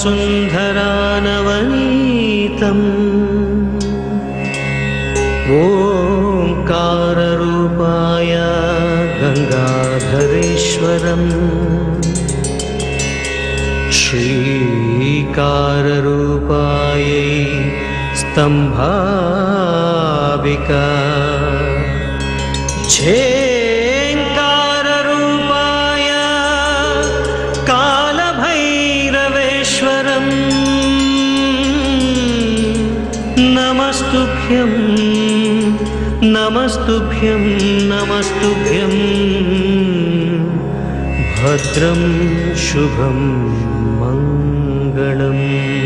वसुन्धरानवनीतम् ओङ्काररूपाय गङ्गाधरेश्वरम् श्रीकाररूपायै स्तम्भाविका झेङ्काररूपाय कालभैरवेश्वरम् नमस्तुभ्यं नमस्तुभ्यं नमस्तुभ्यं भद्रं शुभं मङ्गलम्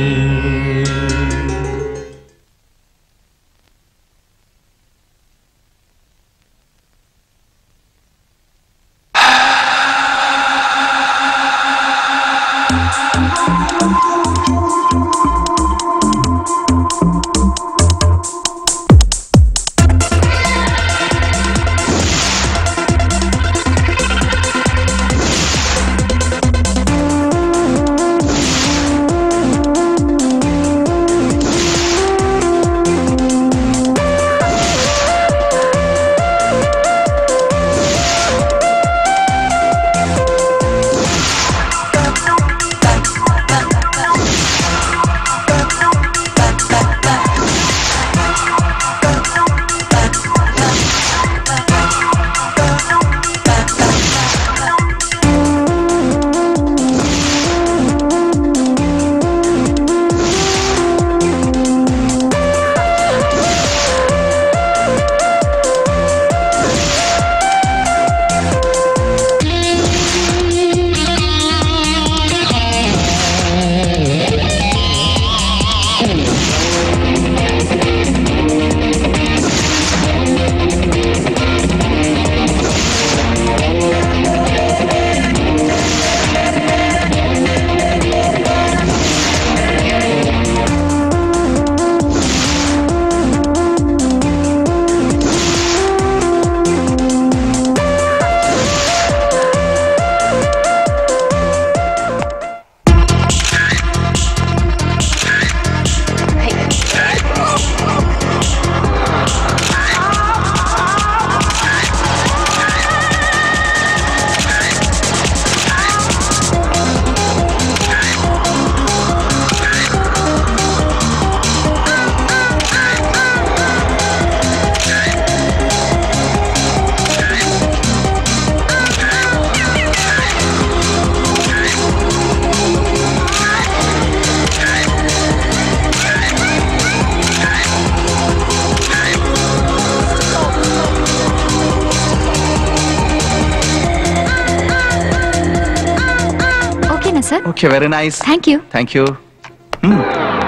ಓಕೆನಾ sir okay very nice thank you thank you hmm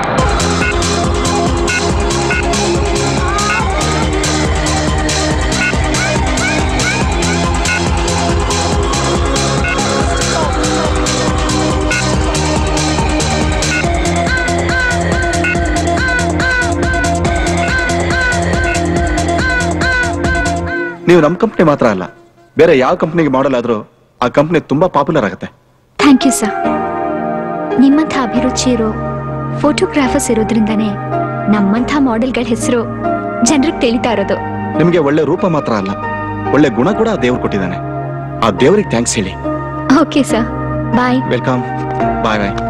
ನೀವು ನಮ್ಮ ಕಂಪ್ನಿ ಮಾತ್ರ ಅಲ್ಲ ಬೇರೆ ಯಾವ ಕಂಪ್ನಿಗೆ ಮಾಡಲ್ ಆದ್ರೂ ಆ ಕಂಪ್ನಿ ತುಂಬಾ ಪಾಪ್ಯುಲರ್ ಆಗುತ್ತೆ ಥ್ಯಾಂಕ್ ಯು ಸರ್ ನಿಮ್ಮಂಥ ಅಭಿರುಚಿ ಇರೋ ಫೋಟೋಗ್ರಾಫರ್ಸ್ ಇರೋದ್ರಿಂದನೇ ನಮ್ಮಂಥ ಮಾಡೆಲ್ಗಳ ಹೆಸರು ಜನರಿಗೆ ತಿಳಿತಾ ಇರೋದು ನಿಮ್ಗೆ ಒಳ್ಳೆ ರೂಪ ಮಾತ್ರ ಅಲ್ಲ ಒಳ್ಳೆ ಗುಣ ಕೂಡ ಆ ದೇವ್ರು ಕೊಟ್ಟಿದ್ದಾನೆ ಆ ದೇವ್ರಿಗೆ ಥ್ಯಾಂಕ್ಸ್ ಹೇಳಿ okay sir bye welcome bye bye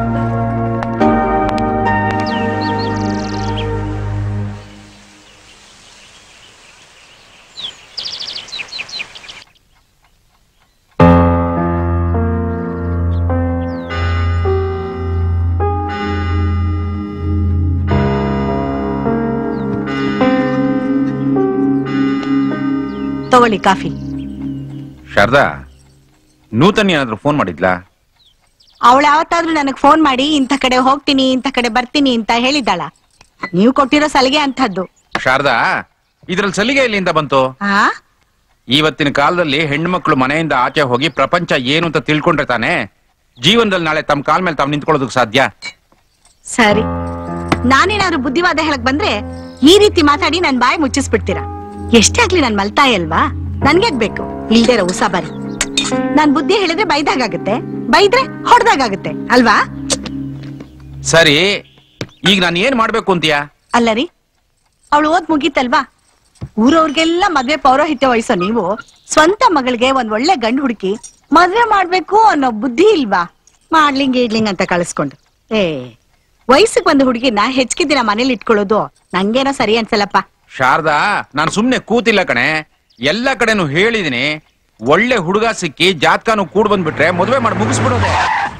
ತಗೊಳ್ಳಿ ಕಾಫಿ ಶಾರದಾ ನೂತನ್ ಏನಾದ್ರು ಫೋನ್ ಮಾಡಿದ್ಲಾ ಅವಳು ಯಾವತ್ತಾದ್ರೂ ನನಗ್ ಫೋನ್ ಮಾಡಿ ಇಂಥ ಕಡೆ ಹೋಗ್ತೀನಿ ಇಂಥ ಕಡೆ ಬರ್ತೀನಿ ಅಂತ ಹೇಳಿದ್ದಾಳ ನೀವು ಕೊಟ್ಟಿರೋ ಸಲಿಗೆ ಅಂಥದ್ದು ಶಾರದಾ ಇದ್ರಲ್ಲಿ ಸಲಿಗೆ ಎಲ್ಲಿಂದ ಬಂತು ಆ ಇವತ್ತಿನ ಕಾಲದಲ್ಲಿ ಹೆಣ್ಮಕ್ಳು ಮನೆಯಿಂದ ಆಚೆ ಹೋಗಿ ಪ್ರಪಂಚ ಏನು ಅಂತ ತಿಳ್ಕೊಂಡ್ರೆ ತಾನೆ ಜೀವನದಲ್ಲಿ ನಾಳೆ ತಮ್ಮ ಕಾಲ್ ಮೇಲೆ ತಾವು ನಿಂತ್ಕೊಳ್ಳೋದಕ್ಕೆ ಸಾಧ್ಯ ಸರಿ ನಾನೇನಾದ್ರೂ ಬುದ್ಧಿವಾದ ಹೇಳಕ್ ಬಂದ್ರೆ ಈ ರೀತಿ ಮಾತಾಡಿ ನನ್ ಬಾಯಿ ಮುಚ್ಚಿಸ್ಬಿಡ್ತೀರಾ ಎಷ್ಟೇ ಆಗ್ಲಿ ನನ್ ಮಲ್ತಾಯಿ ಅಲ್ವಾ ನನ್ಗೆ ಬೇಕು ಇಲ್ದೇ ಇರೋ ಉಸಾಬರಿ ನಾನ್ ಬುದ್ಧಿ ಹೇಳಿದ್ರೆ ಬೈದಾಗತ್ತೆ ಬೈದ್ರೆ ಹೊಡ್ದಾಗತ್ತೆ ಅಲ್ವಾ ಸರಿ ಈಗ ನಾನು ಏನ್ ಮಾಡ್ಬೇಕು ಅಂತೀಯಾ ಅಲ್ಲ ರೀ ಅವಳು ಓದ್ ಮುಗೀತಲ್ವಾ ಊರವ್ರಿಗೆಲ್ಲ ಮದ್ವೆ ಪೌರೋಹಿತ್ಯ ವಹಿಸೋ ನೀವು ಸ್ವಂತ ಮಗಳಿಗೆ ಒಂದ್ ಒಳ್ಳೆ ಗಂಡು ಹುಡುಕಿ ಮದ್ವೆ ಮಾಡ್ಬೇಕು ಅನ್ನೋ ಬುದ್ಧಿ ಇಲ್ವಾ ಮಾಡ್ಲಿಂಗ್ ಇಡ್ಲಿಂಗ್ ಅಂತ ಕಳಿಸ್ಕೊಂಡು ಏ ವಯಸ್ಸಿಗೆ ಬಂದ ಹುಡುಗಿನ ಹೆಚ್ಚಿಗೆ ದಿನ ಮನೇಲಿ ಇಟ್ಕೊಳ್ಳೋದು ನಂಗೇನೋ ಸರಿ ಅನ್ಸಲ್ಲಪ್ಪ ಶಾರದಾ ನಾನು ಸುಮ್ನೆ ಕೂತಿಲ್ಲ ಕಣೆ ಎಲ್ಲ ಕಡೆನೂ ಹೇಳಿದೀನಿ ಒಳ್ಳೆ ಹುಡುಗ ಸಿಕ್ಕಿ ಜಾತ್ಕಾನು ಕೂಡ್ ಬಂದ್ಬಿಟ್ರೆ ಮದುವೆ ಮಾಡಿ ಮುಗಿಸ್ಬಿಡೋದೆ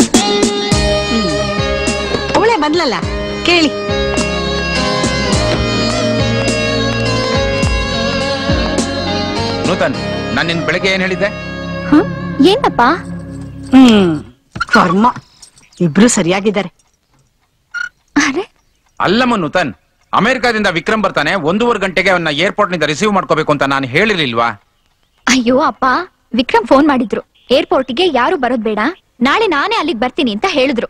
ಅವಳೇ ಬಂದ್ಲಲ್ಲ ಕೇಳಿ ನೂತನ್ ನಾನು ನಿನ್ ಬೆಳಗ್ಗೆ ಏನ್ ಹೇಳಿದ್ದೆ ಹ? ಏನಪ್ಪ ಹ್ಮ್ ಕರ್ಮ ಇಬ್ರು ಸರಿಯಾಗಿದ್ದಾರೆ ಅರೆ ಅಲ್ಲಮ್ಮ ನೂತನ್ ಅಮೆರಿಕಾದಿಂದ ವಿಕ್ರಮ್ ಬರ್ತಾನೆ ಒಂದೂವರೆ ಗಂಟೆಗೆ ಅವನ್ನ ಏರ್ಪೋರ್ಟ್ ನಿಂದ ರಿಸೀವ್ ಮಾಡ್ಕೋಬೇಕು ಅಂತ ನಾನು ಹೇಳಿರ್ಲಿಲ್ವಾ ಅಯ್ಯೋ ಅಪ್ಪ ವಿಕ್ರಮ್ ಫೋನ್ ಮಾಡಿದ್ರು ಏರ್ಪೋರ್ಟಿಗೆ ಯಾರು ಬರೋದ್ ಬೇಡ ನಾಳೆ ನಾನೇ ಅಲ್ಲಿಗೆ ಬರ್ತೀನಿ ಅಂತ ಹೇಳಿದ್ರು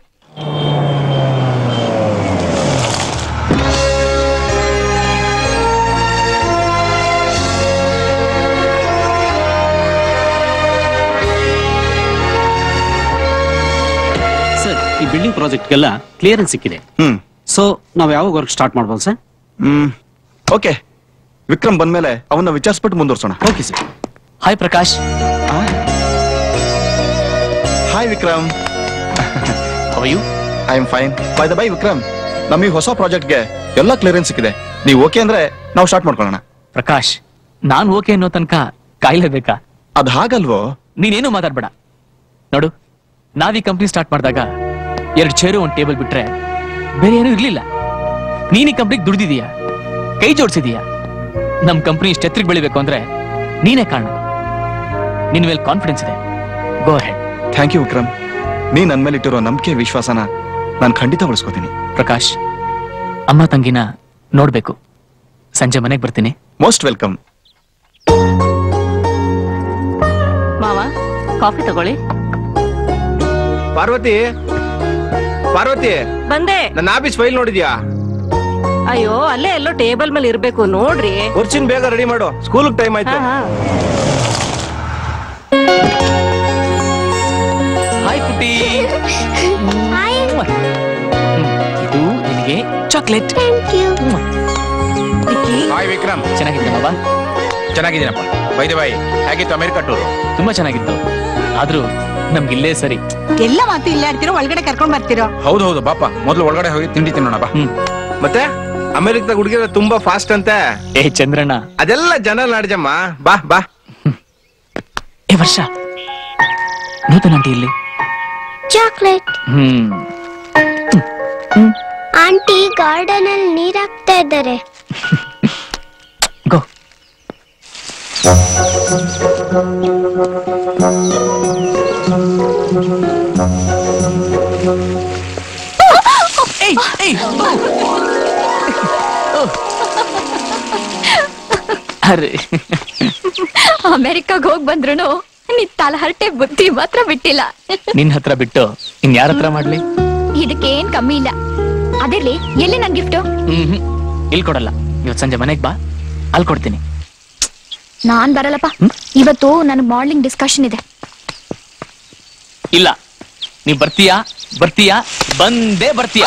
ಸರ್ ಈ ಬಿಲ್ಡಿಂಗ್ ಪ್ರಾಜೆಕ್ಟ್ಗೆಲ್ಲ ಕ್ಲಿಯರೆನ್ಸ್ ಸಿಕ್ಕಿದೆ ಹ್ಮ್ ಸೊ ನಾವು ಯಾವಾಗ ವರ್ಕ್ ಸ್ಟಾರ್ಟ್ ಮಾಡ್ಬೋದು ಸರ್ ಹ್ಮ್ ಓಕೆ ವಿಕ್ರಮ್ ಬಂದ್ಮೇಲೆ ಅವನ್ನ ವಿಚಾರಿಸ್ಬಿಟ್ಟು ಮುಂದುವರ್ಸೋಣ okay sir hi Prakash hi Vikram how are you I am fine by the by Vikram ನಮಗೆ ಹೊಸ ಪ್ರಾಜೆಕ್ಟ್ಗೆ ಎಲ್ಲ ಕ್ಲಿಯರೆನ್ಸ್ ಸಿಕ್ಕಿದೆ ನೀವು ಓಕೆ ಅಂದ್ರೆ ನಾವು ಸ್ಟಾರ್ಟ್ ಮಾಡ್ಕೊಳ್ಳೋಣ ಪ್ರಕಾಶ್ ನಾನ್ ಓಕೆ ಅನ್ನೋ ತನಕ ಕಾಯ್ಲೇಬೇಕಾ ಅದ್ ಹಾಗಲ್ವೋ ನೀನೇನು ಮಾತಾಡ್ಬೇಡ ನೋಡು ನಾವ್ ಈ ಕಂಪ್ನಿ ಸ್ಟಾರ್ಟ್ ಮಾಡಿದಾಗ ಎರಡ್ ಚೇರು ಒಂದ್ ಟೇಬಲ್ ಬಿಟ್ರೆ ಬೇರೆ ಏನೂ ಇರ್ಲಿಲ್ಲ ನೀನ್ ಈ ಕಂಪ್ನಿಗೆ ದುಡ್ದಿದೀಯ ಕೈ ಜೋಡಿಸಿದೀಯ ನಮ್ ಕಂಪ್ನಿ ಇಷ್ಟೆತ್ರಿಗೆ ಬೆಳಿಬೇಕು ಅಂದ್ರೆ ನೀನೇ ಕಾರಣ ನಿನ್ ಮೇಲೆ ಕಾನ್ಫಿಡೆನ್ಸ್ ಇದೆ go ahead thank you Vikram ನೀ ನನ್ ಮೇಲೆ ಇಟ್ಟಿರೋ ನಂಬಿಕೆ ವಿಶ್ವಾಸನ ನಾನು ಖಂಡಿತ ಉಳಿಸ್ಕೋತೀನಿ ಪ್ರಕಾಶ್ ಅಮ್ಮ ತಂಗಿನ ನೋಡ್ಬೇಕು ಸಂಜೆ ಮನೆಗ್ ಬರ್ತೀನಿ ಮೋಸ್ಟ್ ವೆಲ್ಕಮ್ ಮಾವ ಕಾಫಿ ತಗೊಳ್ಳಿ ಪಾರ್ವತಿ ಪಾರ್ವತಿ ಬಂದೆ ನನ್ನ ಆಫೀಸ್ ಫೈಲ್ ನೋಡಿದ್ಯಾ ಅಯ್ಯೋ ಅಲ್ಲೇ ಎಲ್ಲೋ ಟೇಬಲ್ ಮೇಲೆ ಇರ್ಬೇಕು ನೋಡ್ರಿ ವರ್ಷನ್ ಬೇಗ ರೆಡಿ ಮಾಡು ಸ್ಕೂಲ್ ಟೈಮ್ ಆಯ್ತು ಹಾ, ಹಾ. ಹಾಯ್ ಪುಟ್ಟಿ ಹ್ಮ್. ಇದು ನಿನಗೆ ಚಾಕ್ಲೇಟ್ ವಿಕ್ಕಿ, ಹಾಯ್ ವಿಕ್ರಮ್ ಚೆನ್ನಾಗಿದೆ ಬಾಬಾ ಚೆನ್ನಾಗಿದ್ದೀನಪ್ಪ ಬೈದೆ ಬಾಯಿ ಹೇಗಿತ್ತು ಅಮೆರಿಕ ಟೂರು ತುಂಬಾ ಚೆನ್ನಾಗಿತ್ತು ಆದ್ರೂ ನಮ್ಗಿಲ್ಲೇ ಸರಿ ಎಲ್ಲ ಮಾತು ಇಲ್ಲೇ ಆಡ್ತಿರೋ ಒಳಗಡೆ ಕರ್ಕೊಂಡ್ ಬರ್ತಿರೋ ಹೌದು ಹೌದು ಬಾಪ ಮೊದಲು ಒಳಗಡೆ ಹೋಗಿ ತಿಂಡಿ ತಿನ್ನೋಣ ಬಾ ಹ್ಮ್ ಮತ್ತೆ ಅಮೆರಿಕದಾಗ ಹುಡುಗಿರ ತುಂಬಾ ಫಾಸ್ಟ್ ಅಂತೆ ಏ ಚಂದ್ರಣ್ಣ ಅದೆಲ್ಲ ಜನ ನಾಡ್ಜಮ್ಮ ಬಾ ಬಾ ಏ ವರ್ಷ ನೂತನ ಆಂಟಿ ಇಲ್ಲಿ ಚಾಕ್ಲೇಟ್ ಹ್ಮ್ ಆಂಟಿ ಗಾರ್ಡನ್ ಅಲ್ಲಿ ನೀರ್ ಹಾಕ್ತಾ ಇದ್ದಾರೆ ಗೋ ಏಯ್ ಏಯ್ ಅರೆ ಅಮೆರಿಕಾಗ್ ಹೋಗ್ ಬಂದ್ರು ನೀ ತಲಹರಟೆ ಬುದ್ಧಿ ಮಾತ್ರ ಬಿಟ್ಟಿಲ್ಲ ನಿನ್ ಹತ್ರ ಬಿಟ್ಟು ಇನ್ ಯಾರ ಹತ್ರ ಮಾಡ್ಲಿ ಇದಕ್ಕೆ ಏನ್ ಕಮ್ಮಿ ಇಲ್ಲ ಅದಿರ್ಲಿ ಎಲ್ಲಿ ನನ್ ಗಿಫ್ಟ್ ಹ್ಮ್ ಇಲ್ಲಿ ಕೊಡಲ್ಲ ಇವತ್ ಸಂಜೆ ಮನೆಗ್ ಬಾ ಅಲ್ಲಿ ಕೊಡ್ತೀನಿ ನಾನ್ ಬರಲ್ಲಪ್ಪ ಇವತ್ತು ನನಗ್ ಮಾರ್ನಿಂಗ್ ಡಿಸ್ಕಷನ್ ಇದೆ ಇಲ್ಲ ನೀವ್ ಬರ್ತೀಯಾ ಬರ್ತೀಯಾ ಬಂದೇ ಬರ್ತೀಯಾ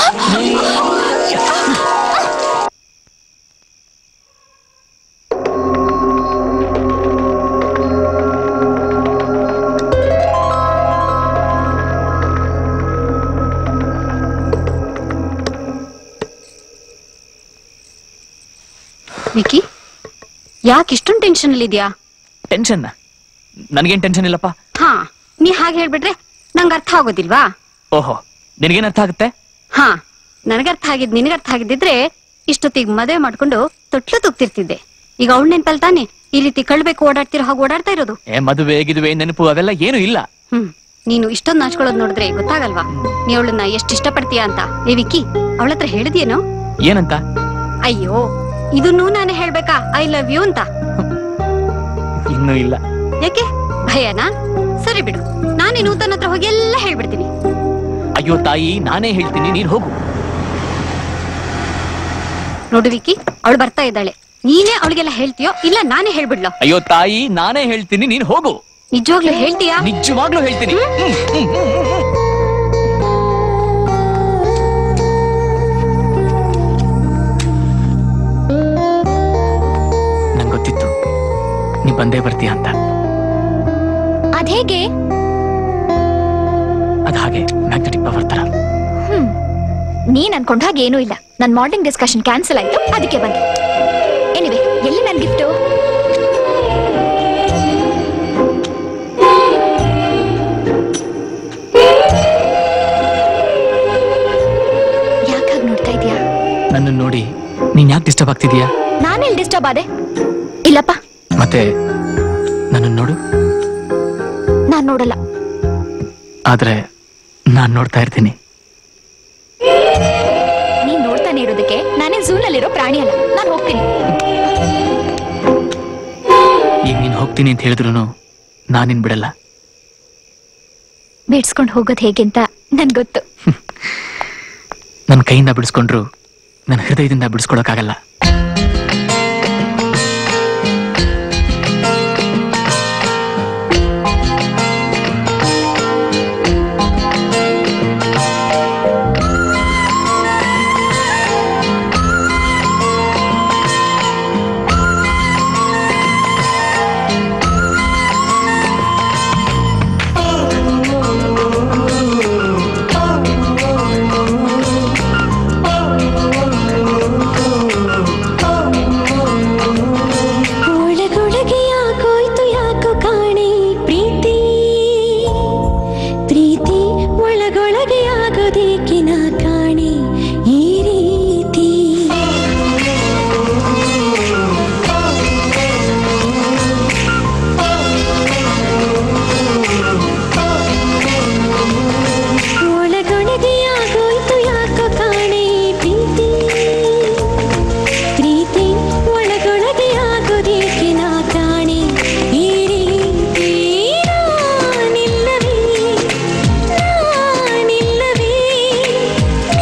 ವಿಕಿ ಯಾಕೆ ಇಷ್ಟೊಂದು ಟೆನ್ಷನ್ ಅಲ್ಲಿ ಇದೆಯಾ ಟೆನ್ಷನ್ ನನ್ಗೇನ್ ಟೆನ್ಷನ್ ಇಲ್ಲಪ್ಪ ಹಾ ನೀ ಹಾಗೆ ಹೇಳ್ಬಿಟ್ರೆ ನಂಗೆ ಅರ್ಥ ಆಗೋದಿಲ್ವಾ ಓಹೋ ನಿನಗೇನ್ ಅರ್ಥ ಆಗುತ್ತೆ ಹಾ ನನಗೆ ಅರ್ಥ ಆಗಿದ್ ನಿನಗೆ ಅರ್ಥ ಆಗಿದ್ದಿದ್ರೆ ಇಷ್ಟೊತ್ತಿಗೆ ಮದುವೆ ಮಾಡ್ಕೊಂಡು ತೊಟ್ಲು ತುಗ್ತಿರ್ತಿದ್ದೆ ಈಗ ಅವಳ ನೆನ್ಪಲ್ ತಾನೆ ಈ ರೀತಿ ಕಳ್ಬೇಕು ಓಡಾಡ್ತಿರೋ ಹಾಗೆ ಓಡಾಡ್ತಾ ಇರೋದು ಏ ಮದುವೆ ಗಿದುವೆ ನೆನಪು ಅವೆಲ್ಲ ಏನು ಇಲ್ಲ ಹ್ಮ್ ನೀನು ಇಷ್ಟೊಂದು ನಾಚ್ಕೊಳ್ಳೋದ್ ನೋಡಿದ್ರೆ ಗೊತ್ತಾಗಲ್ವಾ ನೀ ಅವಳನ್ನ ಎಷ್ಟು ಇಷ್ಟಪಡ್ತೀಯ ಅಂತ ಏ ವಿಕ್ಕಿ ಅವಳ ಹತ್ರ ಹೇಳಿದ್ಯೇನೋ ಏನಂತ ಅಯ್ಯೋ ಇದನ್ನೂ ನಾನು ಹೇಳ್ಬೇಕಾ ಐ ಲವ್ ಯು ಅಂತ ಇನ್ನೂ ಇಲ್ಲ ಯಾಕೆ ಭಯನಾ ಸರಿ ಬಿಡು ನಾನೇ ನೂತನ ಹತ್ರ ಹೋಗಿ ಎಲ್ಲ ಹೇಳ್ಬಿಡ್ತೀನಿ ಅಯ್ಯೋ ತಾಯಿ ನಾನೇ ಹೇಳ್ತೀನಿ ನೀನ್ ಹೋಗು ನೋಡು ವಿಕ್ಕಿ ಅವಳು ಬರ್ತಾ ಇದ್ದಾಳೆ ನೀನೇ ಅವಳಿಗೆಲ್ಲ ಹೇಳ್ತೀಯೋ ಇಲ್ಲ ನಾನೇ ಹೇಳ್ಬಿಡ್ಲೋ ಅಯ್ಯೋ ತಾಯಿ ನಾನೇ ಹೇಳ್ತೀನಿ ನೀನ್ ಹೋಗು ನಿಜವಾಗ್ಲೂ ಹೇಳ್ತೀಯಾ ನಿಜವಾಗ್ಲೂ ಹೇಳ್ತೀನಿ ಹ್ಮ್, ಹ್ಮ್, ಹ್ಮ್, ಹ್ಮ್. ಬಂದೇ ಬರ್ತೀಯ ಅಂತ ಅದೇಗೆ ಅದ್ ಹಾಗೆ ಮ್ಯಾಗ್ನೆಟಿಕ್ ಪವರ್ ತರ ಹ್ಮ್ ನೀನ್ ಅನ್ಕೊಂಡ ಹಾಗೆ ಏನೂ ಇಲ್ಲ ನನ್ ಮಾರ್ನಿಂಗ್ ಡಿಸ್ಕಷನ್ ಕ್ಯಾನ್ಸಲ್ ಆಯ್ತು ಅದಕ್ಕೆ ಬಂದೆ ಎನಿವೆ ಎಲ್ಲಿ ನನ್ ಗಿಫ್ಟು ಯಾಕಾಗ್ ನೋಡ್ತಾ ಇದೀಯಾ ನನ್ನನ್ನು ನೋಡಿ ನೀನ್ ಯಾಕೆ ಡಿಸ್ಟರ್ಬ್ ಆಗ್ತಿದೀಯಾ ನಾನೆಲ್ಲಿ ಡಿಸ್ಟರ್ಬ್ ಆದೆ ಇಲ್ಲಪ್ಪ ಮತ್ತೆ ನನ್ನನ್ನು ನೋಡು ನಾನ್ ನೋಡಲ್ಲ ಆದ್ರೆ ನಾನ್ ನೋಡ್ತಾ ಇರ್ತೀನಿ ನೀನ್ ನೋಡ್ತಾನೆ ಇರೋದಕ್ಕೆ ನಾನೇ ಝೂನಲ್ಲಿರೋ ಪ್ರಾಣಿ ಅಲ್ಲ ನಾನ್ ಹೋಗ್ತೀನಿ ಈಗ ನೀನ್ ಹೋಗ್ತೀನಿ ಅಂತ ಹೇಳಿದ್ರು ನಾನಿನ್ ಬಿಡಲ್ಲ ಬಿಡ್ಸ್ಕೊಂಡ್ ಹೋಗೋದ್ ಹೇಗೆ ಅಂತ ನನ್ ಗೊತ್ತು ನನ್ನ ಕೈಯಿಂದ ಬಿಡಿಸ್ಕೊಂಡ್ರು ನನ್ನ ಹೃದಯದಿಂದ ಬಿಡಿಸ್ಕೊಳಕ್ಕಾಗಲ್ಲ ಒಳಗೊಳಗೆ ಯಾಕೋಯ್ತು ಯಾಕೋ ಕಾಣೆ ಪ್ರೀತಿ ಪ್ರೀತಿ ಒಳಗೊಳಗೆ ಆಗೋದೇಕೆ ನಾ ಕಾಣೆ ಈ ರೀತಿ ಒಳಗೊಳಗೆ ಆಗೋಯ್ತು ಯಾಕೋ ಕಾಣೆ ಪ್ರೀತಿ ಪ್ರೀತಿ ಒಳಗೊಳಗೆ ಆಗೋದೇಕೆ ನಾ ಕಾಣೆ ಈ ರೀತಿ ನಾನಿಲ್ಲವೇ ನಾನಿಲ್ಲವೇ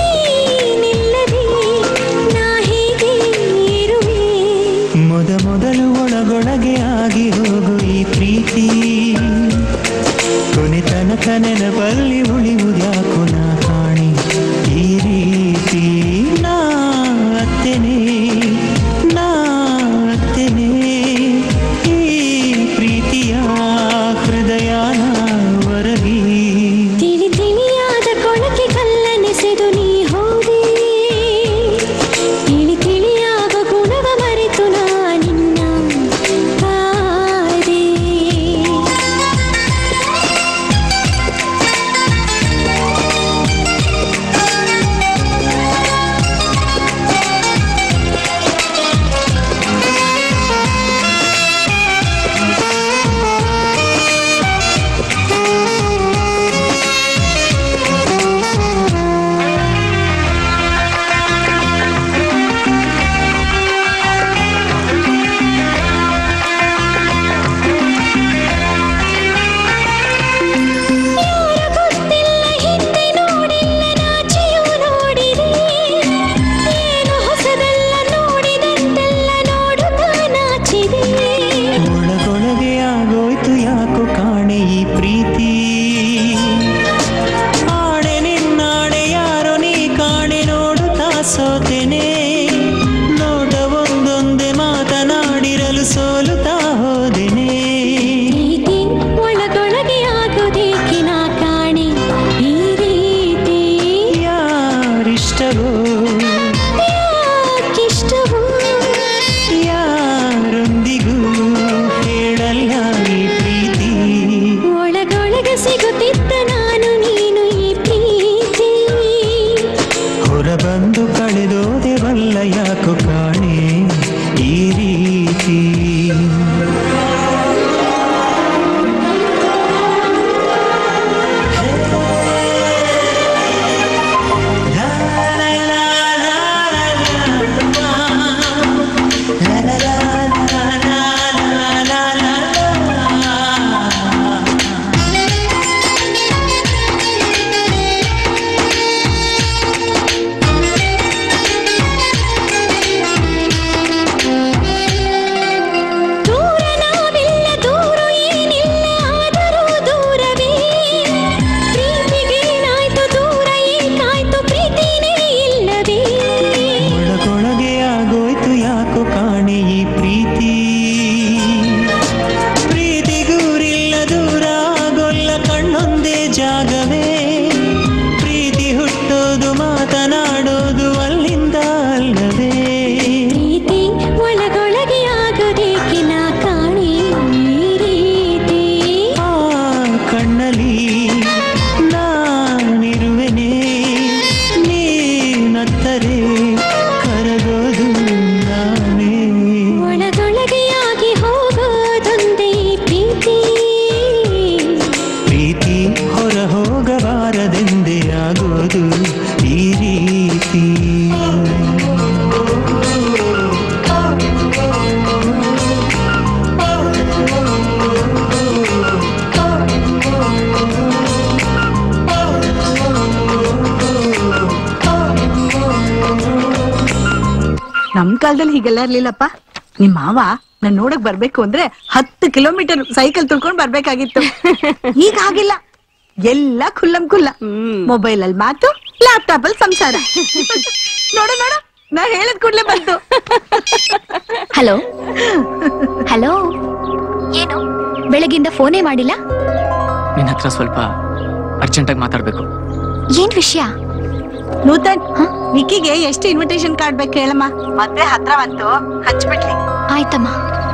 ನಮ್ ಕಾಲದಲ್ಲಿ ಹೀಗೆಲ್ಲ ಇರ್ಲಿಲ್ಲಪ್ಪ ನಿಮ್ ಮಾವ ನಾನ್ ನೋಡಕ್ ಬರ್ಬೇಕು ಅಂದ್ರೆ ಹತ್ತು ಕಿಲೋಮೀಟರ್ ಸೈಕಲ್ ತುಳ್ಕೊಂಡ್ ಬರ್ಬೇಕಾಗಿತ್ತು ಈಗ ಹಾಗಿಲ್ಲ ಎಲ್ಲ ಖುಲ್ಲಂ ಖುಲ್ಲ ಮೊಬೈಲ್ ಅಲ್ಲಿ ಮಾತು ಲ್ಯಾಪ್ಟಾಪ್ ಅಲ್ಲಿ ಸಂಸಾರ ನೋಡು ನೋಡು ನಾ ಹೇಳದ್ ಕೂಡ್ಲೆ ಬಂತು ಹಲೋ ಹಲೋ ಏನು ಬೆಳಗಿಂದ ಫೋನೇ ಮಾಡಿಲ್ಲ ನಿನ್ನ ಹತ್ರ ಸ್ವಲ್ಪ ಅರ್ಜೆಂಟಾಗಿ ಮಾತಾಡ್ಬೇಕು ಏನ್ ವಿಷಯ ನೂತನ್ ವಿಕಿಗೆ ಎಷ್ಟು ಇನ್ವಿಟೇಷನ್ ಕಾರ್ಡ್ ಬೇಕು ಹೇಳಮ್ಮ ಮದ್ವೆ ಹತ್ರ ಬಂತು ಹಚ್ಬಿಟ್ಲಿ ಆಯ್ತಮ್ಮ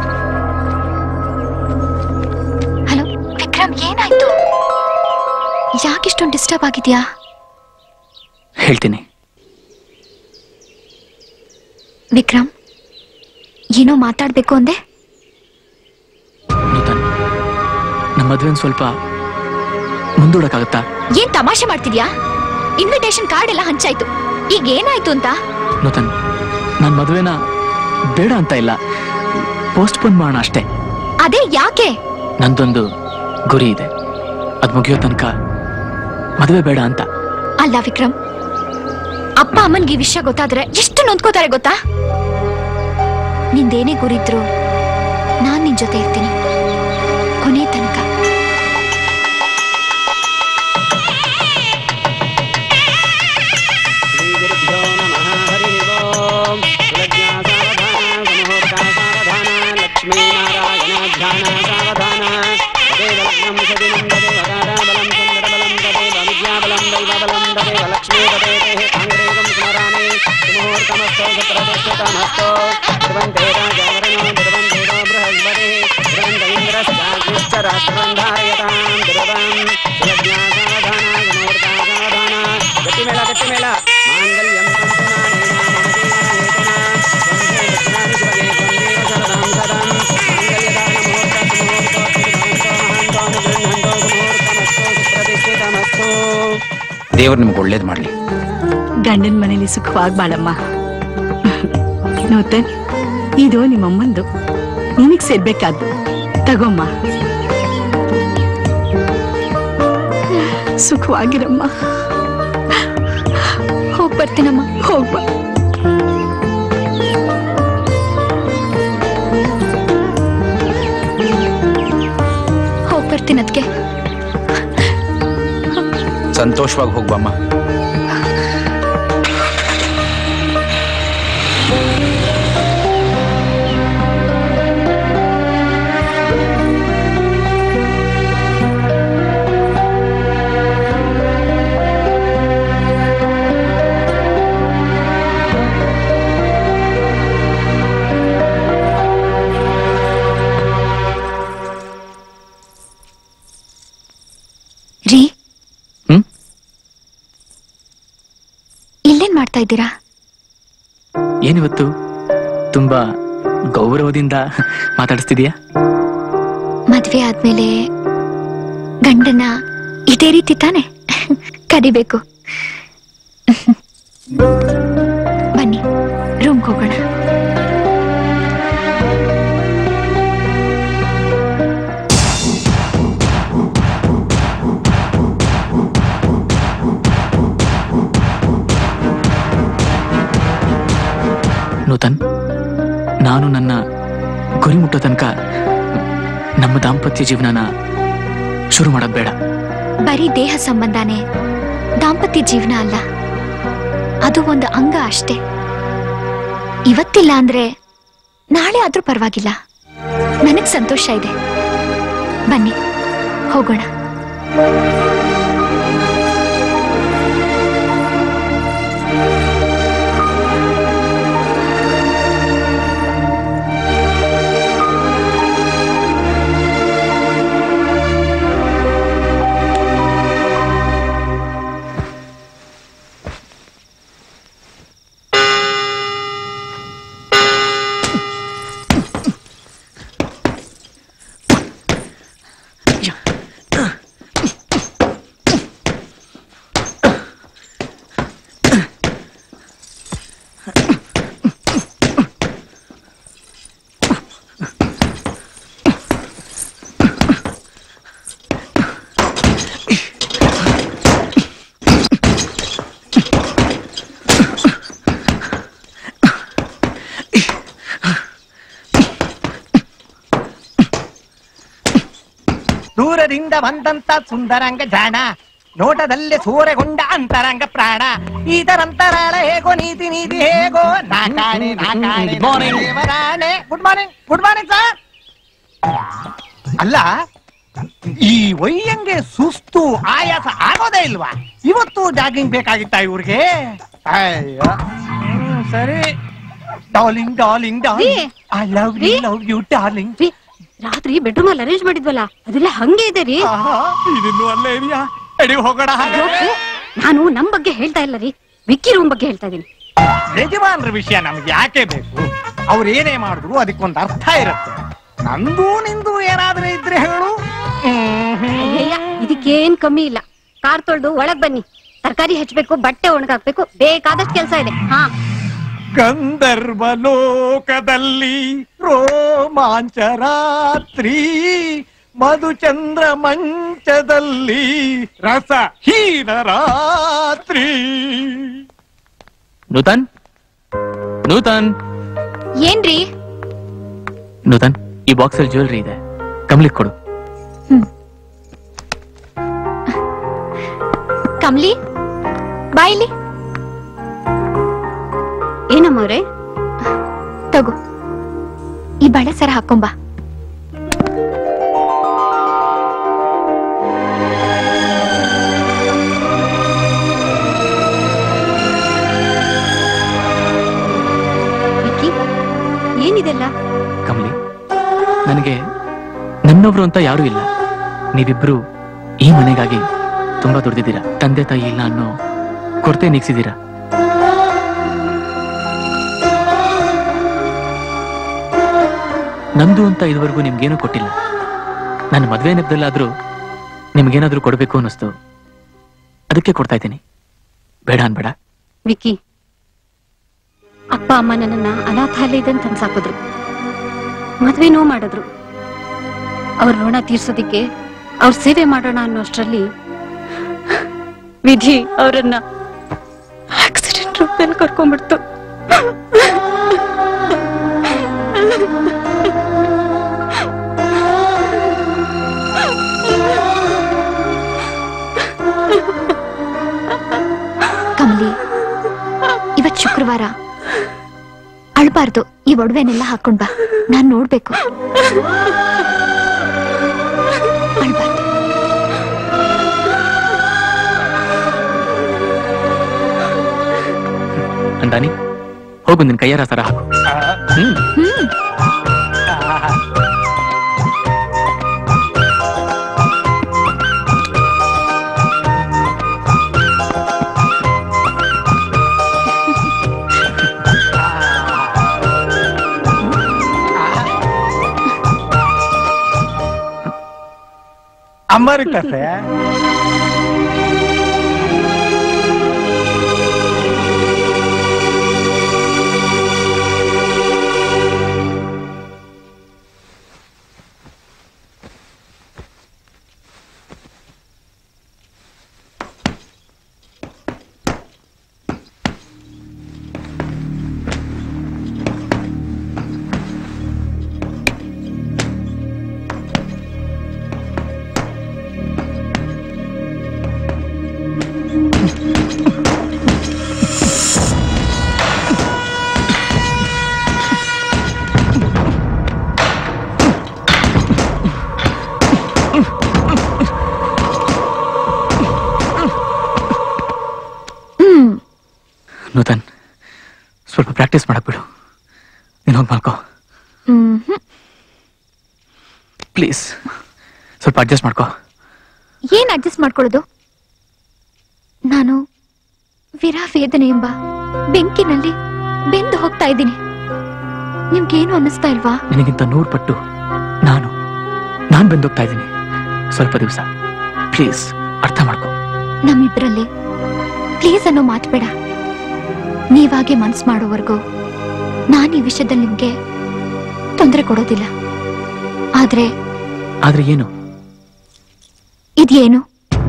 ಹಲೋ ವಿಕ್ರಮ್ ಏನಾಯ್ತು ಯಾಕಿಷ್ಟೊಂದು ಡಿಸ್ಟರ್ಬ್ ಆಗಿದ್ಯಾ ಹೇಳ್ತೀನಿ ವಿಕ್ರಮ್ ಏನೋ ಮಾತಾಡ್ಬೇಕು ಅಂದೆ ನೂತನ್ ನಮ್ಮ ಮದುವೆನ ಸ್ವಲ್ಪ ಮುಂದೂಡಕ್ಕಾಗತ್ತಾ ಏನ್ ತಮಾಷೆ ಮಾಡ್ತಿದ್ಯಾ ಇನ್ವಿಟೇಷನ್ ಕಾರ್ಡ್ ಎಲ್ಲ ಹಂಚಾಯ್ತು ಈಗ ಏನಾಯ್ತು ಅಂತ ನೂತನ್ ನನ್ನ ಮದುವೆನ ಬೇಡ ಅಂತ ಇಲ್ಲ ಪೋಸ್ಟ್ಪೋನ್ ಮಾಡೋಣ ಅಷ್ಟೇ ಅದೇ ಯಾಕೆ ನಂದೊಂದು ಗುರಿ ಇದೆ ಅದ್ ಮುಗಿಯೋ ತನಕ ಮದುವೆ ಬೇಡ ಅಂತ ಅಲ್ಲ ವಿಕ್ರಮ್ ಅಪ್ಪ ಅಮ್ಮನ್ಗೆ ಈ ವಿಷಯ ಗೊತ್ತಾದ್ರೆ ಎಷ್ಟು ನೊಂದ್ಕೋತಾರೆ ಗೊತ್ತಾ ನಿಂದೇನೇ ಗುರಿದ್ರು ನಾನ್ ನಿನ್ ಜೊತೆ ಇರ್ತೀನಿ ಕೊನೆ ತನಕ ಶ್ರೀಗುರುಭ್ಯೋ ನಮಃ ಹರಿ ಓಂ ಕುಲಜ್ಞಾಸಾವಧಾನ ಸಮುಹೂರ್ತಾಸಾವಧಾನ ಲಕ್ಷ್ಮೀನಾರಾಯಣಾಧ್ಯಾನ ಸಾವಧಾನ ತದೇವ ಲಗ್ನಂ ಸದಿನಂ ತದೇವ ತಾರಾಬಲಂ ಚಂದ್ರಬಲಂ ತದೇವ ವಿದ್ಯಾಬಲಂ ದೈವಬಲಂ ತದೇವ ಲಕ್ಷ್ಮೀಪದೇಃ ಕಾಂಗ್ರೇಗಂ ಸ್ಮರಾಮಿ ಸುಮುಹೂರ್ತಮಸ್ತೋ ಸತ್ರದಶ್ಯತಮಸ್ತೋ ಧ್ರುವಂತೆ ರಾಜಾವರಣೋ ಧ್ರುವಂತೇವ ಬೃಹಸ್ಪತಿಃ ಧ್ರುವಂತ ಇಂದ್ರಶ್ಚಾಗ್ನಿಶ್ಚ ರಾಷ್ಟ್ರಂ ಧಾರಯತಾಂ ಧ್ರುವಂ ಕುಲಜ್ಞಾಸಾವಧಾನ ಸಮುಹೂರ್ತಾಸಾವಧಾನ ಗಟ್ಟಿಮೇಳ ಗಟ್ಟಿಮೇಳ ಮಾಂಗಲ್ಯಂ ತಂತುನಾನೇನ ಮಮ ಜೀವನ ಹೇತುನಾ ವಂದೇ ರತ್ನಾನಿ ಶಿವಗೆ ತ್ವಮೇವ ಶರಣಂ ಸದಂ ಮಾಂಗಲ್ಯದಾನ ಮುಹೂರ್ತ ಮುಹೂರ್ತೋತ್ತಮಹಂತೋ ಮಹಾಂತೋ ಗೃಹಂತೋ ಸುಮುಹೂರ್ತಮಸ್ತೋ ಸುಪ್ರತಿಷ್ಠಿತಮಸ್ತೋ ದೇವ್ರು ನಿಮ್ಗೆ ಒಳ್ಳೇದ್ ಮಾಡ್ಲಿ ಗಂಡನ್ ಮನೇಲಿ ಸುಖವಾಗಿ ಬಾಳಮ್ಮ ನೂತನ್ ಇದು ನಿಮ್ಮಮ್ಮಂದು ನಿನಗ್ ಸೇರ್ಬೇಕಾದ್ದು ತಗೊಮ್ಮ ಸುಖವಾಗಿರಮ್ಮ ಹೋಗ್ ಬರ್ತೀನಮ್ಮ ಹೋಗ್ಬಾ ಹೋಗ್ ಬರ್ತೀನಿ ಅದ್ಕೆ ಸಂತೋಷವಾಗಿ ಹೋಗ್ಬಮ್ಮ ರೀ ಹ್ಮ್? ಇಲ್ಲೇನ್ ಮಾಡ್ತಾ ಇದ್ದೀರಾ ಏನಿವತ್ತು ತುಂಬಾ ಗೌರವದಿಂದ ಮಾತಾಡಿಸ್ತಿದೀಯಾ ಮದ್ವೆ ಆದ್ಮೇಲೆ ಗಂಡನ ಇದೇ ರೀತಿ ತಾನೆ ಕರಿಬೇಕು ಬನ್ನಿ ರೂಮ್ಗೆ ಹೋಗೋಣ ನೂತನ್ ನಾನು ನನ್ನ ಗುರಿ ಮುಟ್ಟೋ ತನಕ ನಮ್ಮ ದಾಂಪತ್ಯ ಜೀವನನ ಶುರು ಮಾಡೋದ್ ಬೇಡ ಬರೀ ದೇಹ ಸಂಬಂಧನೇ ದಾಂಪತ್ಯ ಜೀವನ ಅಲ್ಲ ಅದು ಒಂದು ಅಂಗ ಅಷ್ಟೇ ಇವತ್ತಿಲ್ಲ ಅಂದ್ರೆ ನಾಳೆ ಆದ್ರೂ ಪರವಾಗಿಲ್ಲ ನನಗ್ ಸಂತೋಷ ಇದೆ ಬನ್ನಿ ಹೋಗೋಣ ದೂರದಿಂದ ಬಂದಂತ ಸುಂದರಂಗ ಜಾಣ ನೋಟದಲ್ಲಿ ಸೂರೆಗೊಂಡ ಅಂತರಂಗ ಪ್ರಾಣ ಇದರಂತರಾಳ ಹೇಗೋ ನೀತಿ ನೀತಿ ಹೇಗೋ ನಾಕಾಣೆ ನಾಕಾಣೆ Good morning. ದೇವರಾಣೆ good morning good morning sir ಅಲ್ಲ ಈ ವಯ್ಯಂಗೆ ಸುಸ್ತು ಆಯಾಸ ಆಗೋದೇ ಇಲ್ವಾ ಇವತ್ತು ಜಾಗಿಂಗ್ ಬೇಕಾಗಿತ್ತ ಇವ್ರಿಗೆ ಅಯ್ಯೋ ಹ್ಮ್, ಸರಿ darling darling darling I love you love you darling ರಾತ್ರಿ ಬೆಡ್ರೂಮ್ ಅಲ್ಲಿ ಅರೇಂಜ್ ಮಾಡಿದ್ವಲ್ಲ ಅದೆಲ್ಲ ಹಂಗೆ ಇದೆ ರೀ ಇದನ್ನು ಅಲ್ಲೇ ಇದೆಯಾ ಎಡಿ ಹೋಗೋಣ ಅಯ್ಯೋ, ನಾನು ನಮ್ ಬಗ್ಗೆ ಹೇಳ್ತಾ ಇಲ್ಲ ರೀ ವಿಕ್ಕಿ ರೂಮ್ ಬಗ್ಗೆ ಹೇಳ್ತಾ ಇದೀನಿ ಯಜಮಾನ್ರ ವಿಷಯ ನಮ್ಗೆ ಯಾಕೆ ಬೇಕು ಅವ್ರು ಏನೇ ಮಾಡಿದ್ರು ಅದಕ್ಕೊಂದು ಅರ್ಥ ಇರುತ್ತೆ ನಂದು ನಿಂದು ಏನಾದ್ರೂ ಇದ್ರೆ ಹೇಳು ಅಯ್ಯಯ್ಯ, ಇದಕ್ಕೇನ್ ಕಮ್ಮಿ ಇಲ್ಲ ಕಾರ್ ತೊಳ್ದು ಒಳಗ್ ಬನ್ನಿ ತರಕಾರಿ ಹೆಚ್ಚಬೇಕು ಬಟ್ಟೆ ಒಣಗಾಕ್ಬೇಕು ಬೇಕಾದಷ್ಟು ಕೆಲಸ ಇದೆ ಹಾ ಗಂಧರ್ವ ಲೋಕದಲ್ಲಿ ರೋಮಾಂಚ ರಾತ್ರಿ ಮಧುಚಂದ್ರ ಮಂಚದಲ್ಲಿ ರಸ ಹೀನ ರಾತ್ರಿ ನೂತನ್ ನೂತನ್ ಏನ್ರಿ ನೂತನ್ ಈ ಬಾಕ್ಸ್ ಅಲ್ಲಿ ಜ್ಯುವೆಲ್ರಿ ಇದೆ ಕಮ್ಲಿಕ್ ಕೊಡು ಕಮ್ಲಿ ಬಾಯ್ಲಿ ಏನಮ್ಮವ್ರೆ ತಗೋ ಈ ಬಳೆ ಸರ ಹಾಕೊಂಬ ವಿಕ್ಕಿ ಏನಿದೆಲ್ಲ ಕಮಲಿ ನನಗೆ ನನ್ನೊಬ್ರು ಅಂತ ಯಾರೂ ಇಲ್ಲ ನೀವಿಬ್ರು ಈ ಮನೆಗಾಗಿ ತುಂಬಾ ದುಡ್ದಿದ್ದೀರಾ ತಂದೆ ತಾಯಿ ಇಲ್ಲ ಅನ್ನೋ ಕೊರತೆ ನೀಗ್ಸಿದ್ದೀರಾ ನಂದು ಅಂತ ಇದುವರೆಗೂ ನಿಮ್ಗೇನು ಕೊಟ್ಟಿಲ್ಲ ನನ್ನ ಮದ್ವೆ ನೆಪದಲ್ಲಾದ್ರೂ ನಿಮ್ಗೇನಾದ್ರೂ ಕೊಡ್ಬೇಕು ಅನ್ನಿಸ್ತು ಅದಕ್ಕೆ ಕೊಡ್ತಾ ಇದ್ದೀನಿ ಬೇಡ ಅನ್ಬೇಡ ವಿಕ್ಕಿ ಅಪ್ಪ ಅಮ್ಮ ನನ್ನನ್ನ ಅನಾಥಾಲಯದಂತ ತಂದ್ಸಾಕಿದ್ರು ಮದ್ವೆನೂ ಮಾಡಿದ್ರು ಅವ್ರ ಋಣ ತೀರ್ಸೋದಿಕ್ಕೆ ಅವ್ರ ಸೇವೆ ಮಾಡೋಣ ಅನ್ನೋಷ್ಟ್ರಲ್ಲಿ ವಿಧಿ ಅವರನ್ನ ಆಕ್ಸಿಡೆಂಟ್ ರೂಪದಲ್ಲಿ ಕರ್ಕೊಂಡ್ಬಿಡ್ತು ಕಮಲಿ ಇವತ್ ಶುಕ್ರವಾರ ಅಳ್ಬಾರ್ದು ಈ ಒಡವೆನೆಲ್ಲ ಹಾಕೊಂಡ್ ಬಾ ನಾನ್ ನೋಡ್ಬೇಕು ಅಳ್ಬಾರ್ದು ಅಂದಾನಿ ಹೋಗು ನಿನ್ ಕೈಯಾರ ಸರ ಹಾಕು ಹ್ಮ್ ಹ್ಮ್ ಅಮೃತಸೆ ಹ್ಮ್ ನೂತನ್ ಸ್ವಲ್ಪ ಪ್ರಾಕ್ಟೀಸ್ ಮಾಡಕ್ ಬಿಡು ನೀನ್ ಹೋಗಿ ಮಾಡ್ಕೋ ಹ್ಮ್ ಹ್ಮ್. ಪ್ಲೀಸ್ ಸ್ವಲ್ಪ ಅಡ್ಜಸ್ಟ್ ಮಾಡ್ಕೋ ಏನ್ ಅಡ್ಜಸ್ಟ್ ಮಾಡ್ಕೊಳ್ಳೋದು ನಾನು ವಿರಾ ವೇದನೆ ಎಂಬ ಬೆಂಕಿನಲ್ಲಿ ಬೆಂದು ಹೋಗ್ತಾ ಇದ್ದೀನಿ ನಿಮ್ಗೇನು ಅನ್ನಿಸ್ತಾ ಇಲ್ವಾ ನಿನಗಿಂತ ನೂರು ಪಟ್ಟು ನಾನು ನಾನ್ ಬಂದೋಗ್ತಾ ಇದ್ದೀನಿ ಸ್ವಲ್ಪ ದಿವಸ ಪ್ಲೀಸ್ ಅರ್ಥ ಮಾಡ್ಕೋ ನಮ್ಮಿಬ್ರಲ್ಲಿ ಪ್ಲೀಸ್ ಅನ್ನೋ ಮಾತು ಬೇಡ ನೀವಾಗೆ ಮನ್ಸ್ ಮಾಡೋವರೆಗೂ ನಾನು ಈ ವಿಷಯದಲ್ಲಿ ನಿಮ್ಗೆ ತೊಂದರೆ ಕೊಡೋದಿಲ್ಲ ಆದ್ರೆ ಆದ್ರೆ ಏನು ಇದೇನು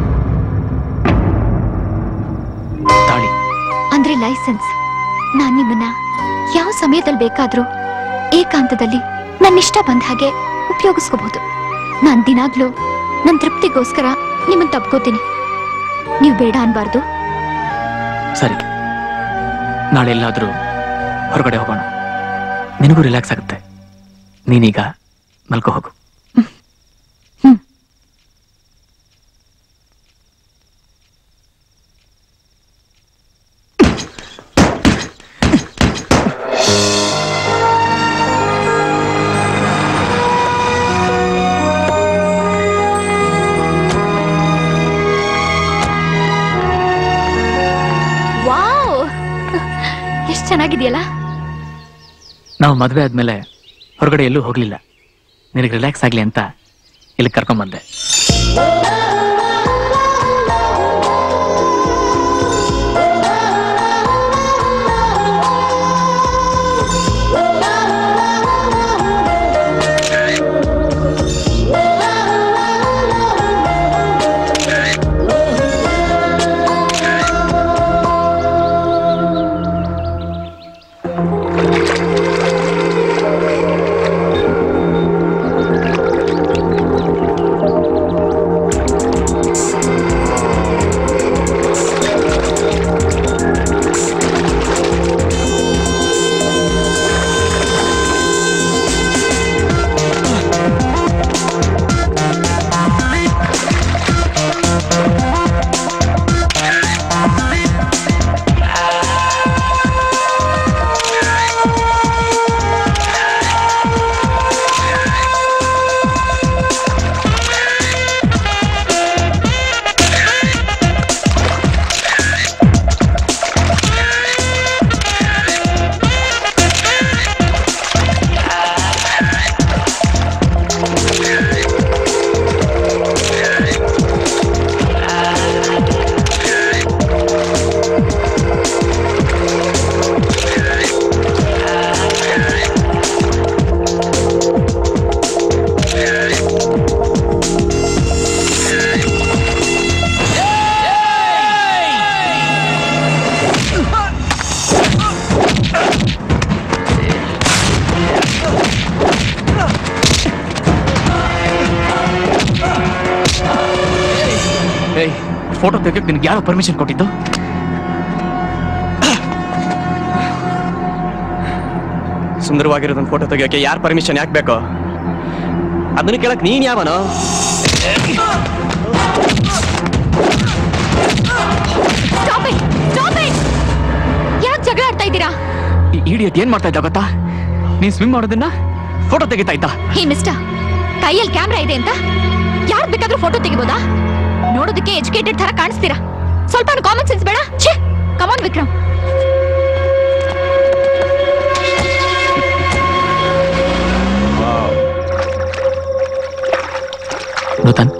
ತಾಳಿ ಅಂದ್ರೆ ಲೈಸೆನ್ಸ್ ನಾನ್ ನಿಮ್ಮನ್ನ ಯಾವ ಸಮಯದಲ್ಲಿ ಬೇಕಾದ್ರೂ ಏಕಾಂತದಲ್ಲಿ ನನ್ನ ಇಷ್ಟ ಬಂದ ಹಾಗೆ ಉಪಯೋಗಿಸ್ಕೋಬಹುದು ನಾನ್ ದಿನಾಗ್ಲೂ ನನ್ ತೃಪ್ತಿಗೋಸ್ಕರ ನಿಮ್ಮನ್ ತಪ್ಕೋತೀನಿ ನೀವು ಬೇಡ ಅನ್ಬಾರ್ದು ಸರಿ ನಾಳೆ ಎಲ್ಲಾದ್ರೂ ಹೊರಗಡೆ ಹೋಗೋಣ ನಿನಗೂ ರಿಲ್ಯಾಕ್ಸ್ ಆಗುತ್ತೆ ನೀನೀಗ ಮಲ್ಕೋ ಹೋಗು ವಾವ್ ಎಷ್ಟ್ ಚೆನ್ನಾಗಿದೆಯಲ್ಲ ನಾವು ಮದುವೆ ಆದ್ಮೇಲೆ ಹೊರಗಡೆ ಎಲ್ಲೂ ಹೋಗ್ಲಿಲ್ಲ ನಿನಗೆ ರಿಲ್ಯಾಕ್ಸ್ ಆಗ್ಲಿ ಅಂತ ಇಲ್ಲಿ ಕರ್ಕೊಂಡ್ ಬಂದೆ ಏಯ್ ಫೋಟೋ ತೆಗೆಯಕ್ಕೆ ನಿನ್ಗೆ ಯಾರೋ ಪರ್ಮಿಷನ್ ಕೊಟ್ಟಿದ್ದು ಸುಂದರವಾಗಿರೋದನ್ನ ಫೋಟೋ ತೆಗಿಯೋಕೆ ಯಾರು ಪರ್ಮಿಷನ್ ಯಾಕೆ ಬೇಕು ಅದನ್ನ ಕೇಳಕ್ ನೀನ್ ಯಾವನೋ ಸ್ಟಾಪ್ ಇಟ್ ಸ್ಟಾಪ್ ಇಟ್ ಯಾಕೆ ಜಗಳ ಆಡ್ತಾ ಇದ್ದೀರಾ ಈ ಇಡಿಯಟ್ ಏನ್ ಮಾಡ್ತಾ ಇದ್ದ ಗೊತ್ತಾ ನೀನ್ ಸ್ವಿಮ್ ಮಾಡೋದನ್ನ ಫೋಟೋ ತೆಗಿತಾ ಇದ್ದ ಹೇ ಮಿಸ್ಟರ್ ಕೈಯಲ್ಲಿ ಕ್ಯಾಮ್ರಾ ಇದೆ ಅಂತ ಯಾರು ಬೇಕಾದ್ರೂ ಫೋಟೋ ತೆಗಿಬೋದಾ ನೋಡೋದಕ್ಕೆ ಎಜುಕೇಟೆಡ್ ತರ ಕಾಣಿಸ್ತೀರಾ ಸ್ವಲ್ಪ ಕಾಮನ್ ಸೆನ್ಸ್ ಬೇಡ ಛೇ ಕಮಾನ್ ವಿಕ್ರಮ್ ನೂತನ್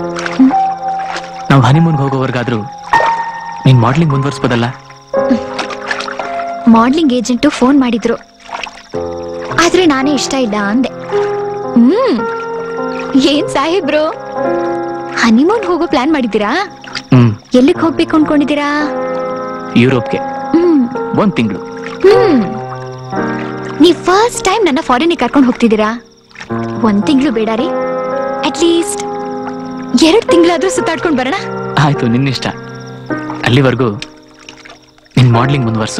ನಾವು ಹನಿಮೂನ್ಗೆ ಹೋಗೋವರೆಗಾದ್ರೂ ನೀನ್ ಮಾಡ್ಲಿಂಗ್ ಮುಂದುವರ್ಸ್ಬೋದಲ್ಲ ಮಾಡ್ಲಿಂಗ್ ಏಜೆಂಟು ಫೋನ್ ಮಾಡಿದ್ರು ಆದ್ರೆ ನಾನೇ ಇಷ್ಟ ಇಲ್ಲ ಅಂದೆ ಹ್ಮ್ ಏನ್ ಸಾಹೇಬ್ರು ಹನಿಮೂನ್ ಹೋಗೋ ಪ್ಲಾನ್ ಮಾಡಿದ್ದೀರಾ ಹ್ಮ್ ಎಲ್ಲಿಗೆ ಹೋಗ್ಬೇಕು ಅನ್ಕೊಂಡಿದ್ದೀರಾ ಯುರೋಪ್ಗೆ ಹ್ಮ್ ಒಂದ್ ತಿಂಗಳು ಹ್ಮ್ ನೀವ್ ಫಸ್ಟ್ ಟೈಮ್ ನನ್ನ ಫಾರಿನಿಗೆ ಕರ್ಕೊಂಡು ಹೋಗ್ತಿದ್ದೀರಾ ಒಂದ್ ತಿಂಗಳು ಬೇಡ ರೀ ಅಟ್ಲೀಸ್ಟ್ ಎರಡ್ ತಿಂಗಳಾದ್ರೂ ಸುತ್ತಾಡ್ಕೊಂಡ್ ಬರೋಣ ಆಯ್ತು ನಿನ್ನಿಷ್ಟ ಅಲ್ಲಿವರೆಗೂ ನಿನ್ ಮಾಡ್ಲಿಂಗ್ ಮುಂದುವರ್ಸು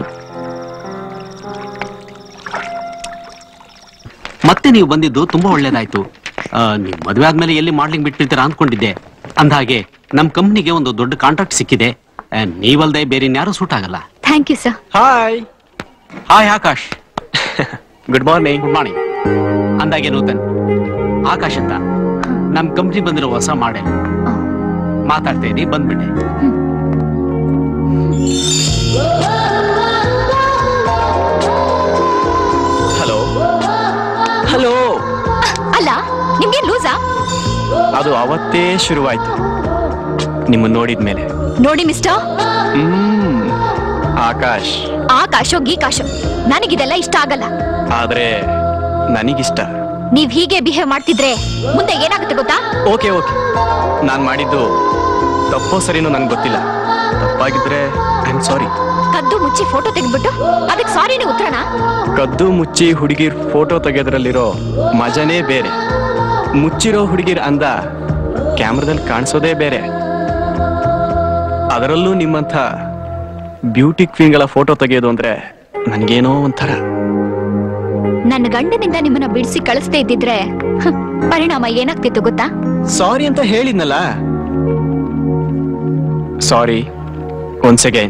ಮತ್ತೆ ನೀವು ಬಂದಿದ್ದು ತುಂಬಾ ಒಳ್ಳೇದಾಯ್ತು ಆ, ನೀವು ಮದುವೆ ಆದ್ಮೇಲೆ ಎಲ್ಲಿ ಮಾಡ್ಲಿಂಗ್ ಬಿಟ್ಬಿಡ್ತೀರಾ ಅಂದ್ಕೊಂಡಿದ್ದೆ ಅಂದಹಾಗೆ ನಮ್ ಕಂಪ್ನಿಗೆ ಒಂದು ದೊಡ್ಡ ಕಾಂಟ್ರಾಕ್ಟ್ ಸಿಕ್ಕಿದೆ ಆ, ನೀವಲ್ದೆ ಬೇರೆ ಇನ್ಯಾರು ಸೂಟ್ ಆಗಲ್ಲ thank you sir hi hi Akash good morning good morning ಅಂದಾಗೆ ನೂತನ್ ಆಕಾಶ್ ಅಂತ ನಮ್ ಕಂಪ್ನಿ ಬಂದಿರೋ ಹೊಸ ಮಾಡೆಲ್ ಮಾತಾಡ್ತಾ ಇರಿ ಬಂದ್ಬಿಟ್ಟೆ ಹಲೋ ಹಲೋ ಅಲ್ಲ ನಿಮ್ಗೆ ಲೂಸಾ ಅದು ಅವತ್ತೇ ಶುರುವಾಯ್ತು ನಿಮ್ಮನ್ನ ನೋಡಿದ್ಮೇಲೆ ನೋಡಿ ಮಿಸ್ಟರ್ ಹ್ಮ್ ಆಕಾಶ್ ಆಕಾಶೋ ಗೀಕಾಶೋ ನನಗಿದೆಲ್ಲ ಇಷ್ಟ ಆಗಲ್ಲ ಆದ್ರೆ ನನಗಿಷ್ಟ ನೀವ್ ಹೀಗೆ ಬಿಹೇವ್ ಮಾಡ್ತಿದ್ರೆ ಮುಂದೆ ಏನಾಗುತ್ತೆ ಗೊತ್ತಾ ಓಕೆ ಓಕೆ ನಾನ್ ಮಾಡಿದ್ದು ತಪ್ಪೋ ಸರಿನೋ ನನ್ಗೆ ಗೊತ್ತಿಲ್ಲ ತಪ್ಪಾಗಿದ್ರೆ ಐ ಆಮ್ ಸಾರಿ ಕದ್ದು ಮುಚ್ಚಿ ಫೋಟೋ ತೆಗೆದ್ಬಿಟ್ಟು ಅದಕ್ಕೆ ಸಾರಿನೇ ಉತ್ತರನಾ ಕದ್ದು ಮುಚ್ಚಿ ಹುಡುಗಿರ್ ಫೋಟೋ ತೆಗೆಯೋದ್ರಲ್ಲಿರೋ ಮಜನೇ ಬೇರೆ ಮುಚ್ಚಿರೋ ಹುಡುಗಿರ್ ಅಂದ ಕ್ಯಾಮ್ರಾದಲ್ಲಿ ಕಾಣಿಸೋದೇ ಬೇರೆ ಅದರಲ್ಲೂ ನಿಮ್ಮಂಥ ಬ್ಯೂಟಿ ಕ್ವೀನ್ಗಳ ಫೋಟೋ ತೆಗೆಯೋದು ಅಂದ್ರೆ ನನಗೇನೋ ಒಂಥರ ನನ್ನ ಗಂಡನಿಂದ ನಿಮ್ಮನ್ನ ಬಿಡಿಸಿ ಕಳಿಸ್ದೇ ಇದ್ದಿದ್ರೆ ಹ್ಮ್, ಪರಿಣಾಮ ಏನಾಗ್ತಿತ್ತು ಗೊತ್ತಾ ಸಾರಿ ಅಂತ ಹೇಳಿದ್ನಲ್ಲ sorry once again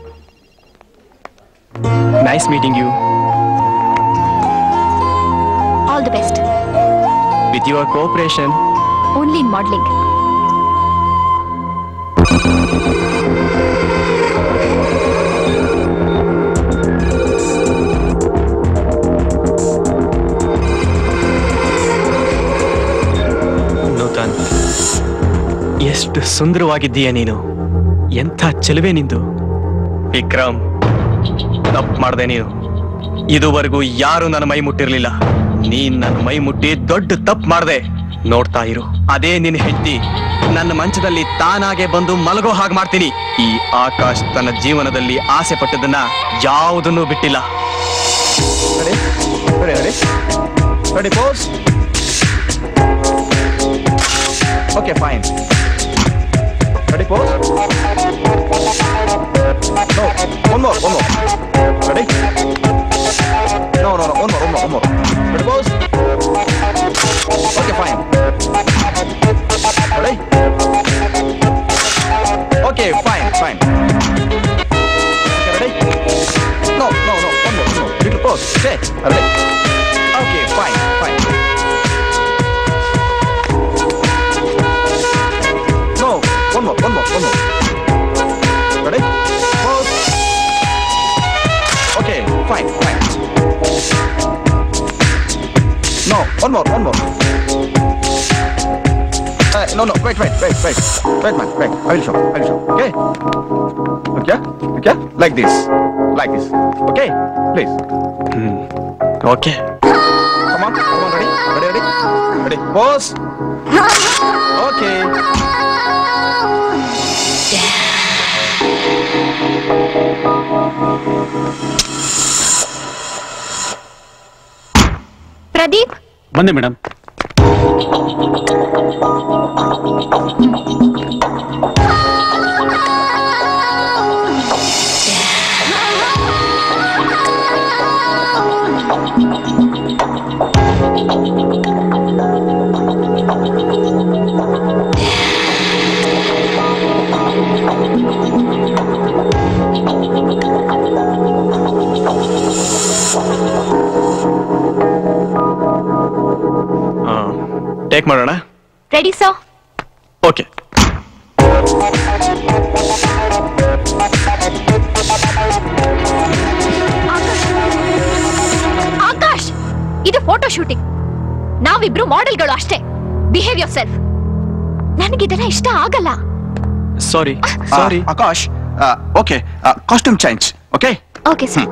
nice meeting you all the best with your cooperation only in modelling Nutan ಎಷ್ಟು ಸುಂದರವಾಗಿದ್ದೀಯ ನೀನು ಎಂಥ ಚೆಲುವೆ ನಿಂದು ವಿಕ್ರಮ್ ತಪ್ಪು ಮಾಡ್ದೆ ನೀನು ಇದುವರೆಗೂ ಯಾರು ನನ್ನ ಮೈ ಮುಟ್ಟಿರ್ಲಿಲ್ಲ ನೀನ್ ನನ್ನ ಮೈ ಮುಟ್ಟಿ ದೊಡ್ಡ ತಪ್ಪು ಮಾಡ್ದೆ ನೋಡ್ತಾ ಇರು ಅದೇ ನಿನ್ನ ಹೆಂಡತಿ ನನ್ನ ಮಂಚದಲ್ಲಿ ತಾನಾಗೆ ಬಂದು ಮಲಗೋ ಹಾಗೆ ಮಾಡ್ತೀನಿ ಈ ಆಕಾಶ್ ತನ್ನ ಜೀವನದಲ್ಲಿ ಆಸೆ ಪಟ್ಟದನ್ನ ಯಾವುದನ್ನೂ ಬಿಟ್ಟಿಲ್ಲ ready ready ready pose okay fine ready pose no one more one more ready no no no one more one more one more ready pose okay fine ready okay fine fine okay ready no no no one more one more little pose say ready okay fine fine No, one more, one more, one more. Ready? Pause. Okay, fine, fine. No, one more, one more. Uh, no, no, wait, wait, wait, wait. Wait, man, wait. I will show, I will show. Okay? Okay? Okay? Like this. Like this. Okay? Please. Okay Come on, come on, ready? Ready, ready? Ready? Pause. Okay. Pradeep ಬಂದೆ madam take ಮಾಡೋಣ ready so okay Akash ಇದು photo shooting ನಾವಿಬ್ರು ಮಾಡೆಲ್ಗಳು ಅಷ್ಟೇ behave your self ನನಗಿದೆಲ್ಲ ಇಷ್ಟ ಆಗಲ್ಲ sorry Sorry. Akash, uh, okay, uh, costume change, okay? Okay sir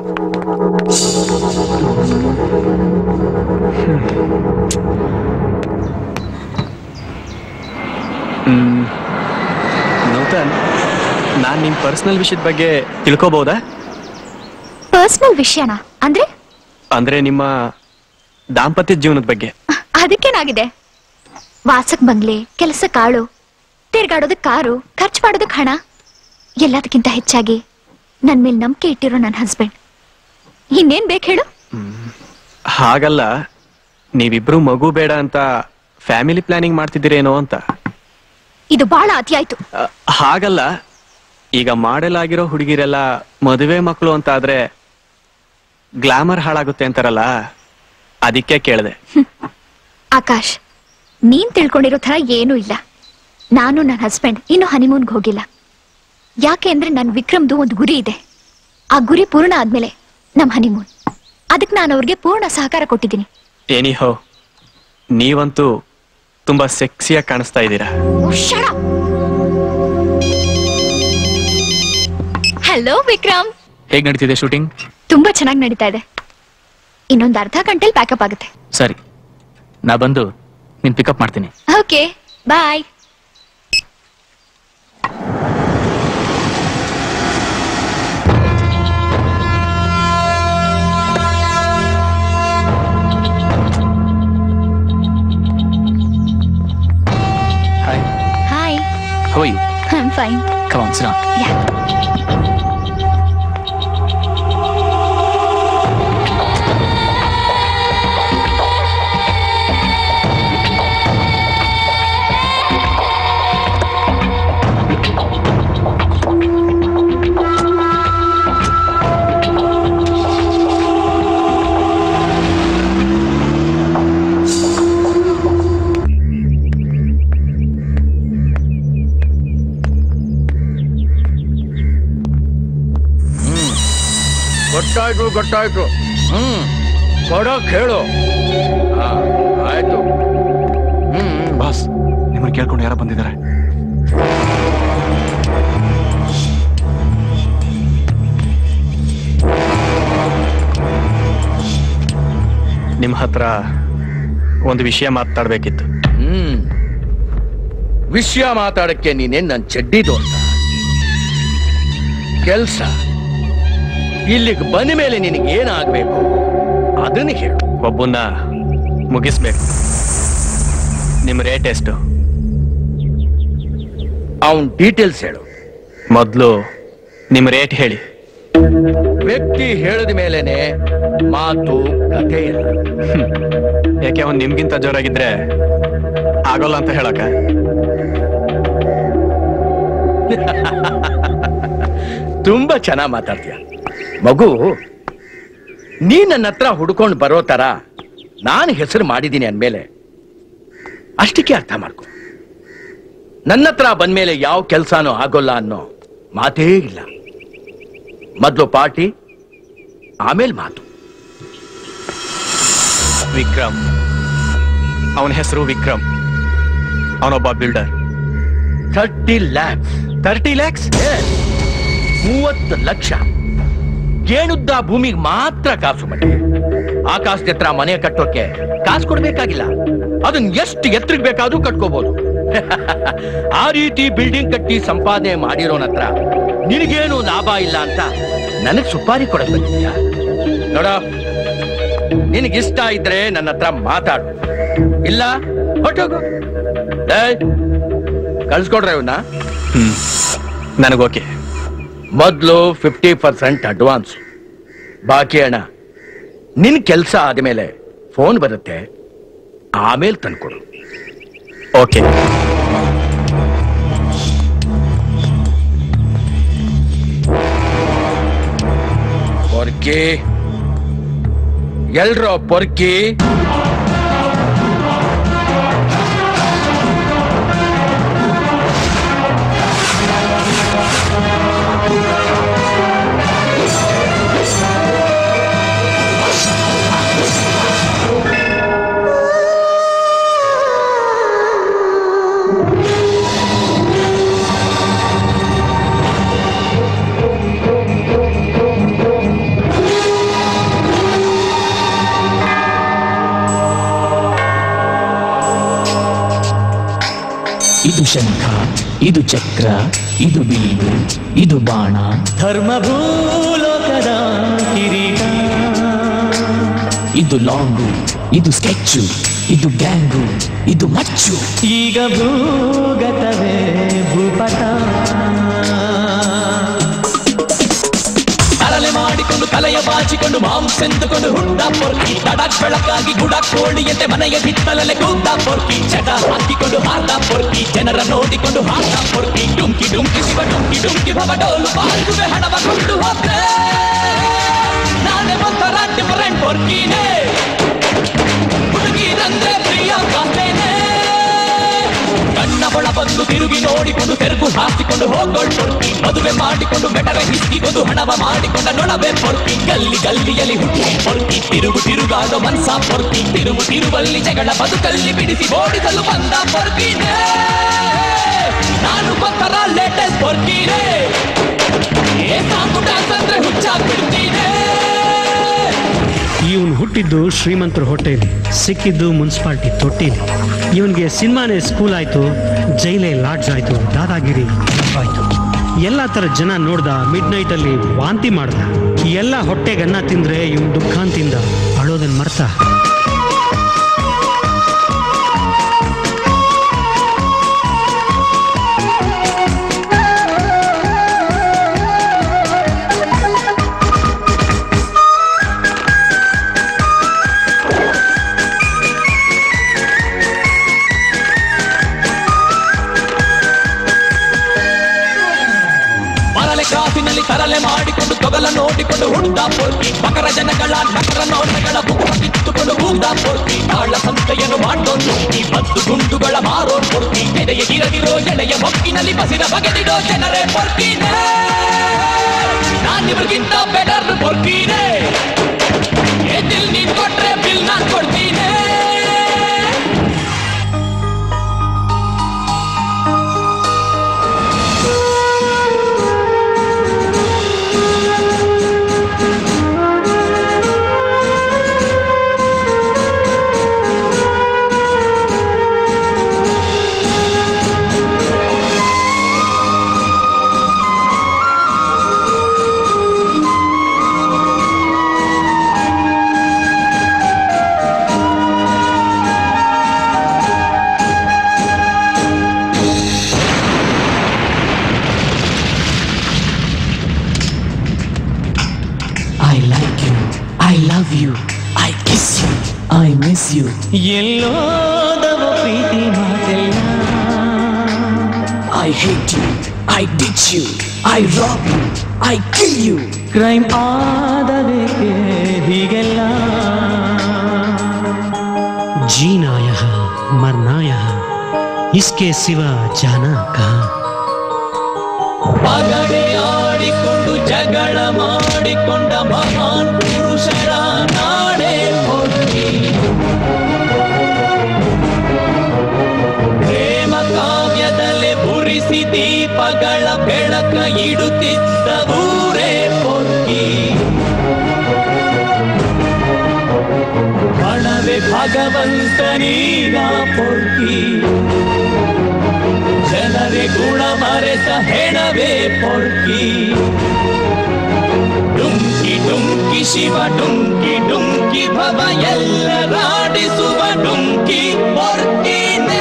hmm. Nutan ನಾನ್ ನಿಮ್ ಪರ್ಸನಲ್ ವಿಷಯದ ಬಗ್ಗೆ ತಿಳ್ಕೊಬಹುದಾ ಪರ್ಸನಲ್ ವಿಷಯನಾ ಅಂದ್ರೆ ಅಂದ್ರೆ ನಿಮ್ಮ ದಾಂಪತ್ಯ ಜೀವನದ ಬಗ್ಗೆ ಅದಕ್ಕೇನಾಗಿದೆ ವಾಸಕ್ ಬಂಗ್ಲೆ ಕೆಲಸ ಕಾಳು ತಿರ್ಗಾಡೋದಕ್ ಕಾರು ಖರ್ಚು ಮಾಡೋದಕ್ ಹಣ ಎಲ್ಲದಕ್ಕಿಂತ ಹೆಚ್ಚಾಗಿ ನನ್ ಮೇಲೆ ನಂಬಿಕೆ ಇಟ್ಟಿರೋ ನನ್ನ ಹಸ್ಬೆಂಡ್ ಇನ್ನೇನ್ ಬೇಕು ಹೇಳು ಹಾಗಲ್ಲ ನೀವಿಬ್ರು ಮಗು ಬೇಡ ಅಂತ ಫ್ಯಾಮಿಲಿ ಪ್ಲಾನಿಂಗ್ ಮಾಡ್ತಿದ್ದೀರೇನೋ ಅಂತ ಇದು ಬಹಳ ಅತಿ ಆಯ್ತು ಅ, ಹಾಗಲ್ಲ ಈಗ ಮಾಡೆಲ್ ಆಗಿರೋ ಹುಡುಗಿರೆಲ್ಲ ಮದುವೆ ಮಕ್ಕಳು ಅಂತ ಆದ್ರೆ ಗ್ಲಾಮರ್ ಹಾಳಾಗುತ್ತೆ ಅಂತಾರಲ್ಲ ಅದಕ್ಕೆ ಕೇಳಿದೆ ಆಕಾಶ್ ನೀನ್ ತಿಳ್ಕೊಂಡಿರೋ ತರ ಏನೂ ಇಲ್ಲ ನಾನು ನನ್ನ ಹಸ್ಬೆಂಡ್ ಇನ್ನು ಹನಿಮೂನ್ಗೆ ಹೋಗಿಲ್ಲ ಯಾಕೆ ಅಂದ್ರೆ ನನ್ ವಿಕ್ರಮ್ದು ಒಂದು ಗುರಿ ಇದೆ ಆ ಗುರಿ ಪೂರ್ಣ ಆದ್ಮೇಲೆ ನಮ್ ಹನಿಮೂನ್ ಅದಕ್ಕೆ ನಾನು ಅವ್ರಿಗೆ ಪೂರ್ಣ ಸಹಕಾರ ಕೊಟ್ಟಿದ್ದೀನಿ ಏನಿಹೋ ನೀವಂತೂ ತುಂಬಾ ಸೆಕ್ಸಿಯಾಗಿ ಕಾಣಿಸ್ತಾ ಇದ್ದೀರಾ ಹಲೋ ವಿಕ್ರಮ್ ಹೇಗ್ ನಡೀತಿದೆ ಶೂಟಿಂಗ್ ತುಂಬಾ ಚೆನ್ನಾಗಿ ನಡೀತಾ ಇದೆ ಇನ್ನೊಂದು ಅರ್ಧ ಗಂಟೆಲಿ ಪ್ಯಾಕಪ್ ಆಗುತ್ತೆ ಸರಿ ನಾ ಬಂದು ನಿನ್ ಪಿಕಪ್ ಮಾಡ್ತೀನಿ okay bye hi fine Come on, sit down. ಗೊತ್ತಾಯ್ತು ಗೊತ್ತಾಯ್ತು ಹ್ಮ್ ಕೊಡಕ್ ಹೇಳು ಹಾ, ಆಯ್ತು ಬಾಸ್ ನಿಮ್ಮನ್ನ ಕೇಳ್ಕೊಂಡು ಯಾರೋ ಬಂದಿದ್ದಾರೆ ನಿಮ್ಮ ಹತ್ರ ಒಂದು ವಿಷಯ ಮಾತಾಡ್ಬೇಕಿತ್ತು ಹ್ಮ್ ವಿಷಯ ಮಾತಾಡಕ್ಕೆ ನೀನೇನ್ ನನ್ ಚಡ್ಡಿದು ಅಂತ ಕೆಲ್ಸ ಇಲ್ಲಿಗೆ ಬಂದ ಮೇಲೆ ನಿನಗೆ ಏನಾಗ್ಬೇಕು ಅದನ್ನ ಹೇಳು ಒಬ್ಬನ್ನ ಮುಗಿಸ್ಬೇಕು ನಿಮ್ಮ ರೇಟ್ ಎಷ್ಟು ಅವನ್ ಡೀಟೇಲ್ಸ್ ಹೇಳು ಮೊದಲು ನಿಮ್ಮ ರೇಟ್ ಹೇಳಿ ವ್ಯಕ್ತಿ ಹೇಳಿದ ಮೇಲೆನೆ ಮಾತು ಕಥೆ ಇಲ್ಲ ಯಾಕೆ ಅವ್ನು ನಿಮ್ಗಿಂತ ಜೋರಾಗಿದ್ರೆ ಆಗೋಲ್ಲ ಅಂತ ಹೇಳಕ ತುಂಬಾ ಚೆನ್ನಾಗ್ ಮಾತಾಡ್ತೀಯ ಮಗು ನೀ ನನ್ನ ಹತ್ರ ಹುಡ್ಕೊಂಡು ಬರೋ ತರ ನಾನು ಹೆಸರು ಮಾಡಿದ್ದೀನಿ ಅಂದ್ಮೇಲೆ ಅಷ್ಟಕ್ಕೆ ಅರ್ಥ ಮಾಡ್ಕೊ ನನ್ನ ಹತ್ರ ಬಂದ್ಮೇಲೆ ಯಾವ ಕೆಲ್ಸಾನೂ ಆಗೋಲ್ಲ ಅನ್ನೋ ಮಾತೇ ಇಲ್ಲ ಮೊದ್ಲು ಪಾರ್ಟಿ ಆಮೇಲೆ ಮಾತು ವಿಕ್ರಮ್ ಅವನ ಹೆಸರು ವಿಕ್ರಮ್ ಅವನೊಬ್ಬ builder thirty lakhs thirty lakhs ಮೂವತ್ತು ಲಕ್ಷ ಗೇಣುದ್ದ ಭೂಮಿಗೆ ಮಾತ್ರ ಕಾಸು ಮನೆ ಆಕಾಶದ ಹತ್ರ ಮನೆ ಕಟ್ಟೋಕೆ ಕಾಸು ಕೊಡ್ಬೇಕಾಗಿಲ್ಲ ಅದನ್ನ ಎಷ್ಟು ಎತ್ತರಕ್ಕೆ ಬೇಕಾದ್ರೂ ಕಟ್ಕೋಬಹುದು ಆ ರೀತಿ ಬಿಲ್ಡಿಂಗ್ ಕಟ್ಟಿ ಸಂಪಾದನೆ ಮಾಡಿರೋನ ಹತ್ರ ನಿನಗೇನು ಲಾಭ ಇಲ್ಲ ಅಂತ ನನಗ್ ಸುಪಾರಿ ಕೊಡಕ್ ಬಂದಿದ್ಯಾ ನೋಡ ನಿನಗಿಷ್ಟ ಇದ್ರೆ ನನ್ನ ಹತ್ರ ಮಾತಾಡು ಇಲ್ಲ ಹೊಟ್ಟೋಗು ಕಳ್ಸ್ಕೊಡ್ರೆ ಇವನ್ನ ಹ್ಮ್ ನನಗೋಕೆ ಮೊದಲು ಫಿಫ್ಟಿ ಪರ್ಸೆಂಟ್ ಅಡ್ವಾನ್ಸ್ ಬಾಕಿ ಹಣ ನಿನ್ ಕೆಲಸ ಆದ್ಮೇಲೆ ಫೋನ್ ಬರುತ್ತೆ ಆಮೇಲೆ ತಂದ್ಕೊಡು ಓಕೆ ಪೊರ್ಕಿ ಎಲ್ರೋ ಪೊರ್ಕಿ ಇದು ಶಂಖ ಇದು ಚಕ್ರ ಇದು ಬೀಡು ಇದು ಬಾಣ ಧರ್ಮ ಭೂಲೋಕದ ಕಿರೀಟ ಇದು ಲಾಂಗು ಇದು ಸ್ಕೆಚ್ಚು ಇದು ಗ್ಯಾಂಗು ಇದು ಮಚ್ಚು ಈಗ ಭೂಗತವೇ ಭೂಪಟ ಅರಳೆ ಮಾಡಿಕೊಂಡು ಕಲೆಯ ಬಾಚಿಕೊಂಡು ಮಾಂಸೆಂದುಕೊಂಡು ಹುಟ್ಟ ಪೊರ್ಕಿ ತಡಕ್ ಬೆಳಕಾಗಿ ಗುಡ ಕೋಳಿಯಂತೆ ಮನೆಯ ಹಿತ್ತಲಲೆ ಕೂತ ಪೊರ್ಕಿ ಚಟ ಹಾಕಿಕೊಂಡು ಹಾರ್ದ ಪೊರ್ಕಿ ಜನರ ನೋಡಿಕೊಂಡು ಹಾರ್ದ ಪೊರ್ಕಿ ಡುಂಕಿ ಡುಂಕಿ ಶಿವ ಡುಂಕಿ ಡುಂಕಿ ಭವ ಡೋಲು ಬಾಲ್ಗುವೆ ಹಣವ ಕೊಂಡು ಹೋದ್ರೆ ನಾನೇ ಒಂಥರ ಡಿಫರೆಂಟ್ ಪೊರ್ಕಿನೇ ಹುಡುಗಿರಂದ್ರೆ ಪ್ರಿಯ ಕಾಸ್ತೇನೆ ಕಣ್ಣ ಬಳ ಬಂದು ತಿರುಗಿ ನೋಡಿಕೊಂಡು ತೆರುಗು ಹಾಕಿಕೊಂಡು ಹೋಗೋಳ್ ಪೊರ್ಕಿ ಮದುವೆ ಮಾಡಿಕೊಂಡು ಬೆಟರ ಹಿಸ್ಕಿಕೊಂಡು ಹಣವ ಮಾಡಿಕೊಂಡ ನೊಡವೆ ಪೊರ್ಕಿ ಗಲ್ಲಿ ಗಲ್ಲಿಯಲ್ಲಿ ಹುಟ್ಟಿ ಪೊರ್ಕಿ ತಿರುಗು ತಿರುಗಾಡೋ ಮನ್ಸ ಪೊರ್ಕಿ ತಿರುಗು ತಿರುವಲ್ಲಿ ಜಗಳ ಬದುಕಲ್ಲಿ ಬಿಡಿಸಿ ಓಡಿಸಲು ಬಂದ ಪೊರ್ಕಿನೇ ನಾನು ಗೊತ್ತರ ಲೇಟೆಸ್ಟ್ ಪೊರ್ಕಿನೇ ಏ ಸಾಕು ಡ್ಯಾನ್ಸ್ ಅಂದ್ರೆ ಹುಚ್ಚಾಗ್ಬಿಡ್ತೀನಿ ಇವನು ಹುಟ್ಟಿದ್ದು ಶ್ರೀಮಂತರ ಹೊಟ್ಟೆಯಲ್ಲಿ ಸಿಕ್ಕಿದ್ದು ಮುನ್ಸಿಪಾಲ್ಟಿ ತೊಟ್ಟಿಲಿ ಇವನಿಗೆ ಸಿನಿಮಾನೇ ಸ್ಕೂಲ್ ಆಯ್ತು ಜೈಲೇ ಲಾಡ್ಜ್ ಆಯ್ತು ದಾದಾಗಿರಿ ಆಯ್ತು ಎಲ್ಲ ಥರ ಜನ ನೋಡ್ದ ಮಿಡ್ ನೈಟಲ್ಲಿ ವಾಂತಿ ಮಾಡ್ದ ಎಲ್ಲ ಹೊಟ್ಟೆಗನ್ನ ತಿಂದ್ರೆ ಇವನ್ ದುಃಖಾಂತಿಂದ ಅಳೋದನ್ನ ಮರ್ತ ದಾರಿಯಲ್ಲಿ ತರಲೆ ಮಾಡಿಕೊಂಡು ತೊಗಲ ನೋಡಿಕೊಂಡು ಹುಡ್ದ ಪೋರ್ಕಿ ಮಕರ ಜನಗಳ ನಕರ ನೋಟಗಳ ಬುಕ್ಕ ಕಿತ್ತುಕೊಂಡು ಹೂದ ಪೋರ್ಕಿ ಕಾಳ ಸಂತೆಯನ್ನು ಮಾಡೋನು ಈ ಹತ್ತು ಗುಂಡುಗಳ ಮಾರೋ ಪೊರ್ಕಿ ಎದೆಯ ಗಿರಗಿರೋ ಎಳೆಯ ಮೊಕ್ಕಿನಲ್ಲಿ ಬಸಿದ ಬಗೆದಿಡೋ ಜನರೇ ಪೊರ್ಕಿನೇ ನಾನಿವ್ರಿಗಿಂತ ಬೆಟರ್ ಪೊರ್ಕಿನೇ ಎದಿಲ್ ನೀನ್ ಕೊಟ್ರೆ ಬಿಲ್ ನಾನ್ ಕೊಡ್ತೀನಿ I like you. I love you. I kiss you. I miss you. ಎಲ್ಲೋದವ ಪ್ರೀತಿ ಮಾತೆಲ್ಲ I hate you. I ditch you. I rob you. I kill you. Crime ಆದಬೇಕೆ ಹೀಗೆಲ್ಲ जीना यहाँ मरना यहाँ इसके सिवा जाना कहाँ ಪಗಡೆ ಆಡಿಕೊಂಡು ಜಗಳ ಮಾಡಿಕೊಂಡ ಮಹಾನ್ ಪುರುಷರ ನಾಡೆ ಹೋಗಿ ಪ್ರೇಮ ಕಾವ್ಯದಲ್ಲೇ ಬುರಿಸಿ ದೀಪಗಳ ಬೆಳಕ ಇಡುತ್ತಿದ್ದ ಊರೇ ಪೊರ್ಕಿ ಬಣವೆ ಭಗವಂತನೀಗ ಪೊರ್ಕಿ ಜನರೇ ಗುಣ ಮರೆತ ಹೆಣವೇ ಪೊರ್ಕಿ ಡುಂಕಿ ಡುಂಕಿ ಶಿವ ಡುಂಕಿ ಡುಂಕಿ ಭವ ಎಲ್ಲರಾಡಿಸುವ ಡುಂಕಿ ಪೊರ್ಕಿನೇ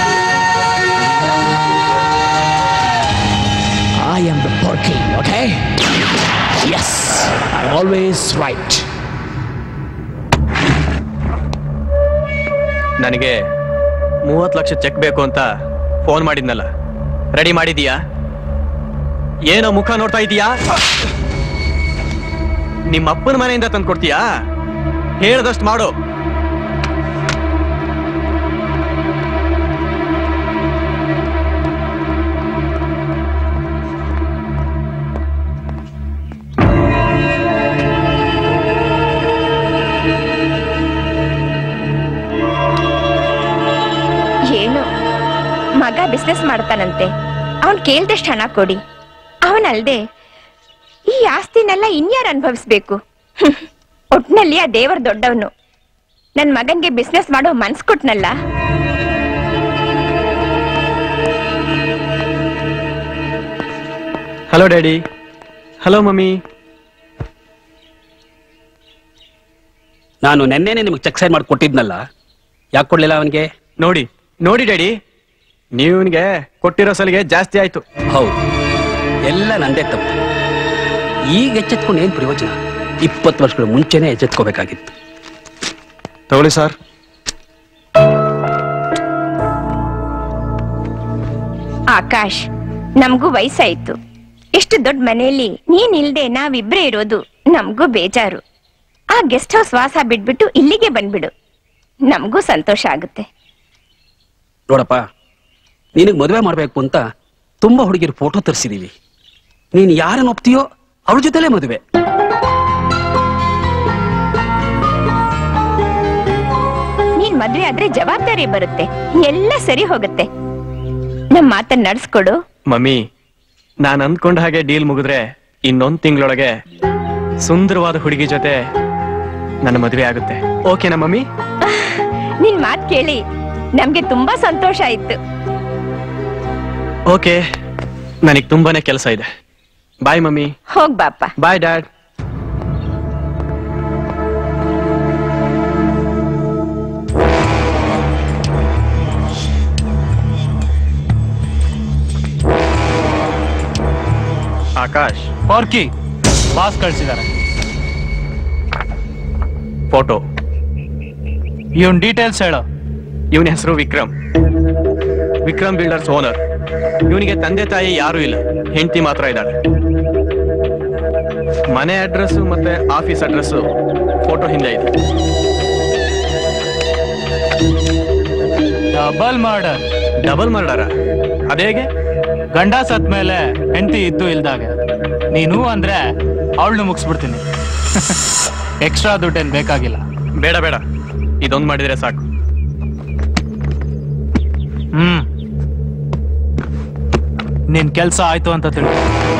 I am the porky, okay? Yes, I'm always right. ನನಗೆ ಮೂವತ್ತು ಲಕ್ಷ ಚೆಕ್ ಬೇಕು ಅಂತ ಫೋನ್ ಮಾಡಿದ್ನಲ್ಲ ರೆಡಿ ಮಾಡಿದೀಯಾ ಏನೋ ಮುಖ ನೋಡ್ತಾ ಇದೀಯಾ ನಿಮ್ಮ ಅಪ್ಪನ ಮನೆಯಿಂದ ತಂದು ಕೊಡ್ತೀಯಾ ಹೇಳ್ದಷ್ಟು ಮಾಡು ಏನು ಮಗ ಬಿಸ್ನೆಸ್ ಮಾಡ್ತಾನಂತೆ ಅವನ್ ಕೇಳ್ದಷ್ಟು ಹಣ ಕೊಡಿ ಅವನಲ್ದೆ ಈ ಆಸ್ತಿನೆಲ್ಲ ಇನ್ಯಾರು ಅನುಭವಿಸ್ಬೇಕು ಹ್ಮ್. ಒಟ್ನಲ್ಲಿ ಆ ದೇವರ ದೊಡ್ಡವನು ನನ್ ಮಗನ್ಗೆ ಬಿಸ್ನೆಸ್ ಮಾಡೋ ಮನ್ಸ್ ಕೊಟ್ನಲ್ಲ ಹಲೋ ಡ್ಯಾಡಿ ಹಲೋ ಮಮ್ಮಿ ನಾನು ನೆನ್ನೆನೆ ನಿಮಗೆ ಚೆಕ್ ಸೈನ್ ಮಾಡಿ ಕೊಟ್ಟಿದ್ನಲ್ಲ ಯಾಕೆ ಕೊಡ್ಲಿಲ್ಲ ಅವನಿಗೆ ನೋಡಿ ನೋಡಿ ಡ್ಯಾಡಿ ನೀವನ್ಗೆ ಕೊಟ್ಟಿರೋ ಸಲಿಗೆ ಜಾಸ್ತಿ ಆಯ್ತು ಹೌದು ಎಲ್ಲ ನಂದೇ ತಪ್ಪು ಈಗ ಎಚ್ಚೆತ್ಕೊಂಡು ಏನ್ ಪ್ರಯೋಜನ ಇಪ್ಪತ್ತು ವರ್ಷಗಳ ಮುಂಚೆನೆ ಎಚ್ಚೆತ್ಕೋಬೇಕಾಗಿತ್ತು ತಗೊಳ್ಳಿ ಸರ್ ಆಕಾಶ್ ನಮಗೂ ವಯಸ್ಸಾಯ್ತು ಇಷ್ಟು ದೊಡ್ಡ ಮನೆಯಲ್ಲಿ ನೀನ್ ಇಲ್ದೆ ನಾವಿಬ್ರೇ ಇರೋದು ನಮಗೂ ಬೇಜಾರು ಆ ಗೆಸ್ಟ್ ಹೌಸ್ ವಾಸ ಬಿಟ್ಬಿಟ್ಟು ಇಲ್ಲಿಗೆ ಬಂದ್ಬಿಡು ನಮಗೂ ಸಂತೋಷ ಆಗುತ್ತೆ ನೋಡಪ್ಪ ನಿನಗೆ ಮದುವೆ ಮಾಡಬೇಕು ಅಂತ ತುಂಬಾ ಹುಡುಗಿರು ಫೋಟೋ ತರಿಸಿದೀವಿ ನೀನು ಯಾರನ್ನ ಒಪ್ತೀಯೋ ಅವಳ ಜೊತೆಲೇ ಮದುವೆ ನೀನ್ ಮದ್ವೆ ಆದ್ರೆ ಜವಾಬ್ದಾರಿ ಬರುತ್ತೆ ಎಲ್ಲ ಸರಿ ಹೋಗುತ್ತೆ ನಮ್ ಮಾತನ್ನ ನಡ್ಸ್ಕೊಡು ಮಮ್ಮಿ ನಾನು ಅಂದ್ಕೊಂಡ ಹಾಗೆ ಡೀಲ್ ಮುಗಿದ್ರೆ ಇನ್ನೊಂದ್ ತಿಂಗಳೊಳಗೆ ಸುಂದರವಾದ ಹುಡುಗಿ ಜೊತೆ ನನ್ನ ಮದುವೆ ಆಗುತ್ತೆ ಓಕೆನಾ ಮಮ್ಮಿ ನಿನ್ ಮಾತ್ ಕೇಳಿ ನಮ್ಗೆ ತುಂಬಾ ಸಂತೋಷ ಆಯ್ತು ಓಕೆ ನನಗೆ ತುಂಬಾನೇ ಕೆಲಸ ಇದೆ ಬಾಯ್ ಮಮ್ಮಿ ಹೋಗ್ ಬಾಪ ಬಾಯ್ ಡ್ಯಾಡ್ ಆಕಾಶ್ ಪಾರ್ಕಿ ಬಾಸ್ ಕಳ್ಸಿದ್ದಾರೆ ಫೋಟೋ ಇವನ್ ಡೀಟೇಲ್ಸ್ ಹೇಳು ಇವನ ಹೆಸರು ವಿಕ್ರಮ್ ವಿಕ್ರಮ್ ಬಿಲ್ಡರ್ಸ್ ಓನರ್ ಇವನಿಗೆ ತಂದೆ ತಾಯಿ ಯಾರೂ ಇಲ್ಲ ಹೆಂಡತಿ ಮಾತ್ರ ಇದ್ದಾಳೆ ಮನೆ ಅಡ್ರೆಸ್ ಮತ್ತೆ ಆಫೀಸ್ ಅಡ್ರೆಸ್ ಫೋಟೋ ಹಿಂದೆ ಇದೆ ಡಬಲ್ ಮರ್ಡರ್ ಡಬಲ್ ಮರ್ಡರ ಅದೇಗೆ ಗಂಡ ಸತ್ ಮೇಲೆ ಹೆಂಡತಿ ಇದ್ದು ಇಲ್ದಾಗ ನೀನು ಅಂದ್ರೆ ಅವಳನ್ನು ಮುಗಿಸ್ಬಿಡ್ತೀನಿ ಎಕ್ಸ್ಟ್ರಾ ದುಡ್ಡೇನ್ ಬೇಕಾಗಿಲ್ಲ ಬೇಡ ಬೇಡ ಇದೊಂದು ಮಾಡಿದ್ರೆ ಸಾಕು ಹ್ಮ್ ನಿನ್ ಕೆಲ್ಸ ಆಯ್ತು ಅಂತ ತಿಳ್ಕೊ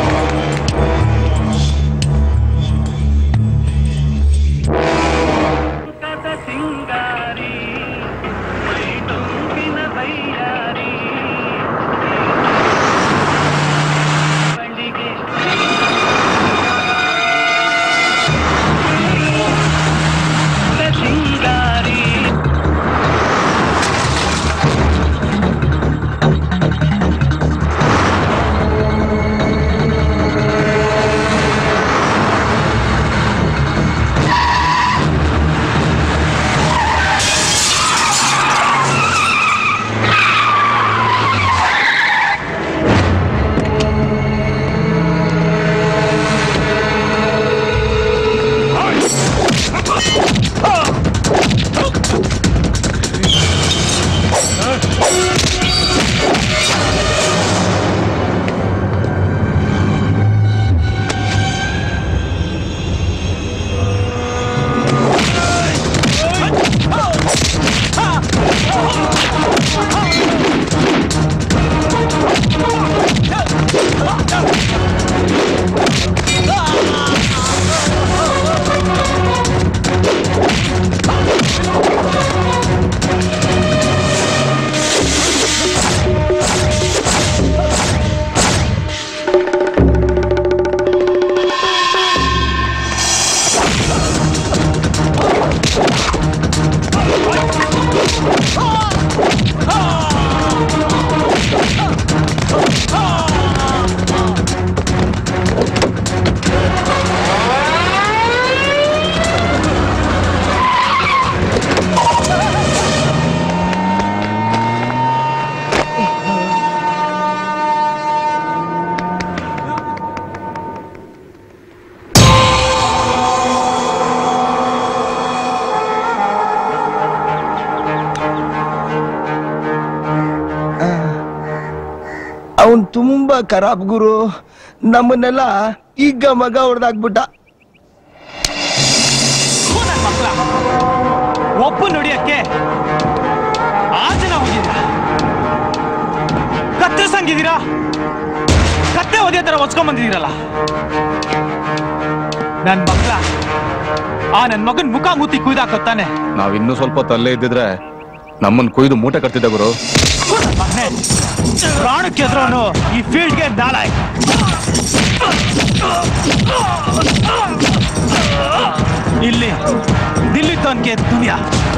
ಅವನ್ ತುಂಬಾ ಖರಾಬ್ ಗುರು ನಮ್ಮನ್ನೆಲ್ಲ ಈಗ ಮಗ ಹೊಡೆದಾಕ್ಬಿಟ್ಟ ಒಪ್ಪು ನುಡಿಯಕ್ಕೆ ಆ ಜನ ಹೋಗಿದ್ದೀರಾ ಕತ್ತರಿಸಂಗಿದ್ದೀರಾ ಕತ್ತೆ ಒದೆ ತರ ಒಚ್ಕೊಂಡ್ ಬಂದಿದ್ದೀರಲ್ಲ ನನ್ ಮಕ್ಳ ಆ ನನ್ ಮಗನ್ ಮುಖ ಮೂತಿ ಕುಯ್ದಾಕೊತ್ತಾನೆ ನಾವ್ ಇನ್ನೂ ಸ್ವಲ್ಪ ತಲ್ಲೇ ಇದ್ದಿದ್ರೆ ನಮ್ಮನ್ ಕೊಯ್ದು ಮೂಟೆ ಕಟ್ತಿದ್ದ ಗುರು ಮಗನೇ ಪ್ರಾಣಕ್ಕೆ ಎದುರೋನು ಈ ಫೀಲ್ಡ್ಗೆ ನಾಲಾಯ್ ಇಲ್ಲಿ ದಿಲ್ಲಿ ತನಕ ದುನಿಯಾ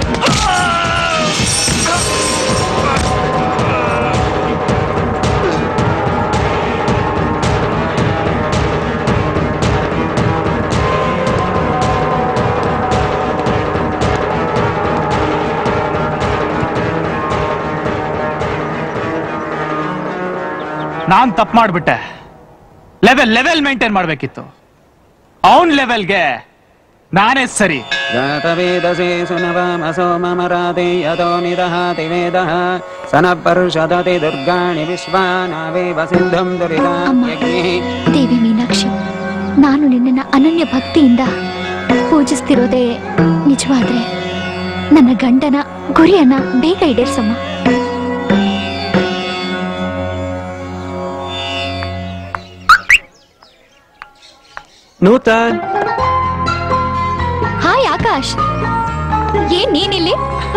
ನಾನ್ ತಪ್ಪು ಮಾಡ್ಬಿಟ್ಟೆ ಲೆವೆಲ್ ಲೆವೆಲ್ ಮೇಂಟೈನ್ ಮಾಡ್ಬೇಕಿತ್ತು ಅವನ್ ಲೆವೆಲ್ಗೆ ನಾನೇ ಸರಿ जातवेदसे सुनवामसो मम राधे यतो निदहाति वेदः स नः परुषदति दुर्गाणि विश्वानावेव सिद्धं दुरिताज्ञे ದೇವಿ ಮೀನಾಕ್ಷಿ ನಾನು ನಿನ್ನನ್ನ ಅನನ್ಯ ಭಕ್ತಿಯಿಂದ ಪೂಜಿಸ್ತಿರೋದೇ ನಿಜವಾದ್ರೆ ನನ್ನ ಗಂಡನ ಗುರಿಯನ್ನ ಬೇಗ ಈಡೇರ್ಸಮ್ಮ ನೂತನ್ ಹಾಯ್ ಆಕಾಶ್ ಏನ್ ನೀನಿಲ್ಲಿ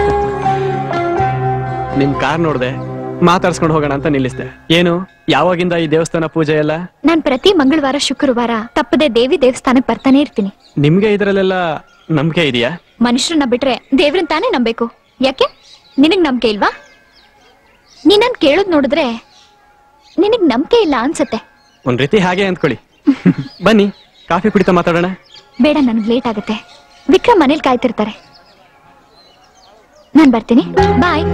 ನಿಮ್ ಕಾರ್ ನೋಡ್ದೆ ಮಾತಾಡ್ಸ್ಕೊಂಡು ಹೋಗೋಣ ಅಂತ ನಿಲ್ಲಿಸ್ದೆ ಏನು ಯಾವಾಗಿಂದ ಈ ದೇವಸ್ಥಾನ ಪೂಜೆ ಎಲ್ಲ ನಾನ್ ಪ್ರತಿ ಮಂಗಳವಾರ ಶುಕ್ರವಾರ ತಪ್ಪದೆ ದೇವಿ ದೇವಸ್ಥಾನಕ್ಕೆ ಬರ್ತಾನೆ ಇರ್ತೀನಿ ನಿಮ್ಗೆ ಇದ್ರಲ್ಲೆಲ್ಲ ನಂಬಿಕೆ ಇದೆಯಾ ಮನುಷ್ಯರನ್ನ ಬಿಟ್ರೆ ದೇವ್ರನ್ ತಾನೇ ನಂಬೇಕು ಯಾಕೆ ನಿನಗ್ ನಂಬಿಕೆ ಇಲ್ವಾ ನೀನನ್ ಕೇಳೋದ್ ನೋಡಿದ್ರೆ ನಿನಗ್ ನಂಬಿಕೆ ಇಲ್ಲ ಅನ್ಸತ್ತೆ ಒಂದ್ ರೀತಿ ಹಾಗೆ ಅಂದ್ಕೊಳ್ಳಿ ಬನ್ನಿ ಕಾಫಿ ಕುಡಿತಾ ಮಾತಾಡೋಣ ಬೇಡ ನನಗ್ ಲೇಟ್ ಆಗುತ್ತೆ ವಿಕ್ರಮ್ ಮನೇಲಿ ಕಾಯ್ತಿರ್ತಾರೆ ನಾನ್ ಬರ್ತೀನಿ ಬಾಯ್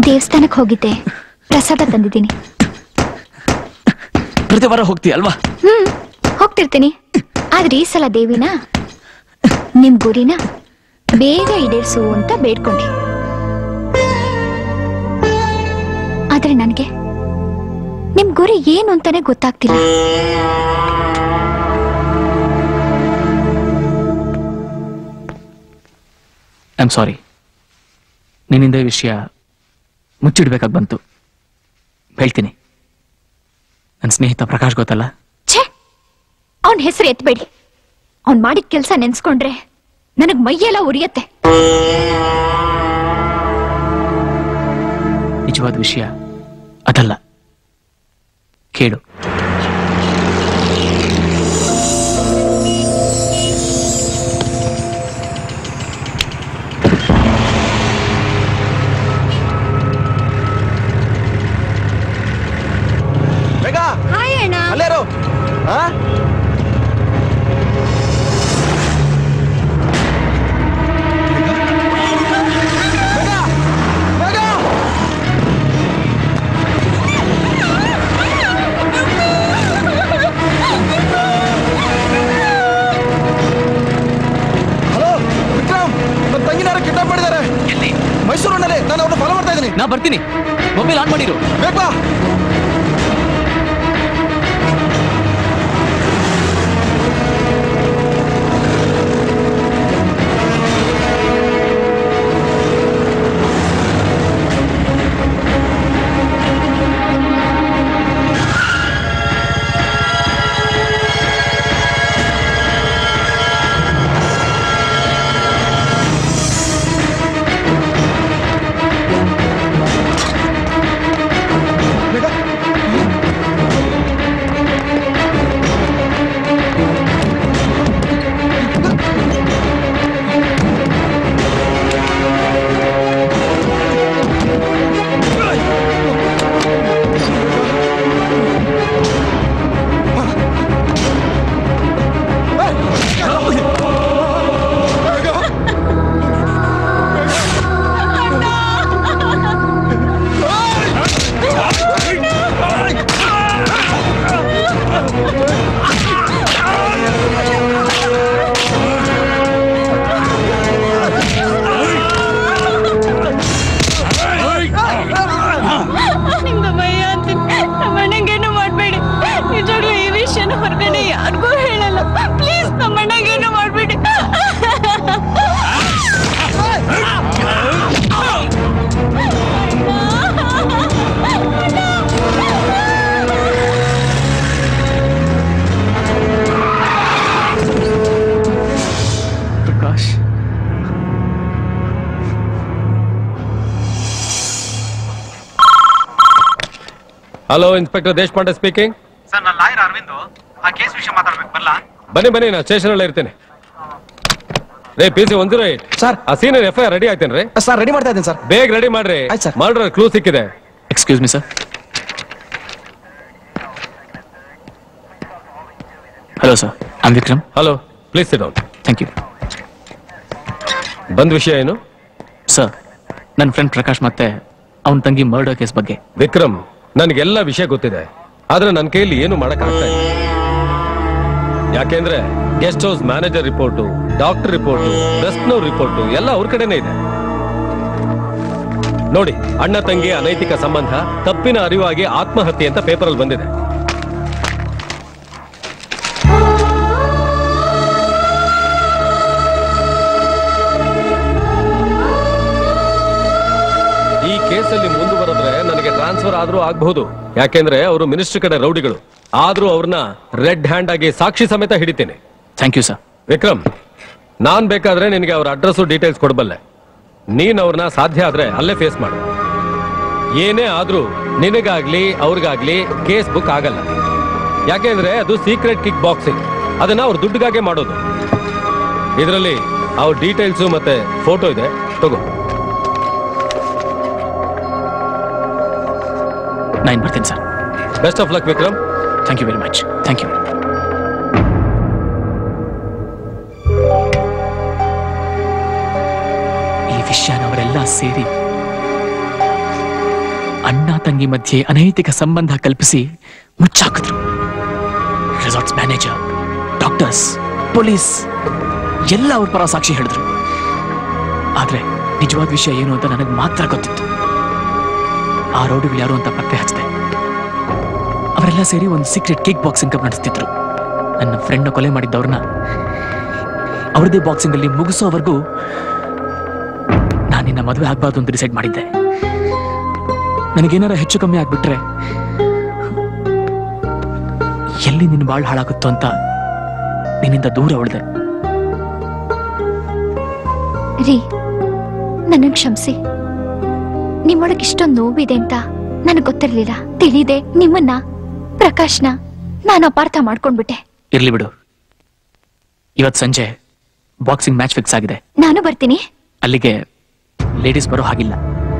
ದೇವಸ್ಥಾನಕ್ಕೆ ಹೋಗಿದ್ದೆ ಪ್ರಸಾದ ತಂದಿದ್ದೀನಿ ಪ್ರತಿ ವಾರ ಹೋಗ್ತೀಯ ಅಲ್ವಾ ಹ್ಮ್ ಹೋಗ್ತಿರ್ತೀನಿ ಆದ್ರೆ ಈ ಸಲ ದೇವಿನ ನಿಮ್ ಗುರಿನ ಬೇಗ ಈಡೇರ್ಸು ಅಂತ ಬೇಡ್ಕೊಂಡೆ ಆದ್ರೆ ನನ್ಗೆ ನಿಮ್ ಗುರಿ ಏನು ಅಂತಾನೆ ಗೊತ್ತಾಗ್ತಿಲ್ಲ ಐ ಆಮ್ ಸಾರಿ ನಿನ್ನಿಂದ ಈ ವಿಷಯ ಮುಚ್ಚಿಡ್ಬೇಕಾಗಿ ಬಂತು ಹೇಳ್ತೀನಿ ನನ್ನ ಸ್ನೇಹಿತ ಪ್ರಕಾಶ್ ಗೊತ್ತಲ್ಲ ಛೇ ಅವನ್ ಹೆಸರು ಎತ್ಬೇಡಿ ಅವ್ನ್ ಮಾಡಿದ ಕೆಲ್ಸ ನೆನ್ಸ್ಕೊಂಡ್ರೆ ನನಗ್ ಮೈಯೆಲ್ಲ ಉರಿಯತ್ತೆ ನಿಜವಾದ ವಿಷಯ ಅದಲ್ಲ ಕೇಳು ಬೇಗ ಹಾಯ್ ಅಣ್ಣ ಅಲ್ಲೇ ಇರು ಹಾ ಹಲೋ ವಿಕ್ರಮ್ ನನ್ನ ತಂಗಿನಾರ ಕಿಡ್ನಾಪ್ ಮಾಡಿದ್ದಾರೆ ಮೈಸೂರಿನಲ್ಲಿ ನಾನು ಅವ್ರನ್ನ ಫಾಲೋ ಮಾಡ್ತಾ ಇದ್ದೀನಿ ನಾ ಬರ್ತೀನಿ ಮೊಬೈಲ್ ಆನ್ ಮಾಡಿರು ಬೇಕಾ ನಿಮ್ದು ಭಯ ಅಂತೀನಿ ನಮ್ಮಣ್ಣಂಗೇನು ಮಾಡ್ಬೇಡಿ ನಿಜವಾಗ್ಲೂ ಈ ವಿಷಯನ ಹೊರಗಡೆ ಯಾರಿಗೂ ಹೇಳಲ್ಲ ಪ್ಲೀಸ್ ನಮ್ಮಣ್ಣಂಗೇನು ಮಾಡ್ಬೇಡಿ Prakash hello inspector Deshpande speaking sir ನಾನು ಲಾಯರ್ ಅರವಿಂದ್ ಆ ಕೇಸ್ ವಿಷಯ ಮಾತಾಡ್ಬೇಕು ಬರ್ಲಾ ಬನ್ನಿ ಬನ್ನಿ ನಾನು ಸ್ಟೇಷನ್ ಅಲ್ಲಿ ಇರ್ತೇನೆ ರೇ ಪಿ ಸಿ ಒಂದಿರೋ ಸರ್ ಆ ಸೀನಿಯರ್ ಎಫ್ ಐ ರೆಡಿ ಆಯ್ತೇನ್ರಿ ಸರ್ ರೆಡಿ ಮಾಡ್ತಾ ಇದ್ದೀನಿ ಸರ್ ಬೇಗ ರೆಡಿ ಮಾಡ್ರಿ ಮರ್ಡರ್ ಕ್ಲೂ ಸಿಕ್ಕಿದೆ excuse me sir hello sir I'm Vikram hello please sit down thank you ಬಂದ್ ವಿಷಯ ಏನು ಸರ್ ನನ್ನ ಫ್ರೆಂಡ್ ಪ್ರಕಾಶ್ ಮತ್ತೆ ಅವನ ತಂಗಿ ಮರ್ಡರ್ ಕೇಸ್ ಬಗ್ಗೆ ವಿಕ್ರಮ್ ನನಗೆಲ್ಲ ವಿಷಯ ಗೊತ್ತಿದೆ ಆದ್ರೆ ನನ್ನ ಕೈಯಲ್ಲಿ ಏನು ಮಾಡಕ್ ಆಗ್ತಾ ಇಲ್ಲ ಯಾಕೆಂದ್ರೆ guest house manager report doctor report ರೆಸ್ಟ್ನವ್ರ ರಿಪೋರ್ಟು ಎಲ್ಲ ಅವ್ರ ಕಡೆನೇ ಇದೆ ನೋಡಿ ಅಣ್ಣ ತಂಗಿ ಅನೈತಿಕ ಸಂಬಂಧ ತಪ್ಪಿನ ಅರಿವಾಗಿ ಆತ್ಮಹತ್ಯೆ ಅಂತ ಪೇಪರ್ ಅಲ್ಲಿ ಬಂದಿದೆ ಈ ಕೇಸಲ್ಲಿ ಮುಂದುವರೆದ್ರೆ ನನಗೆ ಟ್ರಾನ್ಸ್ಫರ್ ಆದ್ರೂ ಆಗಬಹುದು ಯಾಕೆಂದ್ರೆ ಅವರು ಮಿನಿಸ್ಟರ್ ಕಡೆ ರೌಡಿಗಳು ಆದ್ರೂ ಅವ್ರನ್ನ ರೆಡ್ ಹ್ಯಾಂಡ್ ಆಗಿ ಸಾಕ್ಷಿ ಸಮೇತ ಹಿಡಿತೀನಿ ಥ್ಯಾಂಕ್ ಯು ಸರ್ ವಿಕ್ರಮ್ ನಾನ್ ಬೇಕಾದ್ರೆ ನಿನಗೆ ಅವ್ರ ಅಡ್ರೆಸ್ ಡೀಟೇಲ್ಸ್ ಕೊಡಬಲ್ಲೆ ನೀನ್ ಅವ್ರನ್ನ ಸಾಧ್ಯ ಆದ್ರೆ ಅಲ್ಲೇ ಫೇಸ್ ಮಾಡು ಏನೇ ಆದ್ರೂ ನಿನಗಾಗ್ಲಿ ಅವ್ರಿಗಾಗ್ಲಿ ಕೇಸ್ ಬುಕ್ ಆಗಲ್ಲ ಯಾಕೆಂದ್ರೆ ಅದು ಸೀಕ್ರೆಟ್ ಕಿಕ್ ಬಾಕ್ಸಿಂಗ್ ಅದನ್ನ ಅವ್ರ ದುಡ್ಡಿಗಾಗೆ ಮಾಡೋದು ಇದರಲ್ಲಿ ಅವ್ರ ಡೀಟೇಲ್ಸ್ ಮತ್ತೆ ಫೋಟೋ ಇದೆ ತಗೋ ನಾನು ಬರ್ತೀನಿ sir best of luck Vikram thank you very much thank you ಈ ವಿಷಯನ ಅವರೆಲ್ಲ ಸೇರಿ ಅಣ್ಣ ತಂಗಿ ಮಧ್ಯೆ ಅನೈತಿಕ ಸಂಬಂಧ ಕಲ್ಪಿಸಿ ಮುಚ್ಚಾಕಿದ್ರು ರೆಸಾರ್ಟ್ಸ್ ಮ್ಯಾನೇಜರ್ ಡಾಕ್ಟರ್ಸ್ ಪೊಲೀಸ್ ಎಲ್ಲ ಅವ್ರ ಪರ ಸಾಕ್ಷಿ ಹೇಳಿದ್ರು ಆದ್ರೆ ನಿಜವಾದ ವಿಷಯ ಏನು ಅಂತ ನನಗೆ ಮಾತ್ರ ಗೊತ್ತಿತ್ತು ಆ ರೌಡಿಗಳು ಯಾರು ಅಂತ ಪತ್ತೆ ಹಚ್ಚಿದೆ ಅವರೆಲ್ಲ ಸೇರಿ ಒಂದು ಸೀಕ್ರೆಟ್ ಕಿಕ್ ಬಾಕ್ಸಿಂಗ್ ಕಪ್ ನಡೆಸ್ತಿದ್ರು ನನ್ನ ಫ್ರೆಂಡ್ನ ಕೊಲೆ ಮಾಡಿದ್ದವ್ರನ್ನ ಅವ್ರದೇ ಬಾಕ್ಸಿಂಗ್ ಅಲ್ಲಿ ಮುಗಿಸೋವರೆಗೂ ನಾನು ನಿನ್ನ ಮದುವೆ ಆಗ್ಬಾರ್ದು ಅಂತ ಡಿಸೈಡ್ ಮಾಡಿದ್ದೆ ನನಗೇನಾರ ಹೆಚ್ಚು ಕಮ್ಮಿ ಆಗ್ಬಿಟ್ರೆ ಎಲ್ಲಿ ನಿನ್ನ ಬಾಳ್ ಹಾಳಾಗುತ್ತೋ ಅಂತ ನಿನ್ನಿಂದ ದೂರ ಉಳಿದೆ ರೀ ನನಗ್ ಕ್ಷಮಿಸಿ ನಿಮ್ಮೊಳಗೆ ಇಷ್ಟೊಂದು ನೋವಿದೆ ಅಂತ ನನಗೆ ಗೊತ್ತಿರ್ಲಿಲ್ಲ ತಿಳಿದೆ ನಿಮ್ಮನ್ನ ಪ್ರಕಾಶ್ನ ನಾನು ಅಪಾರ್ಥ ಮಾಡ್ಕೊಂಡ್ಬಿಟ್ಟೆ ಇರ್ಲಿ ಬಿಡು ಇವತ್ ಸಂಜೆ ಬಾಕ್ಸಿಂಗ್ ಮ್ಯಾಚ್ ಫಿಕ್ಸ್ ಆಗಿದೆ ನಾನು ಬರ್ತೀನಿ ಅಲ್ಲಿಗೆ ಲೇಡೀಸ್ ಬರೋ ಹಾಗಿಲ್ಲ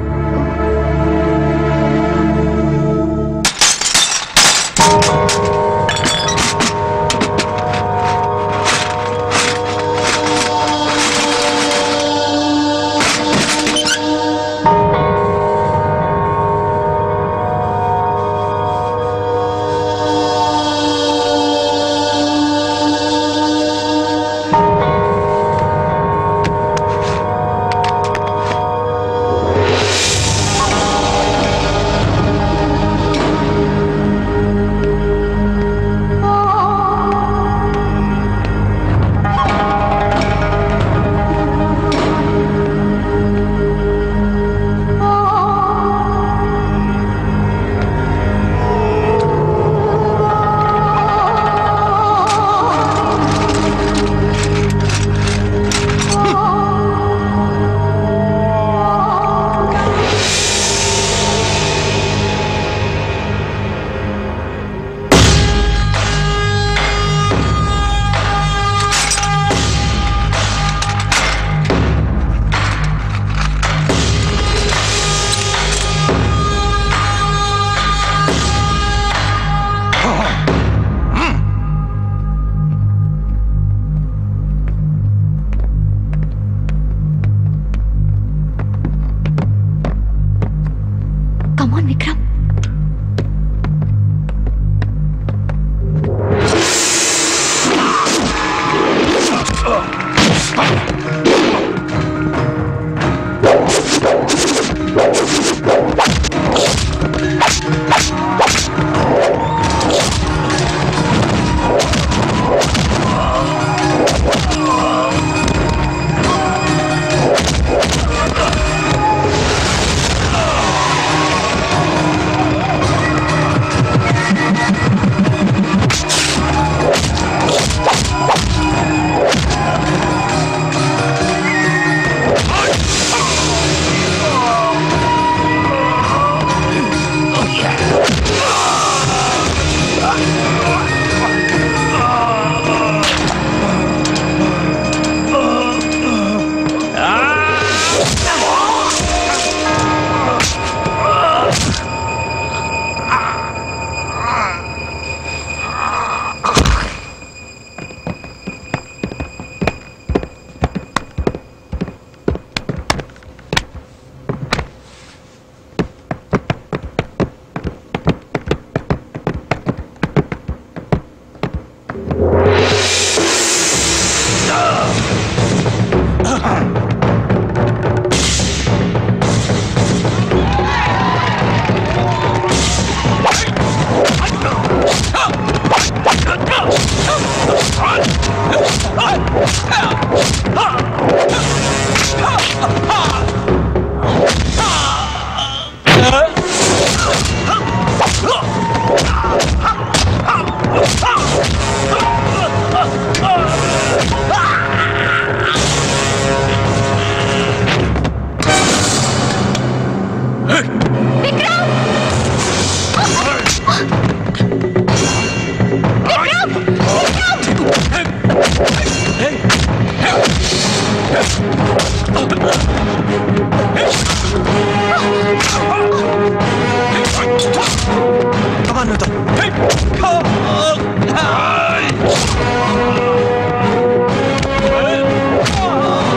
ಕಮಾನ್ ವಿಕ್ರಮ್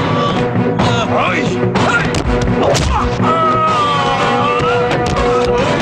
Hey!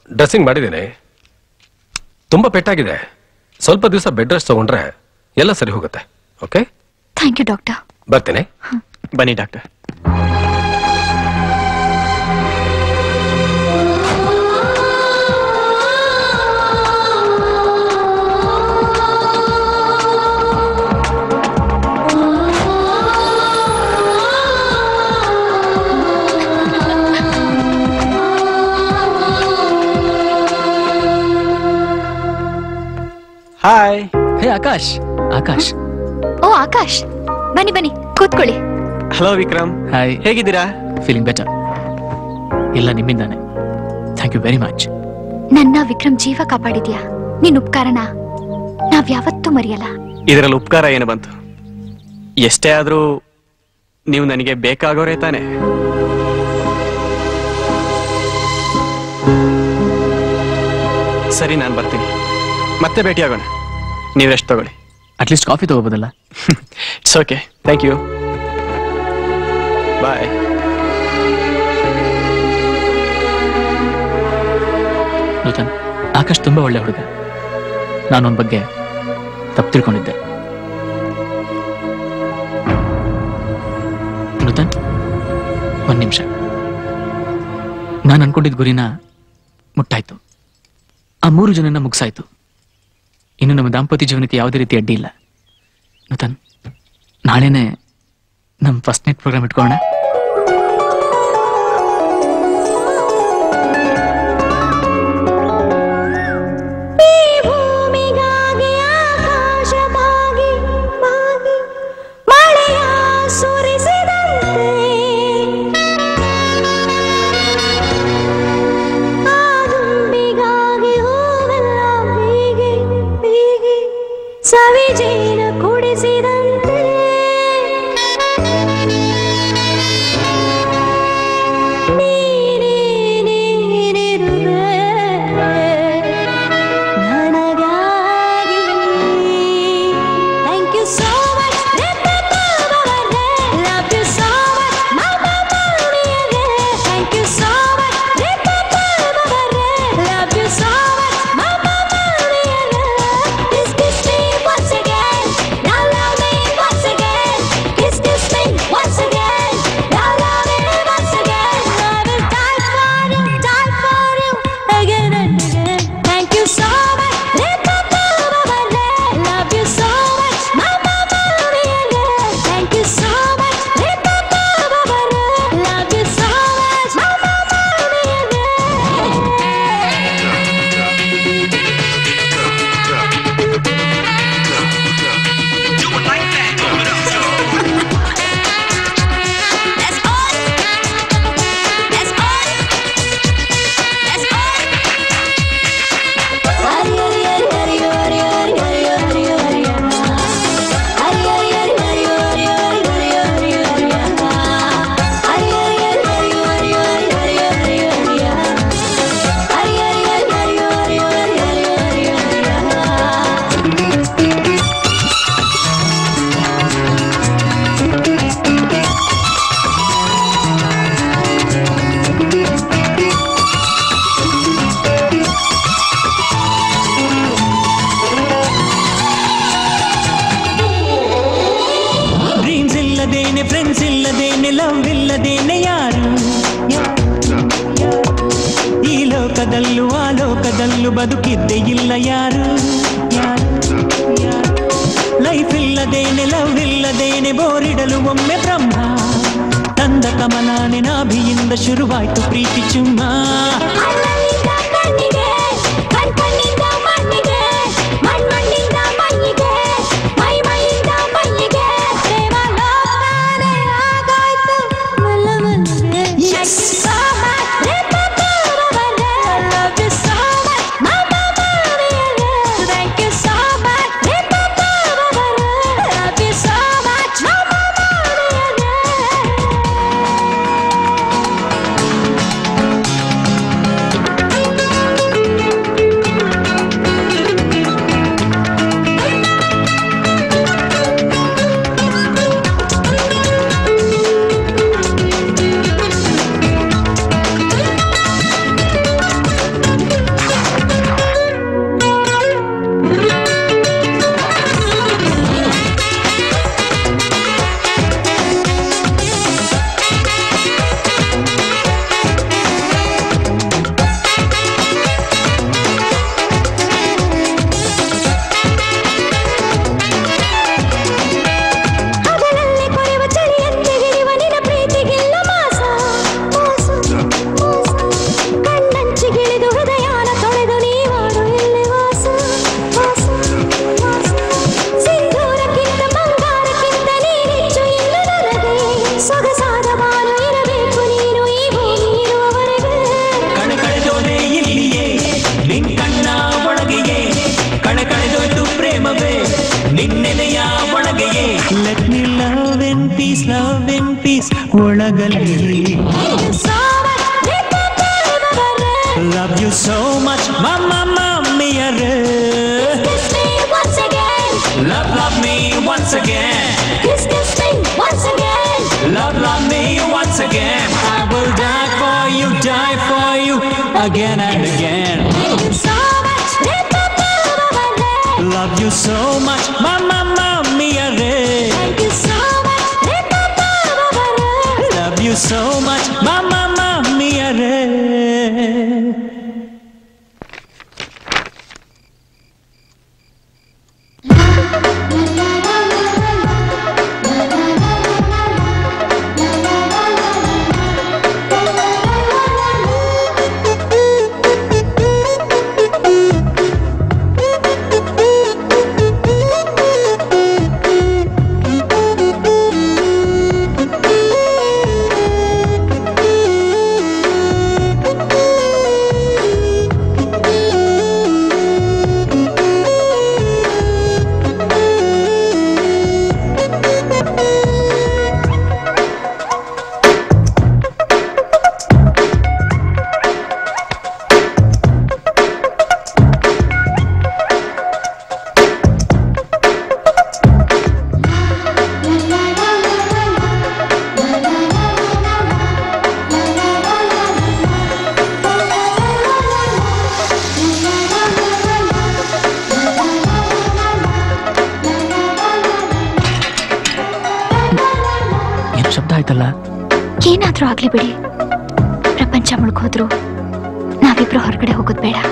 ಡ್ರೆಸ್ಸಿಂಗ್ ಮಾಡಿದ್ದೀನಿ ತುಂಬಾ ಪೆಟ್ಟಾಗಿದೆ ಸ್ವಲ್ಪ ದಿವಸ ಬೆಡ್ ರೆಸ್ಟ್ ತಗೊಂಡ್ರೆ ಎಲ್ಲ ಸರಿ ಹೋಗುತ್ತೆ ಓಕೆ ಥ್ಯಾಂಕ್ ಯು ಡಾಕ್ಟರ್ ಬರ್ತೀನಿ ಬನ್ನಿ doctor hi hey Akash Akash oh Akash ಬನ್ನಿ ಬನ್ನಿ ಕೂತ್ಕೊಳ್ಳಿ ಹಲೋ ವಿಕ್ರಮ್ ಹಾಯ್ ಹೇಗಿದ್ದೀರಾ ಫೀಲಿಂಗ್ ಬೆಟರ್ ಎಲ್ಲ ನಿಮ್ಮಿಂದಾನೆ ಥ್ಯಾಂಕ್ ಯು ವೆರಿ ಮಚ್ ನನ್ನ ವಿಕ್ರಮ್ ಜೀವ ಕಾಪಾಡಿದ್ಯಾ ನಿನ್ ಉಪಕಾರನ ನಾವ್ ಯಾವತ್ತೂ ಮರೆಯಲ್ಲ ಇದರಲ್ಲಿ ಉಪಕಾರ ಏನು ಬಂತು ಎಷ್ಟೇ ಆದ್ರೂ ನೀವು ನನಗೆ ಬೇಕಾಗೋರೇ ತಾನೆ ಸರಿ ನಾನು ಬರ್ತೀನಿ ಮತ್ತೆ ಭೇಟಿಯಾಗೋಣ ನೀವು ರೆಸ್ಟ್ ತಗೊಳ್ಳಿ ಅಟ್ಲೀಸ್ಟ್ ಕಾಫಿ ತಗೋಬೋದಲ್ಲ it's okay thank you bye Nutan Akash ತುಂಬಾ ಒಳ್ಳೆ ಹುಡುಗ ನಾನು ಅವನ ಬಗ್ಗೆ ತಪ್ಪು ತಿಳ್ಕೊಂಡಿದ್ದೆ ನೂತನ್ ಒಂದ್ ನಿಮಿಷ ನಾನು ಅನ್ಕೊಂಡಿದ್ದ ಗುರಿನ ಮುಟ್ಟಾಯ್ತು ಆ ಮೂರು ಜನನ ಮುಗಿಸಾಯ್ತು ಇನ್ನು ನಮ್ಮ ದಾಂಪತ್ಯ ಜೀವನಕ್ಕೆ ಯಾವುದೇ ರೀತಿ ಅಡ್ಡಿ ಇಲ್ಲ ನೂತನ್ ನಾಳೆನೆ ನಮ್ಮ ಫಸ್ಟ್ ನೈಟ್ ಪ್ರೋಗ್ರಾಮ್ ಇಟ್ಕೊಳ್ಳೋಣ ಭೂಮಿಗಾಗಿ ಆಕಾಶವಾಗಿ ಬಾಗಿ ಮಳೆಯ ಸುರಿಸಿದಂತೆ ಆ ದುಂಬಿಗಾಗಿ ಹೂವೆಲ್ಲ ಬೀಗಿ ಬೀಗಿ ಸವಿಜೇನ ಕುಡಿಸಿದಂತೆ ನೀನೇ ನೀನಿರುವೆ ನನಗಾಗಿ thank you so much love you so much thank you so much love you so much Kiss kiss me once again, now love me once again. Kiss kiss me once again, now love me once again. I will die for you, die for you again and again. Thank you so much, love you so much, mama again. Thank you so much, love you so much, mama dreams ಇಲ್ಲದೇನೆ friends ಇಲ್ಲದೇನೆ love ಇಲ್ಲದೇನೆ ಯಾರು ಈ ಲೋಕದಲ್ಲೂ ಆ ಲೋಕದಲ್ಲೂ ಬದುಕಿದ್ದೇ ಇಲ್ಲ ಯಾರು life ಇಲ್ಲದೇನೆ love ಇಲ್ಲದೇನೆ ಬೋರಿಡಲು ಒಮ್ಮೆ ಬ್ರಹ್ಮ ತಂದ ಕಮಲಾನೆ ನಾಭಿಯಿಂದ ಶುರುವಾಯ್ತು ಪ್ರೀತಿ ಚುಮ್ಮ ಕಣ್ಣಿಗೆ ಕಣ್ಕಣ್ಣಿಂದ ಮಣ್ಣಿಗೆ ಮಣ್ಮಣ್ಣಿಂದ ಮಣ್ಣಿಗೆ ಮೈ ಮೈಯಿಂದ ಮೈಯಿಗೆ ಪ್ರೇಮ ಲೋಕನೇ ಆಗೋಯ್ತು ಮಲ್ಲ ಮಲ್ಲಿಗೆ Thank you so much, love you so much, mama ಮಾವಿಯಗೆ. Thank you so much, love you so much, mama ಮಾವಿಯಗೆ. so much, mama, mommy, Kiss me once again. Love, love me once again. Kiss, kiss me once again. Love, love me once again. I will die for you, die for you again and again. Thank you so much. Love you so much, mama, mommy, Thank you so much. Love you so much, mama, mommy, ಏನ್ ಶಬ್ದ ಆಯ್ತಲ್ಲ ಏನಾದ್ರೂ ಆಗ್ಲಿ ಬಿಡಿ ಪ್ರಪಂಚ ಮುಳುಗೋದ್ರು ನಾವಿಬ್ರು ಹೊರಗಡೆ ಹೋಗೋದ್ ಬೇಡ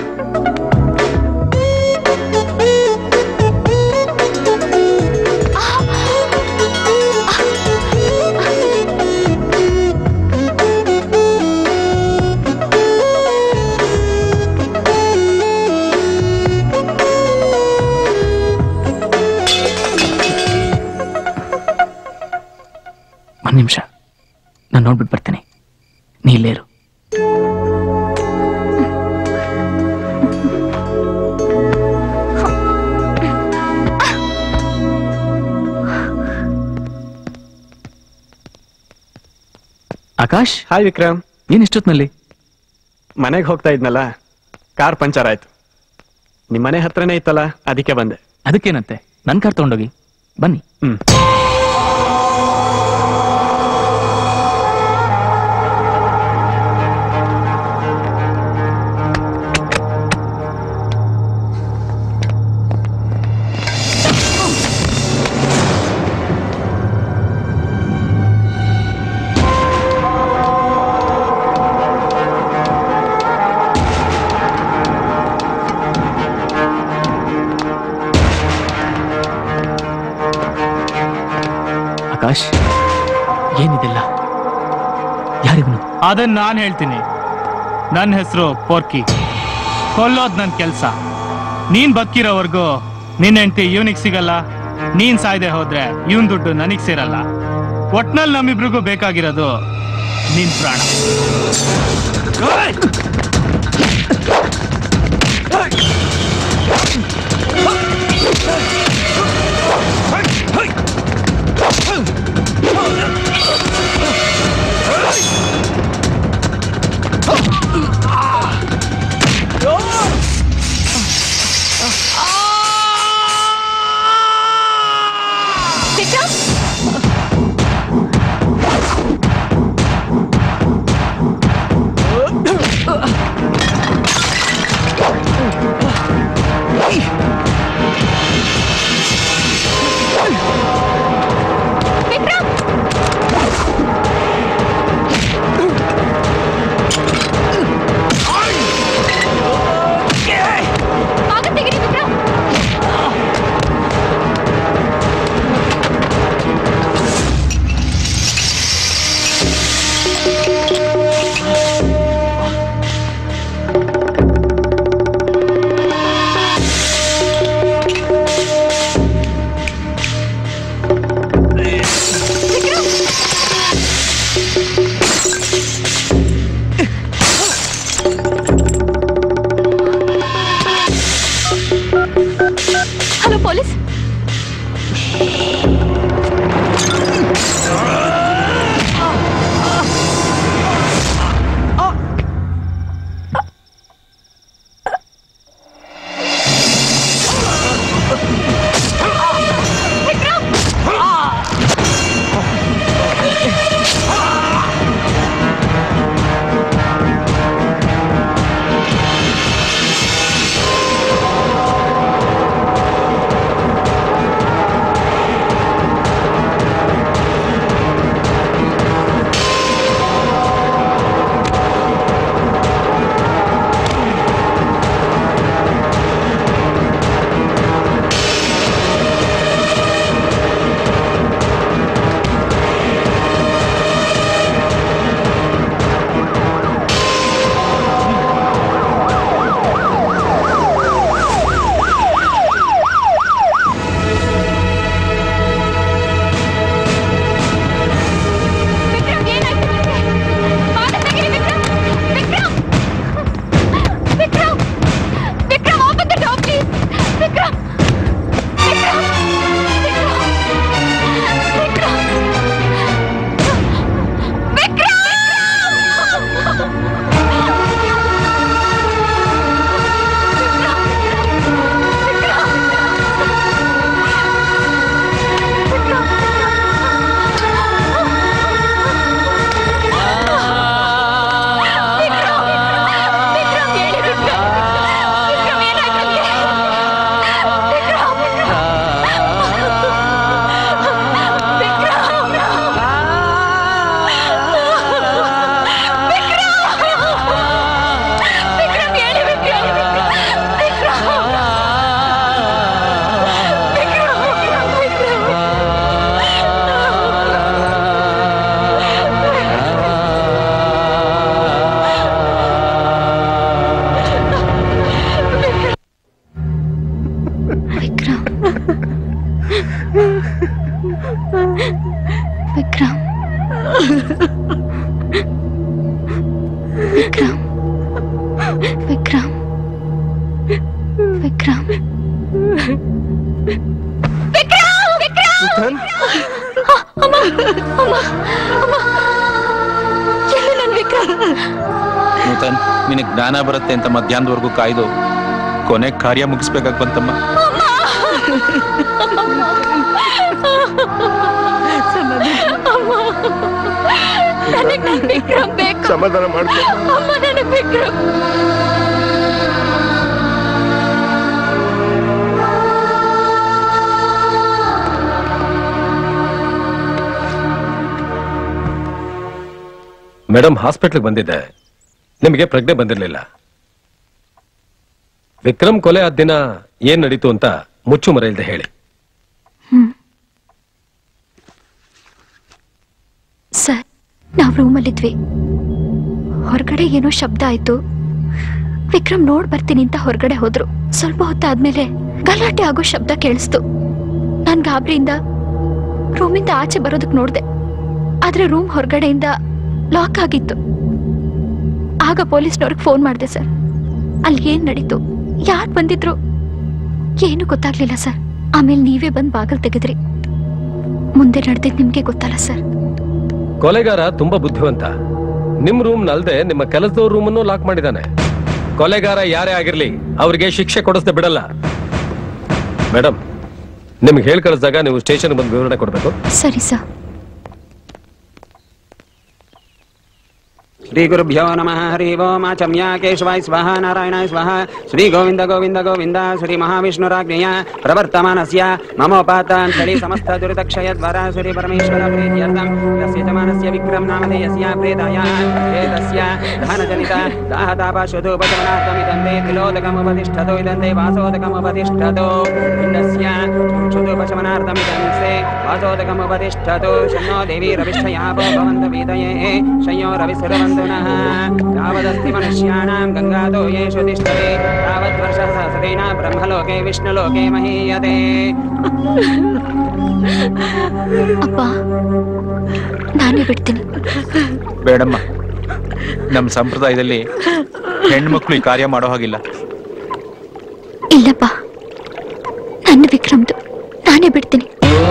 ಒಂದ್ ನಿಮಿಷ ನಾನು ನೋಡ್ಬಿಟ್ಟು ಬರ್ತೀನಿ ನೀ ಇಲ್ಲೇ ಇರು ಆಕಾಶ್ ಹಾಯ್ ವಿಕ್ರಮ್ ಏನ್ ಇಷ್ಟೊತ್ನಲ್ಲಿ ಮನೆಗೆ ಹೋಗ್ತಾ ಇದ್ನಲ್ಲ ಕಾರ್ ಪಂಚರ್ ಆಯ್ತು ನಿಮ್ ಮನೆ ಹತ್ರನೇ ಇತ್ತಲ್ಲ ಅದಕ್ಕೆ ಬಂದೆ ಅದಕ್ಕೇನಂತೆ ನನ್ ಕಾರ್ ತಗೊಂಡೋಗಿ ಬನ್ನಿ ಹ್ಮ್ ಆಕಾಶ್ ಏನಿದಿಲ್ಲ ಯಾರಿವನು ಅದನ್ನ ನಾನು ಹೇಳ್ತೀನಿ ನನ್ನ ಹೆಸರು ಪೋರ್ಕಿ ಕೊಲ್ಲೋದ್ ನನ್ನ ಕೆಲಸ ನೀನ್ ಬದುಕಿರೋವರೆಗೂ ನಿನ್ನ ಹೆಂಡತಿ ಇವನಿಗೆ ಸಿಗಲ್ಲ ನೀನ್ ಸಾಯ್ದೆ ಹೋದ್ರೆ ಇವನ್ ದುಡ್ಡು ನನಗ್ ಸೇರಲ್ಲ ಒಟ್ನಲ್ಲಿ ನಮ್ಮಿಬ್ರಿಗೂ ಬೇಕಾಗಿರೋದು ನಿನ್ ಪ್ರಾಣ Hey! ವಿಕ್ರಮ್ ವಿಕ್ರಮ್ ವಿಕ್ರಮ್ ವಿಕ್ರಮ್ ವಿಕ್ರಮ್ ಅಮ್ಮ ಅಮ್ಮ ಅಮ್ಮ ಎಲ್ಲಿ ನನ್ ವಿಕ್ರಮ್ ನೂತನ್ ನಿನಗೆ ಜ್ಞಾನ ಬರುತ್ತೆ ಅಂತ ಮಧ್ಯಾಹ್ನದವರೆಗೂ ಕಾಯ್ದು ಕೊನೆ ಕಾರ್ಯ ಮುಗಿಸ್ಬೇಕಾಗಿ ಬಂತಮ್ಮ ನನಗ್ ನನ್ ವಿಕ್ರಮ್ ಬೇಕು ಸಮಾಧಾನ ಮಾಡ್ಕೊ ಅಮ್ಮ ನನಗ್ ವಿಕ್ರಮ್ ಮೇಡಮ್ ಹಾಸ್ಪಿಟ್ಲ್ಗೆ ಬಂದಿದ್ದೆ ನಿಮಗೆ ಪ್ರಜ್ಞೆ ಬಂದಿರಲಿಲ್ಲ ವಿಕ್ರಮ್ ಕೊಲೆ ಆದ ದಿನ ಏನ್ ನಡೀತು ಅಂತ ಮುಚ್ಚು ಮರೆಯಲ್ದೆ ಹೇಳಿ ಸರ್ ನಾವ್ ರೂಮಲ್ಲಿದ್ವಿ ಹೊರಗಡೆ ಏನೋ ಶಬ್ದ ಆಯ್ತು ವಿಕ್ರಮ್ ನೋಡ್ ಬರ್ತೀನಿ ಅಂತ ಹೊರಗಡೆ ಹೋದ್ರು ಸ್ವಲ್ಪ ಹೊತ್ತಾದ್ಮೇಲೆ ಗಲಾಟೆ ಆಗೋ ಶಬ್ದ ಕೇಳಿಸ್ತು ನಾನ್ ಗಾಬರಿಯಿಂದ ರೂಮಿಂದ ಆಚೆ ಬರೋದಕ್ ನೋಡ್ದೆ ಆದ್ರೆ ರೂಮ್ ಹೊರಗಡೆಯಿಂದ ಲಾಕ್ ಆಗಿತ್ತು ಆಗ ಪೊಲೀಸ್ನವ್ರಿಗೆ ಫೋನ್ ಮಾಡಿದೆ ಸರ್ ಅಲ್ಲಿ ಏನ್ ನಡೀತು ಯಾರ್ ಬಂದಿದ್ರು ಏನು ಗೊತ್ತಾಗ್ಲಿಲ್ಲ ಸರ್ ಆಮೇಲೆ ನೀವೇ ಬಂದ್ ಬಾಗಲ್ ತೆಗೆದ್ರಿ ಮುಂದೆ ನಡೆದಿದ್ ನಿಮ್ಗೆ ಗೊತ್ತಲ್ಲ ಸರ್ ಕೊಲೆಗಾರ ತುಂಬಾ ಬುದ್ಧಿವಂತ ನಿಮ್ ರೂಮ್ ನಲ್ದೆ ನಿಮ್ಮ ಕೆಲಸದವ್ರ ರೂಮನ್ನು ಲಾಕ್ ಮಾಡಿದಾನೆ ಕೊಲೆಗಾರ ಯಾರೇ ಆಗಿರ್ಲಿ ಅವ್ರಿಗೆ ಶಿಕ್ಷೆ ಕೊಡಿಸ್ದೆ ಬಿಡಲ್ಲ ಮೇಡಮ್ ನಿಮ್ಗೆ ಹೇಳ್ ಕಳಿಸಿದಾಗ ನೀವು ಸ್ಟೇಷನ್ ಬಂದು ವಿವರಣೆ ಕೊಡ್ಬೇಕು ಸರಿ ಸರ್ श्रीगुरुभ्यो नमः हरि ओम् आचम्या केशवाय स्वाहा नारायणाय स्वाहा श्रीगोविन्द गोविन्द गोविन्द श्रीमहाविष्णुराज्ञय प्रवर्तमानस्य ममोपाताञ्जलि समस्तदुरितक्षयद्वरा श्रीपरमेश्वर प्रीत्यर्थम् यस्य च मानस्य विक्रम नामधेयस्य प्रेताय प्रेतस्य धनजनित दाहतापाशुधोपशमनार्थमिदं ते त्रिलोदकमुपतिष्ठतो इदं ते वासोदकमुपतिष्ठतो इन्दस्य चुक्षुधोपशमनार्थमिदं ते वासोदकमुपतिष्ठतो शन्नो देवी रविष्ठया भवन्तु वीतये शय्यो रविसुरवन्तु नः यावदस्ति मनुष्याणां गङ्गादो येषु तिष्ठते तावद्वर्षसहस्रेण ब्रह्मलोके विष्णुलोके महीयते ಅಪ್ಪ ನಾನೇ ಬಿಡ್ತೀನಿ ಬೇಡಮ್ಮ ನಮ್ಮ ಸಂಪ್ರದಾಯದಲ್ಲಿ ಹೆಣ್ಮಕ್ಳು ಈ ಕಾರ್ಯ ಮಾಡೋ ಹಾಗಿಲ್ಲ ಇಲ್ಲಪ್ಪ ನನ್ನ ವಿಕ್ರಮ್ದು ನಾನೇ ಬಿಡ್ತೀನಿ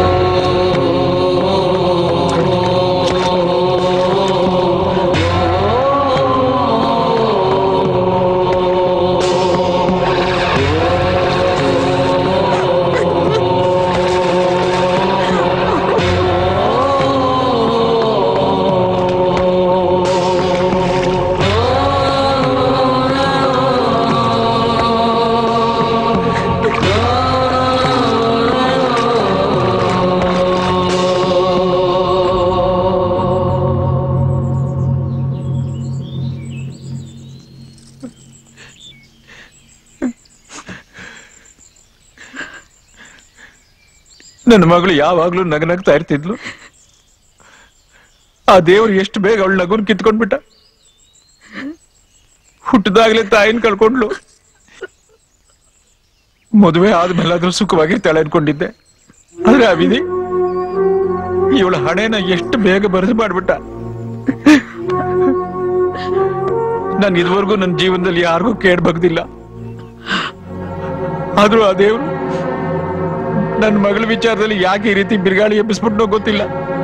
ನನ್ನ ಮಗಳು ಯಾವಾಗ್ಲೂ ನಗನಗ್ತಾ ಇರ್ತಿದ್ಲು ಆ ದೇವ್ರು ಎಷ್ಟು ಬೇಗ ಅವಳ ನಗುನ್ ಕಿತ್ಕೊಂಡ್ಬಿಟ್ಟ ಹುಟ್ಟದಾಗ್ಲೇ ತಾಯಿನ ಕಳ್ಕೊಂಡ್ಲು ಮದುವೆ ಆದ್ಮೇಲಾದ್ರೂ ಸುಖವಾಗಿರ್ತಾಳೆ ಅನ್ಕೊಂಡಿದ್ದೆ ಆದ್ರೆ ಆ ವಿಧಿ ಇವಳ ಹಣೆನ ಎಷ್ಟು ಬೇಗ ಬರೆದು ಮಾಡ್ಬಿಟ್ಟ ನಾನು ಇದುವರೆಗೂ ನನ್ನ ಜೀವನದಲ್ಲಿ ಯಾರಿಗೂ ಕೇಡ್ ಬಗ್ದಿಲ್ಲ ಆದ್ರೂ ಆ ದೇವ್ರು ನನ್ನ ಮಗಳ ವಿಚಾರದಲ್ಲಿ ಯಾಕೆ ಈ ರೀತಿ ಬಿರುಗಾಳಿ ಎಬ್ಬಿಸ್ಬಿಟ್ನೋ ಗೊತ್ತಿಲ್ಲ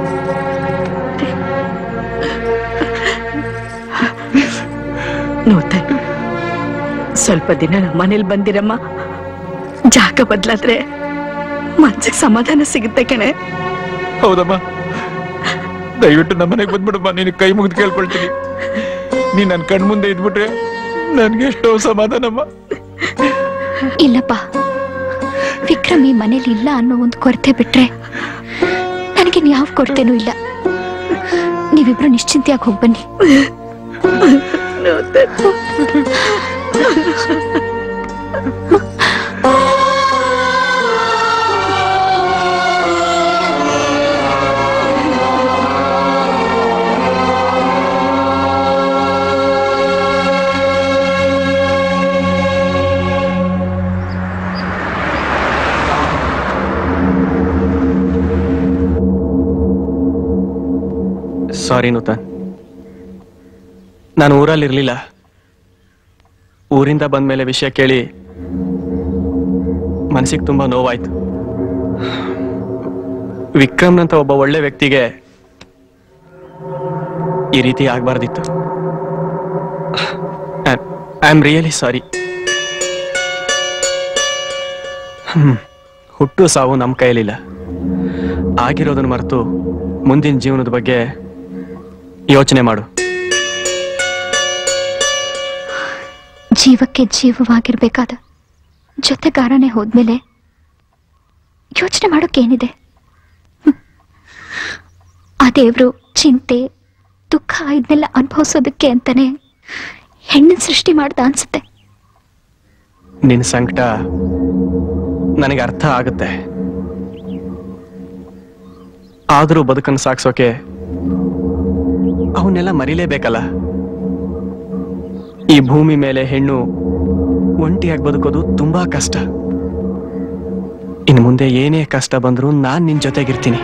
ನೂತನ್ ಸ್ವಲ್ಪ ದಿನ ನಮ್ಮ ಮನೇಲಿ ಬಂದಿರಮ್ಮ ಜಾಗ ಬದ್ಲಾದ್ರೆ ಮನ್ಸಿಗೆ ಸಮಾಧಾನ ಸಿಗುತ್ತೆ ಕಣೆ ಹೌದಮ್ಮ ದಯವಿಟ್ಟು ನಮ್ಮನೆಗೆ ಬಂದ್ಬಿಡಮ್ಮ ನೀನು ಕೈ ಮುಗಿದು ಕೇಳ್ಕೊಳ್ತೀನಿ ನೀ ನನ್ನ ಕಣ್ ಮುಂದೆ ಇದ್ಬಿಟ್ರೆ ನನ್ಗೆ ಎಷ್ಟೋ ಸಮಾಧಾನಮ್ಮ ಇಲ್ಲಪ್ಪ ವಿಕ್ರಮ್ ಈ ಮನೇಲಿ ಇಲ್ಲ ಅನ್ನೋ ಒಂದು ಕೊರತೆ ಬಿಟ್ರೆ ನನಗೆ ಯಾವ ಕೊರತೆನೂ ಇಲ್ಲ ನೀವಿಬ್ರು ನಿಶ್ಚಿಂತೆಯಾಗಿ ಹೋಗ್ಬನ್ನಿ ಸಾರಿ ನೂತನ್ ನಾನು ಊರಲ್ಲಿ ಇರ್ಲಿಲ್ಲ ಊರಿಂದ ಬಂದ್ಮೇಲೆ ವಿಷಯ ಕೇಳಿ ಮನಸ್ಸಿಗೆ ತುಂಬಾ ನೋವಾಯ್ತು ವಿಕ್ರಮ್ನಂತ ಒಬ್ಬ ಒಳ್ಳೆ ವ್ಯಕ್ತಿಗೆ ಈ ರೀತಿ ಆಗ್ಬಾರ್ದಿತ್ತು ಐ ಆಮ್ ರಿಯಲಿ ಸಾರಿ ಹುಟ್ಟು ಸಾವು ನಮ್ಮ ಕೈಯಲ್ಲಿಲ್ಲ ಆಗಿರೋದನ್ನ ಮರೆತು ಮುಂದಿನ ಜೀವನದ ಬಗ್ಗೆ ಯೋಚನೆ ಮಾಡು ಜೀವಕ್ಕೆ ಜೀವವಾಗಿರ್ಬೇಕಾದ ಜೊತೆಗಾರನೇ ಹೋದ್ಮೇಲೆ ಯೋಚನೆ ಮಾಡೋಕ್ಕೇನಿದೆ ಹ್ಮ್. ಆ ದೇವ್ರು ಚಿಂತೆ ದುಃಖ ಇದನ್ನೆಲ್ಲ ಅನುಭವಿಸೋದಕ್ಕೆ ಅಂತಾನೆ ಹೆಣ್ಣನ್ ಸೃಷ್ಟಿ ಮಾಡ್ದ ಅನ್ಸುತ್ತೆ ನಿನ್ನ ಸಂಕಟ ನನಗೆ ಅರ್ಥ ಆಗುತ್ತೆ ಆದರೂ ಬದುಕನ್ನು ಸಾಗಿಸೋಕೆ ಅವನ್ನೆಲ್ಲ ಮರಿಲೇಬೇಕಲ್ಲ ಈ ಭೂಮಿ ಮೇಲೆ ಹೆಣ್ಣು ಒಂಟಿಯಾಗಿ ಬದುಕೋದು ತುಂಬಾ ಕಷ್ಟ ಇನ್ನು ಮುಂದೆ ಏನೇ ಕಷ್ಟ ಬಂದರೂ ನಾನ್ ನಿನ್ ಜೊತೆಗಿರ್ತೀನಿ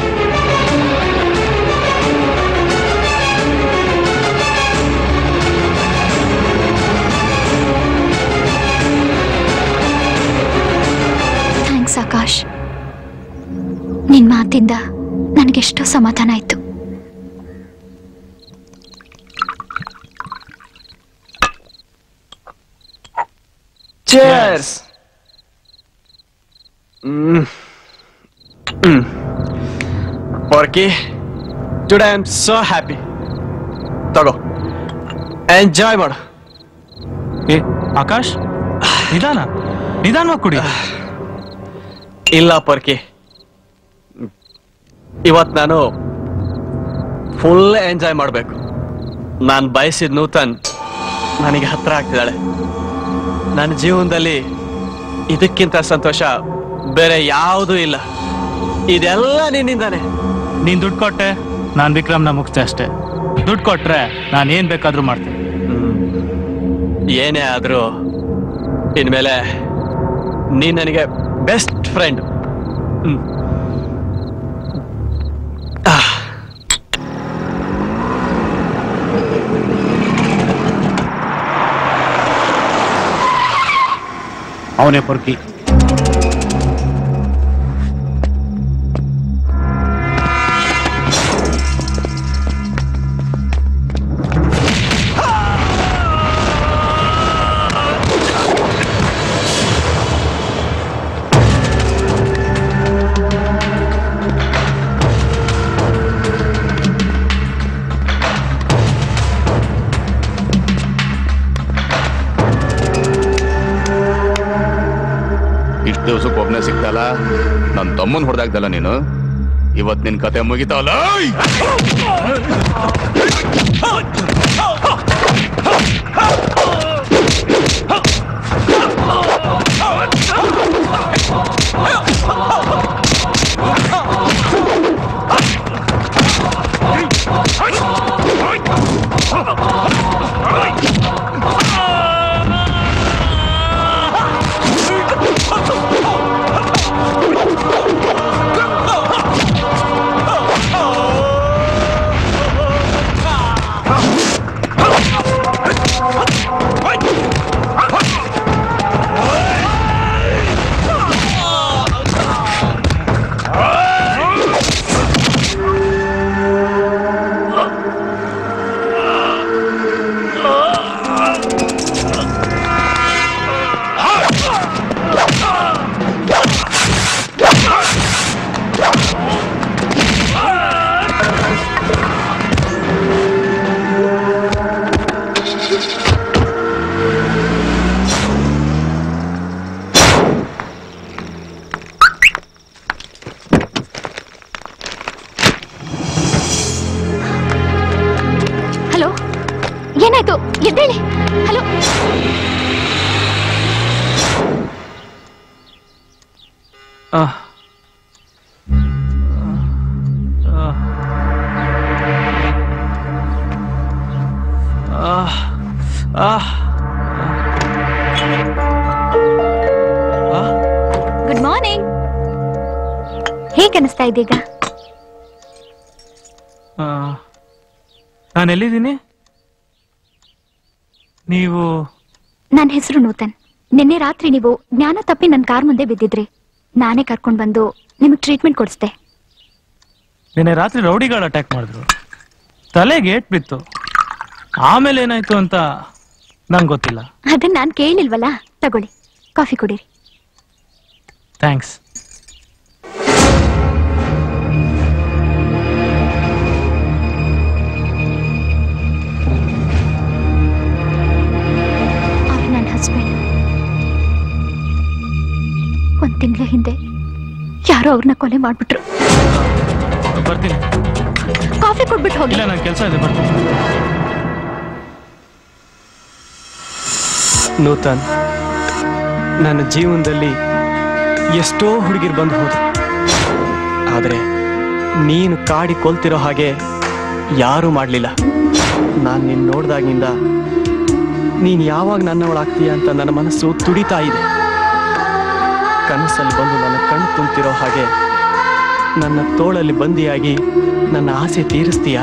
ಥ್ಯಾಂಕ್ಸ್ ಆಕಾಶ್ ನಿನ್ ಮಾತಿಂದ ನನಗೆಷ್ಟೋ ಸಮಾಧಾನ ಆಯ್ತು cheers hmm hmm Porki today I am so happy ತಗೋ ಎಂಜಾಯ್ ಮಾಡು ಏ ಆಕಾಶ್ ನಿಧಾನ ನಿಧಾನವಾಗಿ ಕುಡಿ ಇಲ್ಲ ಪೊರ್ಕಿ ಇವತ್ ನಾನು ಫುಲ್ ಎಂಜಾಯ್ ಮಾಡಬೇಕು ನಾನು ಬಯಸಿದ ನೂತನ್ ನನಗೆ ಹತ್ರ ಆಗ್ತಿದ್ದಾಳೆ ನನ್ನ ಜೀವನದಲ್ಲಿ ಇದಕ್ಕಿಂತ ಸಂತೋಷ ಬೇರೆ ಯಾವುದೂ ಇಲ್ಲ ಇದೆಲ್ಲ ನಿನ್ನಿಂದಾನೆ ನೀನ್ ದುಡ್ಡು ಕೊಟ್ಟೆ ನಾನ್ ವಿಕ್ರಮ್ನ ಮುಗಿಸ್ದೆ ಅಷ್ಟೇ ದುಡ್ಡು ಕೊಟ್ರೆ ನಾನು ಏನ್ ಬೇಕಾದ್ರೂ ಮಾಡ್ತೀನಿ ಏನೇ ಆದ್ರೂ ಇನ್ಮೇಲೆ ನೀನ್ ನನಗೆ ಬೆಸ್ಟ್ ಫ್ರೆಂಡ್ ಅವನೇ ಪೊರ್ಕಿ ಇಷ್ಟು ದಿವಸಕ್ಕೆ ಒಬ್ನೇ ಸಿಗ್ತಲ್ಲ ನನ್ನ ತಮ್ಮನ್ ಹೊಡೆದಾಗ್ದಲ್ಲ ನೀನು ಇವತ್ ನಿನ್ ಕತೆ ಮುಗಿತಾವಲ್ಲ ಹಲೋ ಏನಾಯ್ತು ಎದ್ದೇಳಿ ಹಲೋ ಆ ಗುಡ್ ಮಾರ್ನಿಂಗ್ ಹೇಗೆ ಅನಿಸ್ತಾ ಇದೀಗ ನಾನು ಎಲ್ಲಿದ್ದೀನಿ ನೀವು ನನ್ನ ಹೆಸರು ನೂತನ್ ನಿನ್ನೆ ರಾತ್ರಿ ನೀವು ಜ್ಞಾನ ತಪ್ಪಿ ನನ್ನ ಕಾರ್ ಮುಂದೆ ಬಿದ್ದಿದ್ರಿ ನಾನೇ ಕರ್ಕೊಂಡ್ ಬಂದು ನಿಮಗೆ ಟ್ರೀಟ್ಮೆಂಟ್ ಕೊಡಿಸ್ದೆ ನಿನ್ನೆ ರಾತ್ರಿ ರೌಡಿಗಳು ಅಟ್ಯಾಕ್ ಮಾಡಿದ್ರು ತಲೆಗೆ ಏಟ್ ಬಿತ್ತು ಆಮೇಲೆ ಏನಾಯ್ತು ಅಂತ ನಂಗೆ ಗೊತ್ತಿಲ್ಲ ಅದನ್ನ ನಾನು ಕೇಳಿಲ್ವಲ್ಲ ತಗೊಳ್ಳಿ ಕಾಫಿ ಕುಡೀರಿ ಥ್ಯಾಂಕ್ಸ್ ಅವ್ರು ನನ್ನ ಹಸ್ಬೆಂಡ್ ಒಂದ್ ತಿಂಗಳ ಹಿಂದೆ ಯಾರೋ ಅವ್ರನ್ನ ಕೊಲೆ ಮಾಡ್ಬಿಟ್ರು ಬರ್ತೀನಿ ಕಾಫಿ ಕೊಟ್ಬಿಟ್ಟು ಹೋಗಿ ಇಲ್ಲ ನಂಗೆ ಕೆಲಸ ಇದೆ ಬರ್ತೀನಿ ನೂತನ್ ನನ್ನ ಜೀವನದಲ್ಲಿ ಎಷ್ಟೋ ಹುಡುಗಿರು ಬಂದು ಹೋದ್ರು ಆದರೆ ನೀನು ಕಾಡಿ ಕೊಲ್ತಿರೋ ಹಾಗೆ ಯಾರೂ ಮಾಡಲಿಲ್ಲ ನಾನು ನಿನ್ನ ನೋಡ್ದಾಗಿಂದ ನೀನು ಯಾವಾಗ ನನ್ನವಳಾಗ್ತೀಯ ಅಂತ ನನ್ನ ಮನಸ್ಸು ತುಡಿತಾ ಇದೆ ಕನಸಲ್ಲಿ ಬಂದು ನನ್ನ ಕಣ್ಣು ತುಂಬ್ತಿರೋ ಹಾಗೆ ನನ್ನ ತೋಳಲ್ಲಿ ಬಂದಿಯಾಗಿ ನನ್ನ ಆಸೆ ತೀರಿಸ್ತೀಯಾ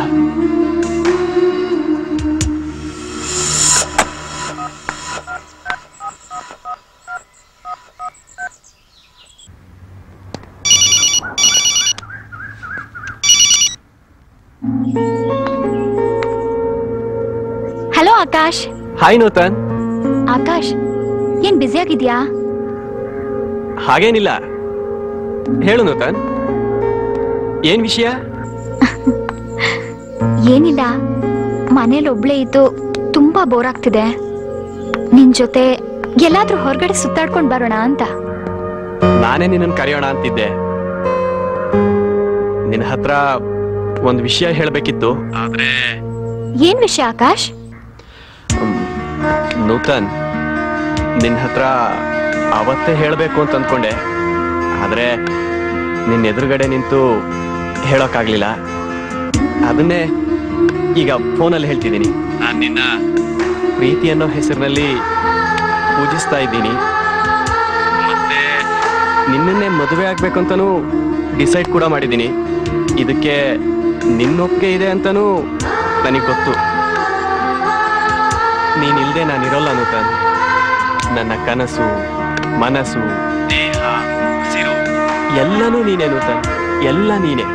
ಹಲೋ ಆಕಾಶ್ ಹಾಯ್ ನೂತನ್ ಆಕಾಶ್ ಏನ್ ಬ್ಯುಸಿ ಆಗಿದ್ಯಾ ಹಾಗೇನಿಲ್ಲ ಹೇಳು ನೂತನ್ ಏನ್ ವಿಷಯ ಏನಿಲ್ಲ ಮನೇಲಿ ಒಬ್ಳೇ ಇದ್ದು ತುಂಬಾ ಬೋರ್ ಆಗ್ತಿದೆ ನಿನ್ ಜೊತೆ ಎಲ್ಲಾದ್ರೂ ಹೊರಗಡೆ ಸುತ್ತಾಡ್ಕೊಂಡ್ ಬರೋಣ ಅಂತ ನಾನೇ ನಿನ್ನನ್ನು ಕರೆಯೋಣ ಅಂತಿದ್ದೆ ನಿನ್ನ ಹತ್ರ ಒಂದು ವಿಷಯ ಹೇಳಬೇಕಿತ್ತು ಆದ್ರೆ ಏನ್ ವಿಷಯ ಆಕಾಶ್ ನೂತನ್ ನಿನ್ನ ಹತ್ರ ಅವತ್ತೇ ಹೇಳಬೇಕು ಅಂತ ಅಂದ್ಕೊಂಡೆ ಆದ್ರೆ ನಿನ್ನ ಎದುರುಗಡೆ ನಿಂತು ಹೇಳೋಕ್ಕಾಗ್ಲಿಲ್ಲ ಅದನ್ನೇ ಈಗ ಫೋನಲ್ಲಿ ಹೇಳ್ತಿದ್ದೀನಿ ನಾನು ನಿನ್ನ ಪ್ರೀತಿ ಅನ್ನೋ ಹೆಸರಿನಲ್ಲಿ ಪೂಜಿಸ್ತಾ ಇದ್ದೀನಿ ಮತ್ತೆ ನಿನ್ನನ್ನೇ ಮದುವೆ ಆಗ್ಬೇಕು ಅಂತಾನೂ ಡಿಸೈಡ್ ಕೂಡ ಮಾಡಿದ್ದೀನಿ ಇದಕ್ಕೆ ನಿನ್ನೊಪ್ಪಿಗೆ ಇದೆ ಅಂತಾನೂ ನನಗೆ ಗೊತ್ತು ನೀನಿಲ್ದೆ ನಾನಿರೋಲ್ಲ ನೂತನ್ ನನ್ನ ಕನಸು ಮನಸ್ಸು ದೇಹ ಉಸಿರು ಎಲ್ಲನೂ ನೀನೇ ನೂತನ್ ಎಲ್ಲ ನೀನೇ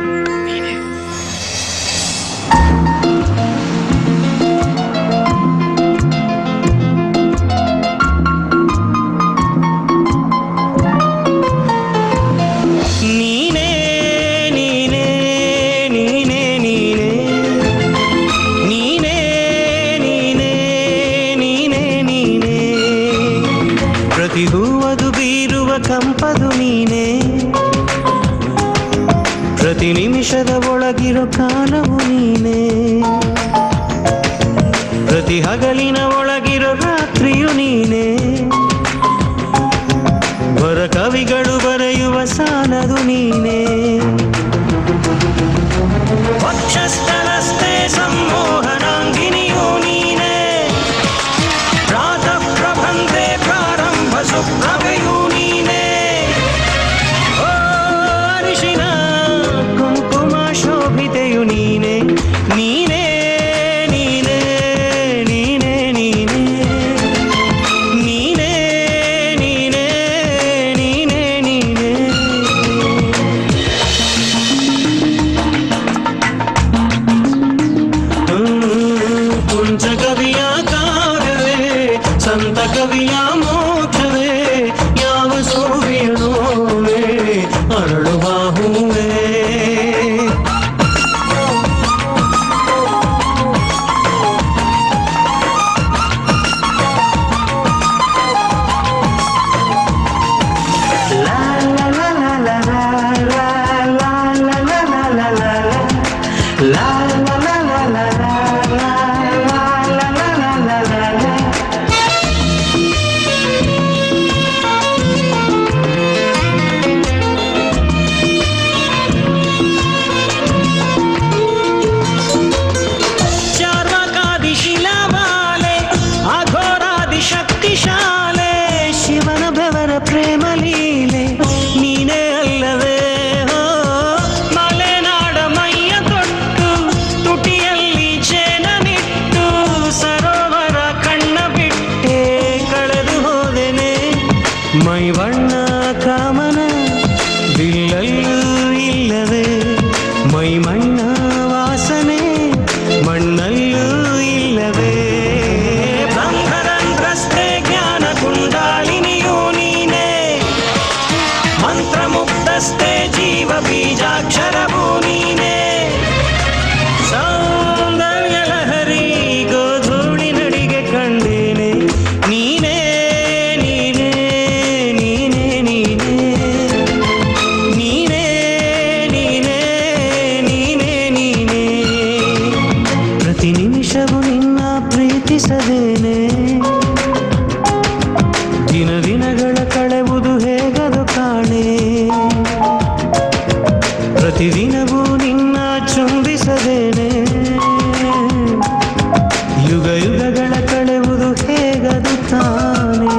ನೀನೇ ನೀನೇ ನೀನೇ ನೀನೇ ನೀನೇ ನೀನೇ ನೀನೇ ನೀನೇ ಪ್ರತಿ ಹೂವದು ಬೀರುವ ಕಂಪದು ನೀನೇ ಪ್ರತಿ ನಿಮಿಷದ ಒಳಗಿರೋ ಕಾಲವು ನೀನೇ ಪ್ರತಿ ಹಗಲಿನ ಒಳಗಿರೋ ರಾತ್ರಿಯು ನೀನೇ ವರ ಕವಿಗಳು ಬರೆಯುವ ಸಾಲದು ನೀನೇ ವಕ್ಷಸ್ಥಲಸ್ಥೆ ಸಂಮೋಹನಾಂಗಿನಿಯು ನೀನೇ ಪ್ರಾತಃ ಪ್ರಬಂಧೆ ಪ್ರಾರಂಭ ಸುಪ್ರಭೆಯು ನೀನೇ ಓ ಅರಿಶಿನ ಕುಂಕುಮ ಶೋಭಿತೆಯು ನೀನೇ ನೀನೇ ನೀನೇ ನೀನೇ ನೀನೇ ನೀನೇ ನೀನೇ ನೀನೇ ನೀನೇ ಚುಂಬಿಸದೇನೆ ದಿನ ದಿನಗಳ ಕಳೆವುದು ಹೇಗದು ಕಾಣೆ ಪ್ರತಿದಿನವೂ ನಿನ್ನ ಚುಂಬಿಸದೇನೆ ಯುಗ ಯುಗಗಳ ಕಳೆವುದು ಹೇಗದು ತಾನೇ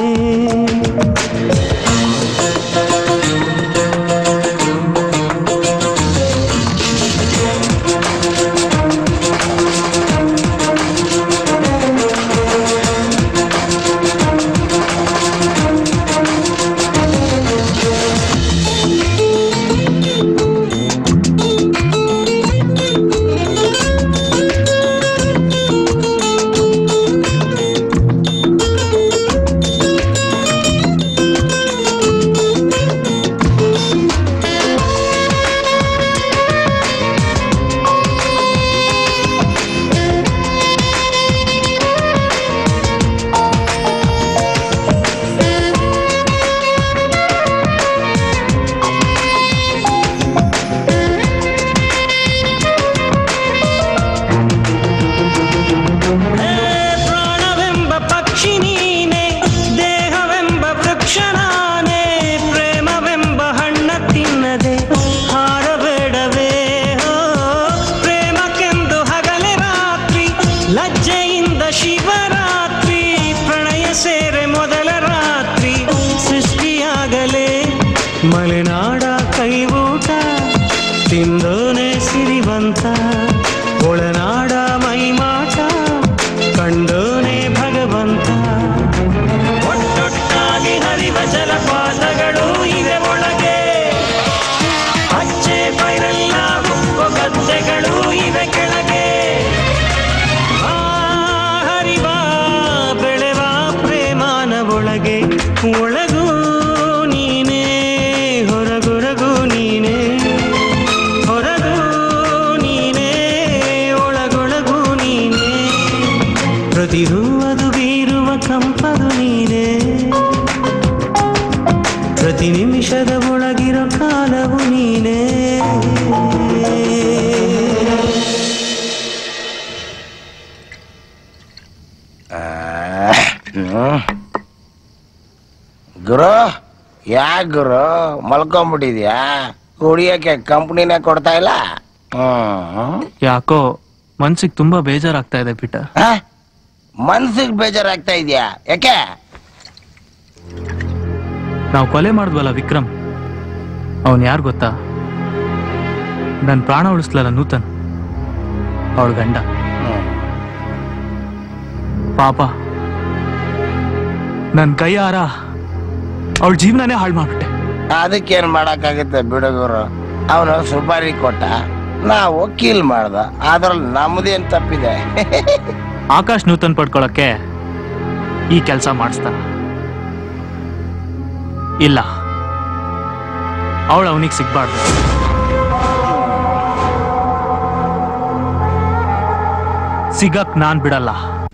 ಪ್ರಾಣವೆಂಬ ಪಕ್ಷಿ ನೀನೆ ದೇಹವೆಂಬ ವೃಕ್ಷ ನಾನೇ ಪ್ರೇಮವೆಂಬ ಹಣ್ಣ ತಿನ್ನದೆ ಹಾರಬೇಡವೇ ಹೋ ಪ್ರೇಮಕ್ಕೆಂದು ಹಗಲೆ ರಾತ್ರಿ ಲಜ್ಜೆಯಿಂದ ಶಿವರಾತ್ರಿ ಪ್ರಣಯ ಸೇರೆ ಮೊದಲ ರಾತ್ರಿ ಸೃಷ್ಟಿಯಾಗಲೇ ಮಲೆನಾಡ ಕೈಊಟ ತಿಂದೋನೆ ಸಿರಿವಂತ ಒಳನಾಡ ಮೈಮಾಟ ಕಂಡೋನೆ ಭಗವಂತ ಒಟ್ಟೊಟ್ಟಾಗಿ ಹರಿವ ಜಲಪಾತಗಳು ಇವೆ ಒಳಗೆ ಹಚ್ಚೆ ಪೈರೆಲ್ಲ ಉಪ್ಪು ಗದ್ದೆಗಳು ಇವೆ ಕೆಳಗೆ ಆ ಹರಿವ ಬೆಳೆವ ಪ್ರೇಮಾನ ಒಳಗೆ ಒಳಗೂ ನೀನೇ ಹೊರಗೊರಗೂ ನೀನೇ ಹೊರಗೂ ನೀನೇ ಒಳಗೊಳಗೂ ನೀನೇ ಪ್ರತಿ ಹೂವದು ಬೀರುವ ಕಂಪದು ನೀನೇ ಪ್ರತಿ ನಿಮಿಷದ ಒಳಗಿರೋ ಕಾಲವು ನೀನೇ ಹ್ಮ್. ಗುರು ಯಾಕೆ ಗುರು ಮಲ್ಕೊಂಬಿಟ್ಟಿದ್ಯಾ ಕುಡಿಯಕ್ಕೆ ಕಂಪ್ನಿನೇ ಕೊಡ್ತಾ ಇಲ್ಲ ಹ್ಮ್ ಯಾಕೋ ಮನ್ಸಿಗೆ ತುಂಬಾ ಬೇಜಾರಾಗ್ತಾ ಇದೆ ಪೀಟರ್ ಮನ್ಸಿಗೆ ಬೇಜಾರಾಗ್ತಾ ಇದೆಯಾ ಯಾಕೆ ನಾವು ಕೊಲೆ ಮಾಡಿದ್ವಲ್ಲ ವಿಕ್ರಮ್ ಅವನ್ ಯಾರು ಗೊತ್ತಾ ನನ್ ಪ್ರಾಣ ಉಳಿಸ್ಲಲ್ಲ ನೂತನ್ ಅವಳ ಗಂಡ ಪಾಪ ನನ್ ಕೈಯಾರ ಅವಳ ಜೀವನನೇ ಹಾಳು ಮಾಡ್ಬಿಟ್ಟೆ ಅದಕ್ಕೇನ್ ಮಾಡಕ್ಕಾಗುತ್ತೆ ಬಿಡುಗರು ಅವನು ಸುಪಾರಿ ಕೊಟ್ಟ ನಾ ವಕೀಲ್ ಮಾಡ್ದ ಅದ್ರಲ್ಲಿ ನಮ್ದೇನ್ ತಪ್ಪಿದೆ ಆಕಾಶ್ ನೂತನ್ ಪಡ್ಕೊಳಕ್ಕೆ ಈ ಕೆಲಸ ಮಾಡಿಸ್ತಾನ ಇಲ್ಲ ಅವಳು ಅವನಿಗೆ ಸಿಗ್ಬಾರ್ದು ಸಿಗಕ್ ನಾನ್ ಬಿಡಲ್ಲ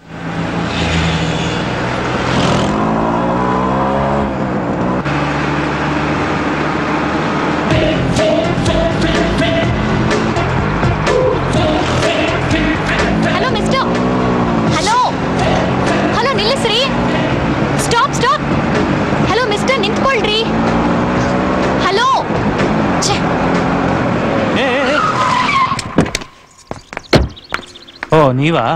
ಹಲೋ ಮಿಸ್ಟರ್ ಹಲೋ ಹಲೋ ನಿಲ್ಲಿಸ್ರಿ ಸ್ಟಾಪ್ ಸ್ಟಾಪ್ ಹಲೋ ಮಿಸ್ಟರ್ ನಿಂತ್ಕೊಳ್ರಿ ಹಲೋ ಛೆ, ಓ ನೀವಾ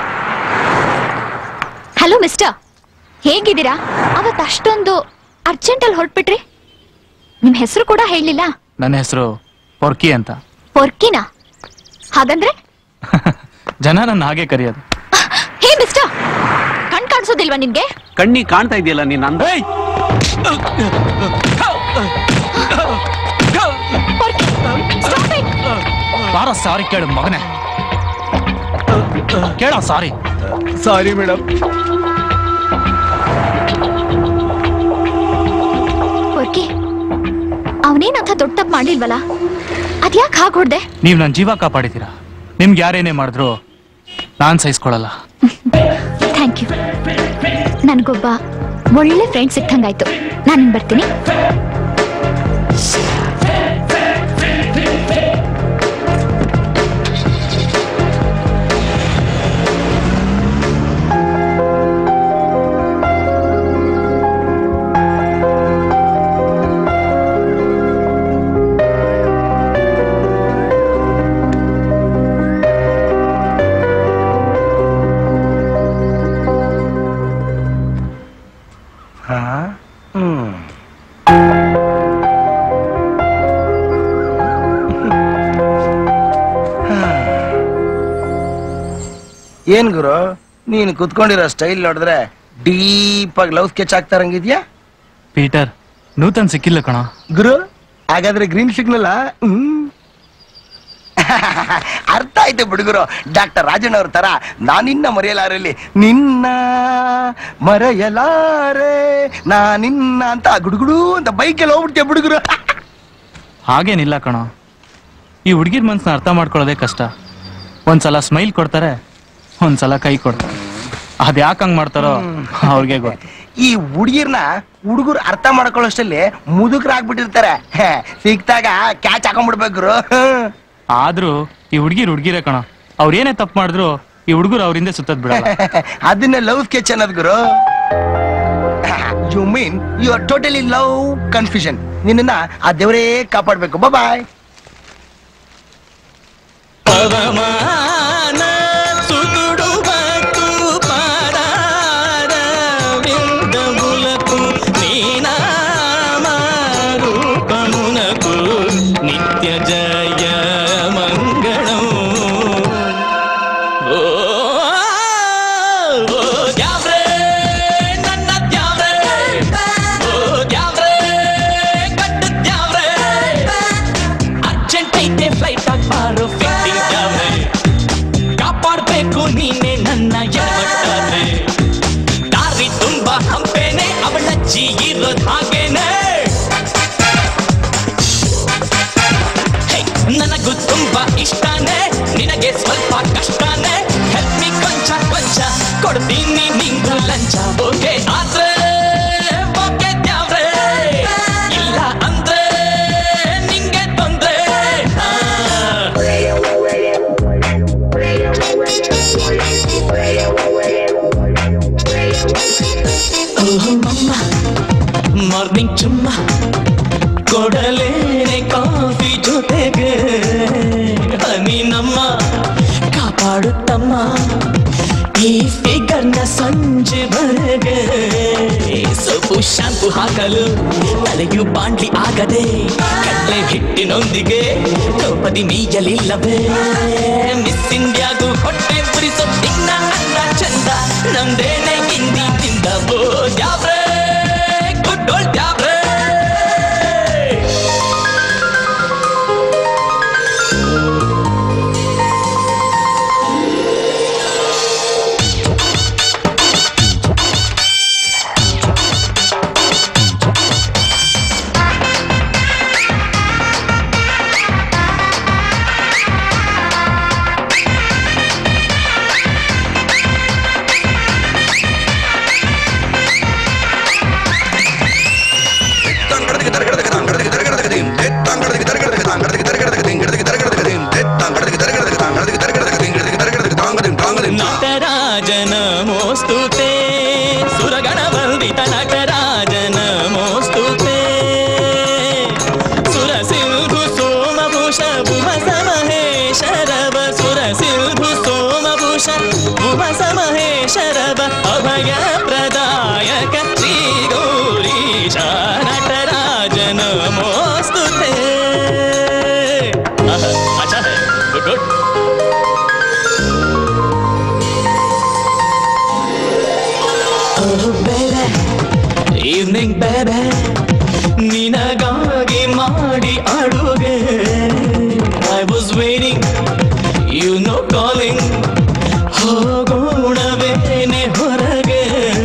ಹಲೋ ಮಿಸ್ಟರ್ ಹೇಗಿದ್ದೀರಾ ಅವತ್ ಅಷ್ಟೊಂದು ಅರ್ಜೆಂಟಲ್ಲಿ ಹೊರಟ್ಬಿಟ್ರಿ ನಿಮ್ ಹೆಸರು ಕೂಡ ಹೇಳಲಿಲ್ಲ ನನ್ನ ಹೆಸರು ಪೊರ್ಕಿ ಅಂತ ಪೊರ್ಕಿನಾ ಹಾಗಂದ್ರೆ ಜನ ನನ್ನ ಹಾಗೆ ಕರೆಯೋದು ಹೇ ಮಿಸ್ಟರ್ ಕಣ್ ಕಾಣಿಸೋದಿಲ್ವಾ ನಿನ್ಗೆ ಕಣ್ಣಿ ಕಾಣ್ತಾ ಇದೆಯಲ್ಲ ನೀನ್ ಅಂದ ಬಾರ ಸಾರಿ ಕೇಳು ಮಗನೇ ಕೇಳ ಸಾರಿ ಸಾರಿ ಮೇಡಮ್ ಪೊರ್ಕಿ ಅವನೇನಂತ ದೊಡ್ಡ ತಪ್ಪು ಮಾಡಿಲ್ವಲ್ಲ ಅದ್ಯಾಕ್ ಹಾಗೆ ಹೊಡ್ದೆ ನೀವ್ ನನ್ನ ಜೀವ ಕಾಪಾಡಿದ್ದೀರಾ ನಿಮ್ಗೆ ಯಾರೇನೇ ಮಾಡಿದ್ರು ನಾನ್ ಸಹಿಸ್ಕೊಳಲ್ಲ ಥ್ಯಾಂಕ್ ಯು ನನ್ಗೊಬ್ಬ ಒಳ್ಳೆ ಫ್ರೆಂಡ್ ಸಿಕ್ಕಂಗಾಯ್ತು ನಾನು ಬರ್ತೀನಿ ಏನ್ ಗುರು ನೀನು ಕುತ್ಕೊಂಡಿರೋ ಸ್ಟೈಲ್ ನೋಡಿದ್ರೆ ಡೀಪ್ ಆಗಿ ಲವ್ ಸ್ಕೆಚ್ ಆಗ್ತಾರಂಗಿದ್ಯಾ ಪೀಟರ್ ನೂತನ್ ಸಿಕ್ಕಿಲ್ಲ ಕಣ ಗುರು ಹಾಗಾದ್ರೆ ಗ್ರೀನ್ ಸಿಗ್ನಲ್ಲ ಹ್ಮ್ ಅರ್ಥ ಆಯ್ತು ಬಿಡುಗರು ಡಾಕ್ಟರ್ ರಾಜಣ್ಣ ಅವ್ರ ತರ ನಾನಿನ್ನ ಮರೆಯಲಾರಲ್ಲಿ ನಿನ್ನ ಮರೆಯಲಾರೆ ನಾನಿನ್ನ ಅಂತ ಗುಡುಗುಡು ಅಂತ ಬೈಕಲ್ಲಿ ಹೋಗ್ಬಿಡ್ತೀಯ ಬಿಡುಗರು ಹಾಗೇನಿಲ್ಲ ಕಣ ಈ ಹುಡುಗಿರ್ ಮನ್ಸನ್ನ ಅರ್ಥ ಮಾಡ್ಕೊಳ್ಳೋದೇ ಕಷ್ಟ ಒಂದ್ಸಲ ಸ್ಮೈಲ್ ಕೊಡ್ತಾರೆ ಒಂದ್ಸಲ ಕೈ ಕೊಡ್ತಾರೆ ಅದ್ ಯಾಕೆ ಹಂಗ್ ಮಾಡ್ತಾರೋ ಅವ್ರಿಗೆ ಗೊತ್ತು ಈ ಹುಡುಗಿರ್ನ ಹುಡುಗರು ಅರ್ಥ ಮಾಡ್ಕೊಳ್ಳೋಷ್ಟಲ್ಲಿ ಮುದುಕರಾಗ್ಬಿಟ್ಟಿರ್ತಾರೆ ಹೇ, ಸಿಕ್ತಾಗ ಕ್ಯಾಚ್ ಹಾಕೊಂಡ್ಬಿಡ್ಬೇಕು ಗುರು ಆದ್ರೂ ಈ ಹುಡುಗಿರ್ ಹುಡುಗಿರೇ ಕಣ ಅವ್ರ ಏನೇ ತಪ್ಪು ಮಾಡಿದ್ರು ಈ ಹುಡುಗರು ಅವ್ರಿಂದ ಸುತ್ತದ್ ಬಿಡಲ್ಲ ಅದನ್ನ ಲವ್ ಸ್ಕೆಚ್ ಅನ್ನೋದು ಗುರು you mean you are totally love confusion ನಿನ್ನ ಆ ದೇವರೇ ಕಾಪಾಡ್ಬೇಕು ಬಾಯ್ పవమాన సుతుడు భక్తు పాడార విందములకు నీనామారూపమునకు నిత్య జయ మంగళం ఓ ఓ ದ್ಯಾವ್ರೇ ನನ್ನ ದ್ಯಾವ್ರೇ ಓ ದ್ಯಾವ್ರೇ ಕಟ್ಟು ದ್ಯಾವ್ರೇ ಅರ್ಜೆಂಟ್ ಐತೆ ಫ್ಲೈಟ್ ಆಗ್ಬಾರೋ ಫಿಟ್ಟಿಂಗ್ ದ್ಯಾವ್ರೇ ಕಾಪಾಡ್ಬೇಕು ನೀನೆ ನನ್ನ ಎಡವಟ್ಟಾದ್ರೆ ದಾರಿ ತುಂಬಾ ಹಂಪೇನೆ ಅವಳಜ್ಜಿ ಇರೋದ್ ಹಾಗೇನೆ ಹೇ, ನನಗೂ ತುಂಬಾ ಇಷ್ಟನೇ ನಿನಗೆ ಸ್ವಲ್ಪ ಕಷ್ಟನೇ ಹೆಲ್ಪ್ ಮಿ ಕೊಂಚ ಕೊಂಚ ಕೊಡ್ತೀನಿ ನಿಂಗು ಲಂಚ ಓಕೆ ಆದ್ರೆ ಓಕೆ ದ್ಯಾವ್ರೇ ಇಲ್ಲ ಅಂದ್ರೆ ನಿಂಗೆ ತೊಂದ್ರೆ ಆ. ಓಹ್ ಮಮ್ಮ ಮಾರ್ನಿಂಗ್ ಚುಮ್ಮ ಕೊಡಲೇನೆ ಕಾಫಿ ಜೊತೆಗೆ ಹನಿ ನಮ್ಮ ಕಾಪಾಡುತ್ತಮ್ಮ ಈ ಫಿಗರ್ನ ಸಂಜೆವರೆಗೆ ಸೊಪ್ಪು ಶಾಂಪು ಹಾಕಲು ತಲೆಯು ಬಾಂಡ್ಲಿ ಆಗದೆ ಕಡಲೆ ಹಿಟ್ಟಿನೊಂದಿಗೆ ದ್ರೌಪದಿ ಮೀಯಲಿಲ್ಲವೇ ಮಿಸ್ ಇಂಡಿಯಾಗೂ ಹೊಟ್ಟೆ ಪುರಿಸೋ ತಿನ್ನ ಅನ್ನ ಚಂದ ನಮ್ದೇನೆ ಹಿಂದಿ ತಿಂದ ಬೋ ದ್ಯಾವ್ರೇ ಗುಡ್ಡೋಳ್ ದ್ಯಾವ್ರೇ ನಟರಾಜನ ಮೋಸ್ತುತೆ ಸುರಗಣ ವಂದಿತ ನಟರಾಜನ ಮೋಸ್ತುತೆ ಸುರ ಸಿಂಧು ಸೋಮಭೂಷ ಭುವಸ ಮಹೇಶರವ ಸುರ ಸಿಂಧು ಸೋಮಭೂಷ ಭುವಸ ಮಹೇಶರವ ಅಭಯ ಪ್ರದಾಯಕ ಶ್ರೀ ಗೌರೀಶ ನಟರಾಜನ ಮೋಸ್ತುತೆ ಆಹಾ, ಅಚ್ಚಾ ಹೈ ಗುಡ್ ಗುಡ್ ಬೇರೆ ಈವ್ನಿಂಗ್ ಬೇರೆ ನಿನಗಾಗಿ ಮಾಡಿ ಅಡುಗೆ I was waiting you know calling ಹೋಗೋಣವೇನೆ ಹೊರಗೆ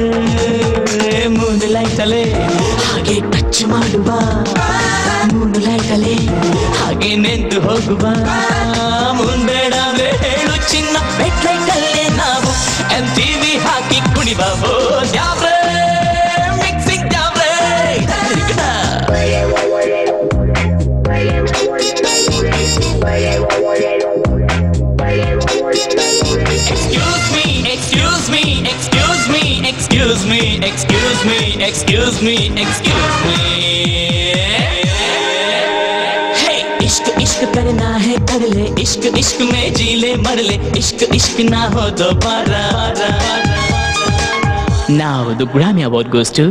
ಮೂನ್ ಲೈಟಲೆ ಹಾಗೆ ಟಚ್ ಮಾಡುವ ಮೂನ್ ಲೈಟಲೆ ಹಾಗೆ ನಿಂತು ಹೋಗುವ ಮುಂದೆಡವೆ ಹೇಳು ಚಿನ್ನ ಬೆಟ್ ಲೈಟಲ್ಲೇ ನಾವು ಎಂ ಟಿವಿ ಹಾಕಿ ಕುಣಿಬಾಬೋ ದ್ಯಾವ್ರೇ ಮಿಕ್ಸಿಂಗ್ ದ್ಯಾವ್ರೇ Excuse me, excuse me, excuse me, excuse me, excuse me, excuse me, excuse me. Hey, इश्क इश्क करना है कर ले इश्क इश्क में जी ले मर ले इश्क इश्क ना हो दोबारा Now the Grammy Award goes to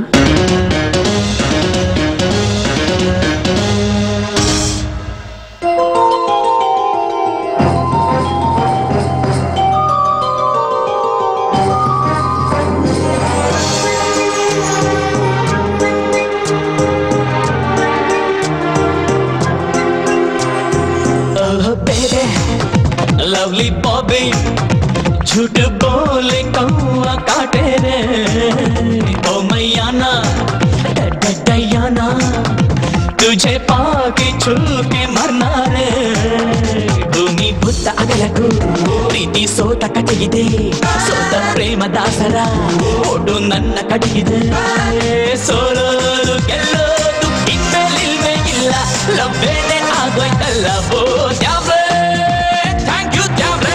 ಸೋತ ಕಟಗಿದೆ ಸೋತ ಪ್ರೇಮ ದಾಸರ ಓಡು ನನ್ನ ಕಟಗಿದೆ ಸೋಲೋದು ಗೆಲ್ಲೋದು ಇನ್ಮೇಲಿಲ್ವೇ ಇಲ್ಲ ಲವ್ವೇನೆ ಆಗೋಯ್ತಲ್ಲ ಓ ದ್ಯಾವ್ರೇ ಥ್ಯಾಂಕ್ ಯು ದ್ಯಾವ್ರೇ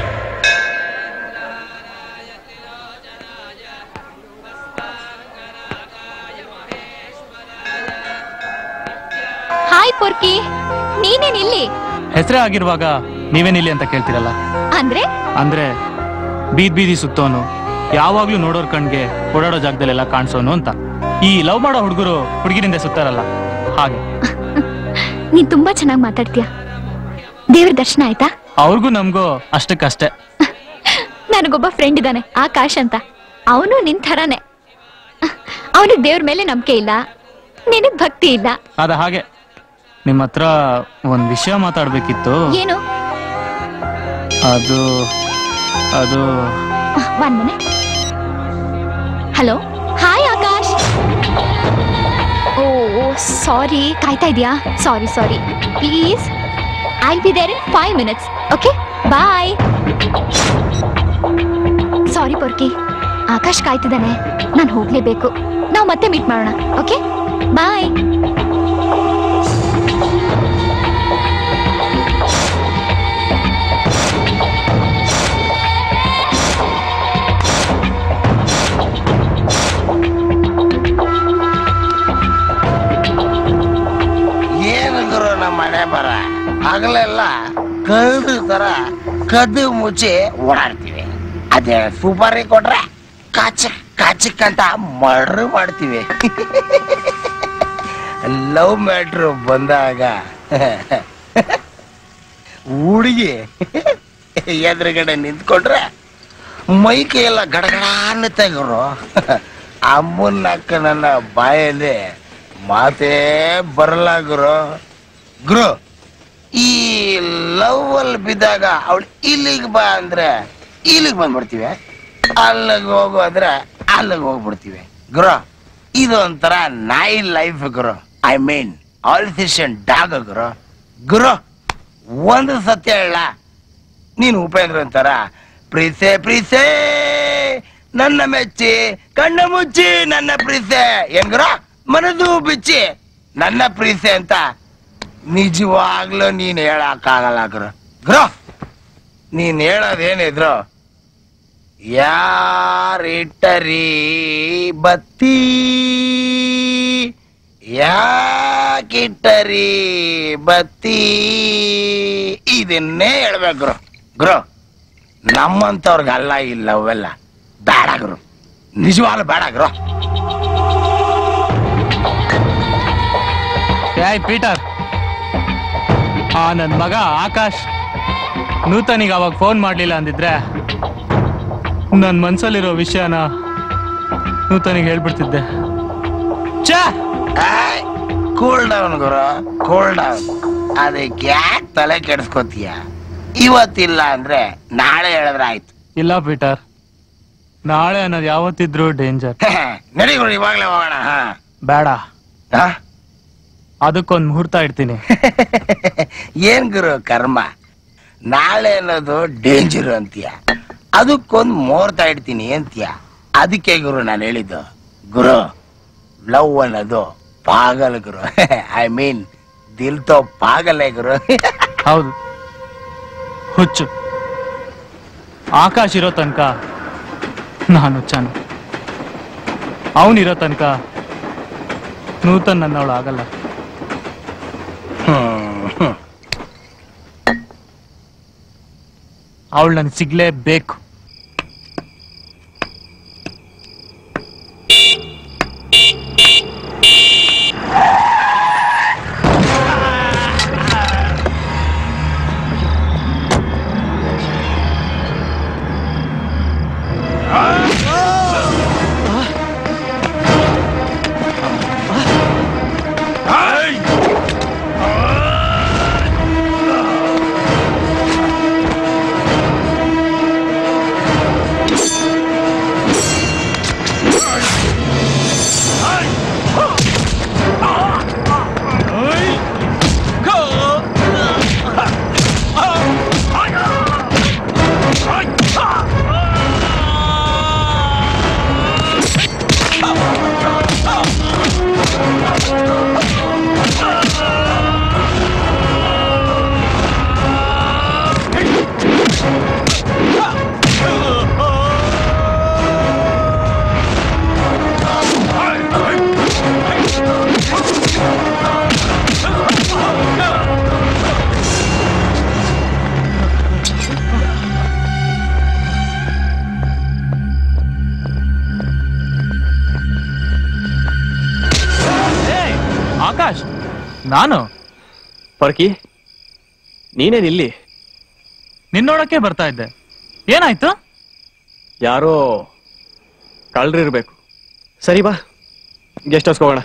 ಹಾಯ್ ಪೊರ್ಕಿ ನೀನೇನ್ ಇಲ್ಲಿ ಹೆಸರೇ ಆಗಿರುವಾಗ ನೀವೇನಿಲ್ಲಿ ಅಂತ ಕೇಳ್ತಿರಲ್ಲ ಅಂದ್ರೆ ಅಂದ್ರೆ ಬೀದ್ ಬೀದಿ ಸುತ್ತೋನು ಯಾವಾಗ್ಲೂ ನೋಡೋರ್ ಕಣ್ಗೆ ಓಡಾಡೋ ಜಾಗದಲ್ಲೆಲ್ಲ ಕಾಣಿಸೋನು ಅಂತ ಈ ಲವ್ ಮಾಡೋ ಹುಡುಗರು ಹುಡುಗಿರಿಂದ ಸುತ್ತಾರಲ್ಲ ಹಾಗೆ ನೀನ್ ತುಂಬಾ ಚೆನ್ನಾಗಿ ಮಾತಾಡ್ತೀಯ ದೇವ್ರ ದರ್ಶನ ಆಯ್ತಾ ಅವ್ರಿಗೂ ನಮಗೂ ಅಷ್ಟಕ್ಕಷ್ಟೇ ನನಗೊಬ್ಬ ಫ್ರೆಂಡ್ ಇದ್ದಾನೆ ಆಕಾಶ್ ಅಂತ ಅವನು ನಿನ್ ಥರಾನೇ ಅವನಿಗೆ ದೇವ್ರ ಮೇಲೆ ನಂಬಿಕೆ ಇಲ್ಲ ನಿನಗ್ ಭಕ್ತಿ ಇಲ್ಲ ಅದ ಹಾಗೆ ನಿಮ್ಮ ಹತ್ರ ಒಂದ್ ವಿಷಯ ಮಾತಾಡ್ಬೇಕಿತ್ತು ಏನು ಅದು ಅದು one minute hello hi Akash oh sorry ಕಾಯ್ತಾ ಇದೆಯಾ sorry sorry please I be there in five minutes okay bye sorry Porki Akash ಕಾಯ್ತಿದ್ದಾನೆ ನಾನು ಹೋಗ್ಲೇಬೇಕು ನಾವು ಮತ್ತೆ ಮೀಟ್ ಮಾಡೋಣ ಓಕೆ ಬಾಯ್ ಏನು ಗುರು ನಮ್ಮ ಮನೆ ಬರ ಹಗಲೆಲ್ಲ ಕಳ್ದು ತರ ಕದ್ದು ಮುಚ್ಚಿ ಓಡಾಡ್ತೀವಿ ಅದೇ ಸುಪಾರಿ ಕೊಟ್ರೆ ಕಾಚ ಕಾಚಕ್ಕಂತ ಮರ್ಡ್ರ್ ಮಾಡ್ತೀವಿ ಲವ್ ಮ್ಯಾಟ್ರು ಬಂದಾಗ ಹುಡುಗಿ ಎದುರುಗಡೆ ನಿಂತ್ಕೊಂಡ್ರೆ ಮೈ ಕೈಯೆಲ್ಲ ಗಡಗಡ ಅನ್ನುತ್ತೆ ಗುರು ಅಮ್ಮನಕ್ಕ ನನ್ನ ಬಾಯಲ್ಲಿ ಮಾತೇ ಬರಲ್ಲ ಗುರು ಗುರು ಈ ಲವ್ ಅಲ್ಲಿ ಬಿದ್ದಾಗ ಅವಳು ಇಲ್ಲಿಗೆ ಬಾ ಅಂದ್ರೆ ಇಲ್ಲಿಗೆ ಬಂದ್ಬಿಡ್ತೀವಿ ಅಲ್ಲಿಗೆ ಹೋಗು ಅಂದ್ರೆ ಅಲ್ಲಿಗೆ ಹೋಗ್ಬಿಡ್ತೀವಿ ಗುರು ಇದೊಂಥರ ನಾಯಿ ಲೈಫ್ ಗುರು ಐ ಮೀನ್ ಆಲ್ಫಿಷನ್ ಡಾಗ್ ಗುರು ಗುರು ಒಂದು ಸತ್ಯ ಹೇಳ ನೀನು ಉಪೇಂದ್ರ ಅಂತಾರ ಪ್ರೀಸೆ ಪ್ರೀಸೆ ನನ್ನ ಮೆಚ್ಚಿ ಕಣ್ಣ ಮುಚ್ಚಿ ನನ್ನ ಪ್ರೀಸೆ ಹೆಂಗ್ರ ಮನದು ಬಿಚ್ಚಿ ನನ್ನ ಪ್ರೀಸೆ ಅಂತ ನಿಜವಾಗ್ಲೂ ನೀನ್ ಹೇಳಕ್ಕಾಗಲ್ಲ ಗುರು ಗುರು ನೀನ್ ಹೇಳೋದೇನಿದ್ರು ಯಾರಿಟ್ಟರಿ ಬತ್ತಿ ಯಾಕಿಟ್ಟರಿ ಬತ್ತಿ ಇದನ್ನೇ ಹೇಳ್ಬೇಕು ಗುರು ಗುರು ನಮ್ಮಂತವ್ರಿಗಲ್ಲ ಇಲ್ಲ ಅವೆಲ್ಲ ಬೇಡ ಗುರು ನಿಜವಾಗ್ಲೂ ಬೇಡ ಗುರು ಏಯ್ ಪೀಟರ್ ಆ ನನ್ ಮಗ ಆಕಾಶ್ ನೂತನಿಗೆ ಅವಾಗ ಫೋನ್ ಮಾಡ್ಲಿಲ್ಲ ಅಂದಿದ್ರೆ ನನ್ ಮನ್ಸಲ್ಲಿರೋ ವಿಷಯನ ನೂತನಿಗೆ ಹೇಳ್ಬಿಡ್ತಿದ್ದೆ ಕೂಲ್ ಡೌನ್ ಗುರು ಕೂಲ್ ಡೌನ್ ಅದಕ್ಕೆ ಯಾಕೆ ತಲೆ ಕೆಡಿಸ್ಕೋತೀಯ ಇವತ್ತಿಲ್ಲ ಅಂದ್ರೆ ನಾಳೆ ಹೇಳಿದ್ರೆ ಆಯ್ತು ಇಲ್ಲ ಪೀಟರ್ ನಾಳೆ ಅನ್ನೋದು ಯಾವತ್ತಿದ್ರು ಡೇಂಜರ್ ನಡಿ ಗುರು ಇವಾಗ್ಲೇ ಹೋಗೋಣ ಹಾ ಬೇಡ ಹಾ? ಅದಕ್ಕೊಂದ್ ಮುಹೂರ್ತ ಇಡ್ತೀನಿ ಏನ್ ಗುರು ಕರ್ಮ ನಾಳೆ ಅನ್ನೋದು ಡೇಂಜರ್ ಅಂತೀಯ ಅದಕ್ಕೊಂದ್ ಮುಹೂರ್ತ ಇಡ್ತೀನಿ ಅಂತೀಯ ಅದಕ್ಕೆ ಗುರು ನಾನು ಹೇಳಿದ್ದು ಗುರು ಲವ್ ಅನ್ನೋದು ಪಾಗಲ್ ಗುರು ಐ ಮೀನ್ ದಿಲ್ ತೋ ಪಾಗಲೇ ಗುರು ಹೌದು ಹುಚ್ಚು ಆಕಾಶ್ ಇರೋ ತನಕ ನಾನು ಹುಚ್ಚಾನು ಅವನಿರೋ ತನಕ ನೂತನ್ ನನ್ನವಳು ಆಗಲ್ಲ ಅವಳು ನನ್ಗೆ ಸಿಗ್ಲೇಬೇಕು ಆ ನಾನು ಪರ್ಕಿ ನೀನೇನ್ ಇಲ್ಲಿ ನಿನ್ನೋಡಕ್ಕೆ ಬರ್ತಾ ಇದ್ದೆ ಏನಾಯ್ತು ಯಾರೋ ಕಳ್ರಿರ್ಬೇಕು ಸರಿ ಬಾ ಗೆಸ್ಟ್ ಹೌಸ್ಗೆ ಹೋಗೋಣ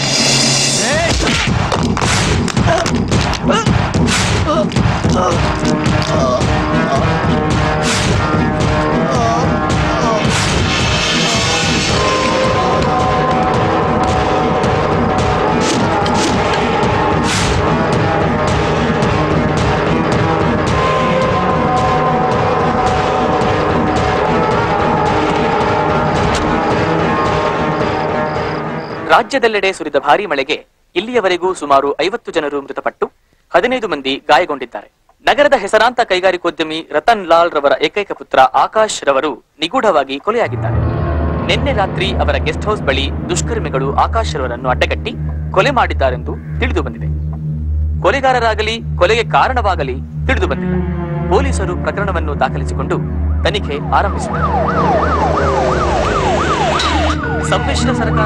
ರಾಜ್ಯದೆಲ್ಲೆಡೆ ಸುರಿದ ಭಾರೀ ಮಳೆಗೆ ಇಲ್ಲಿಯವರೆಗೂ ಸುಮಾರು ಐವತ್ತು ಜನರು ಮೃತಪಟ್ಟು ಹದಿನೈದು ಮಂದಿ ಗಾಯಗೊಂಡಿದ್ದಾರೆ ನಗರದ ಹೆಸರಾಂತ ಕೈಗಾರಿಕೋದ್ಯಮಿ ರತನ್ ಲಾಲ್ ರವರ ಏಕೈಕ ಪುತ್ರ ಆಕಾಶ್ ರವರು ನಿಗೂಢವಾಗಿ ಕೊಲೆಯಾಗಿದ್ದಾರೆ ನಿನ್ನೆ ರಾತ್ರಿ ಅವರ ಗೆಸ್ಟ್ ಹೌಸ್ ಬಳಿ ದುಷ್ಕರ್ಮಿಗಳು ಆಕಾಶ್ ರವರನ್ನು ಅಡ್ಡಗಟ್ಟಿ ಕೊಲೆ ಮಾಡಿದ್ದಾರೆಂದು ತಿಳಿದು ಬಂದಿದೆ ಕೊಲೆಗಾರರಾಗಲಿ ಕೊಲೆಗೆ ಕಾರಣವಾಗಲಿ ತಿಳಿದು ಬಂದಿಲ್ಲ ಪೊಲೀಸರು ಪ್ರಕರಣವನ್ನು ದಾಖಲಿಸಿಕೊಂಡು ತನಿಖೆ ಆರಂಭಿಸಿದರು ಸಮ್ಮಿಶ್ರ ಸರ್ಕಾರ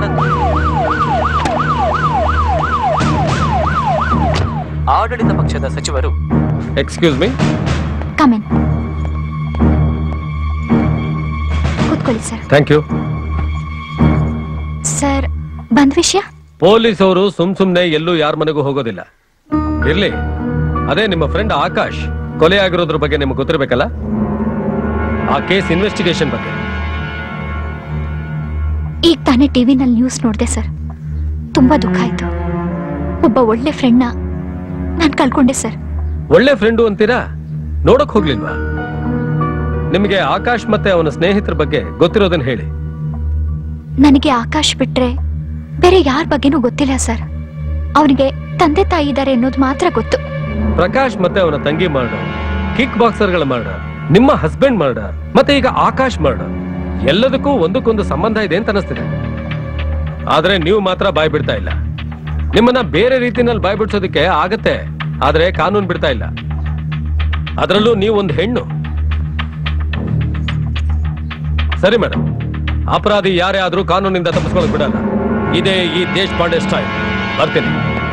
ಆಡಳಿತ ಪಕ್ಷದ ಸಚಿವರು ಎಕ್ಸ್ಕ್ಯೂಸ್ ಮೀ ಕಮೆನ್ ಕೂತ್ಕೊಳ್ಳಿ sir thank you sir bandh ವಿಷಯ ಪೊಲೀಸ್ ಅವರು ಸುಮ್ ಸುಮ್ನೆ ಎಲ್ಲೂ ಯಾರ ಮನೆಗೂ ಹೋಗೋದಿಲ್ಲ ಇರ್ಲಿ ಅದೇ ನಿಮ್ಮ ಫ್ರೆಂಡ್ ಆಕಾಶ್ ಕೊಲೆ ಆಗಿರೋದ್ರ ಬಗ್ಗೆ ನಿಮ್ಗೆ ಗೊತ್ತಿರ್ಬೇಕಲ್ಲ ಆ ಕೇಸ್ ಇನ್ವೆಸ್ಟಿಗೇಷನ್ ಬಗ್ಗೆ ಈಗ ತಾನೇ ಟಿವಿನಲ್ಲಿ ನ್ಯೂಸ್ ನೋಡಿದೆ ಸರ್ ತುಂಬಾ ದುಃಖ ಆಯ್ತು ಒಬ್ಬ ಒಳ್ಳೆ ಫ್ರೆಂಡ್ನ ನಾನು ಕಳ್ಕೊಂಡೆ ಸರ್ ಒಳ್ಳೆ ಫ್ರೆಂಡು ಅಂತೀರಾ ನೋಡಕ್ ಹೋಗ್ಲಿಲ್ವಾ ನಿಮಗೆ ಆಕಾಶ್ ಮತ್ತೆ ಅವನ ಸ್ನೇಹಿತರ ಬಗ್ಗೆ ಗೊತ್ತಿರೋದನ್ನ ಹೇಳಿ ನನಗೆ ಆಕಾಶ್ ಬಿಟ್ರೆ ಬೇರೆ ಯಾರ ಬಗ್ಗೆನೂ ಗೊತ್ತಿಲ್ಲ ಸರ್ ಅವನಿಗೆ ತಂದೆ ತಾಯಿ ಇದ್ದಾರೆ ಅನ್ನೋದು ಮಾತ್ರ ಗೊತ್ತು ಪ್ರಕಾಶ್ ಮತ್ತೆ ಅವನ ತಂಗಿ ಮರ್ಡರ್ ಕಿಕ್ ಬಾಕ್ಸರ್ಗಳ ಮರ್ಡರ್ ನಿಮ್ಮ ಹಸ್ಬೆಂಡ್ ಮರ್ಡರ್ ಮತ್ತೆ ಈಗ ಆಕಾಶ್ ಮರ್ಡರ್ ಎಲ್ಲದಕ್ಕೂ ಒಂದಕ್ಕೊಂದು ಸಂಬಂಧ ಇದೆ ಅಂತ ಅನಿಸ್ತಿದೆ ಆದ್ರೆ ನೀವು ಮಾತ್ರ ಬಾಯ್ ಬಿಡ್ತಾ ಇಲ್ಲ ನಿಮ್ಮನ್ನ ಬೇರೆ ರೀತಿನಲ್ಲಿ ಬಾಯ್ ಬಿಡ್ಸೋದಕ್ಕೆ ಆಗತ್ತೆ ಆದ್ರೆ ಕಾನೂನು ಬಿಡ್ತಾ ಇಲ್ಲ ಅದರಲ್ಲೂ ನೀವು ಒಂದು ಹೆಣ್ಣು ಸರಿ ಮೇಡಮ್ ಅಪರಾಧಿ ಯಾರೇ ಆದ್ರೂ ಕಾನೂನಿಂದ ತಪ್ಪಿಸ್ಕೊಳಕ್ ಬಿಡಲ್ಲ ಇದೇ ಈ ದೇಶಪಾಂಡೆ ಸ್ಟೈಲ್ ಬರ್ತೀನಿ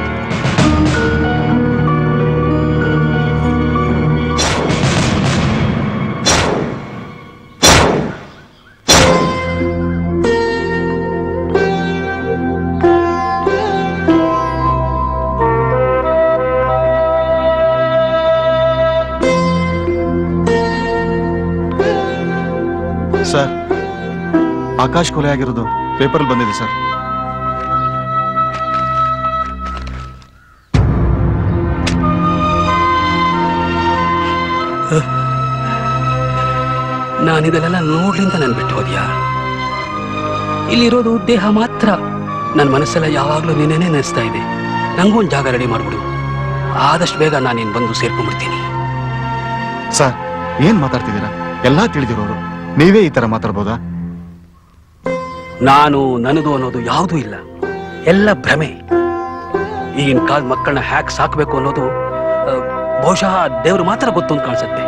ಸರ್ ಆಕಾಶ್ ಕೊಲೆ ಆಗಿರೋದು ಪೇಪರ್ ಬಂದಿದೆ ಸರ್ ನಾನು ಇದನ್ನೆಲ್ಲ ನೋಡ್ಲಿಂದ ನನ್ ಬಿಟ್ಟು ಹೋದ್ಯಾ ಇಲ್ಲಿರೋದು ದೇಹ ಮಾತ್ರ ನನ್ನ ಮನಸ್ಸೆಲ್ಲ ಯಾವಾಗ್ಲೂ ನೀನೇನೆ ನೆನೆಸ್ತಾ ಇದೆ ನಂಗೂ ಒಂದು ಜಾಗ ರೆಡಿ ಮಾಡ್ಬಿಡು ಆದಷ್ಟು ಬೇಗ ನಾನು ನೀನ್ ಬಂದು ಸೇರ್ಕೊಂಡ್ಬಿಡ್ತೀನಿ ಸರ್ ಏನ್ ಮಾತಾಡ್ತಿದ್ದೀರಾ ಎಲ್ಲಾ ತಿಳಿದಿರೋರು ನೀವೇ ಈ ತರ ಮಾತಾಡ್ಬೋದಾ ನಾನು ನನದು ಅನ್ನೋದು ಯಾವುದೂ ಇಲ್ಲ ಎಲ್ಲ ಭ್ರಮೆ ಈಗಿನ ಕಾಲದ ಮಕ್ಕಳನ್ನ ಹ್ಯಾಕ್ ಸಾಕ್ಬೇಕು ಅನ್ನೋದು ಆ, ಬಹುಶಃ ದೇವ್ರು ಮಾತ್ರ ಗೊತ್ತು ಅಂತ ಕಾಣಿಸುತ್ತೆ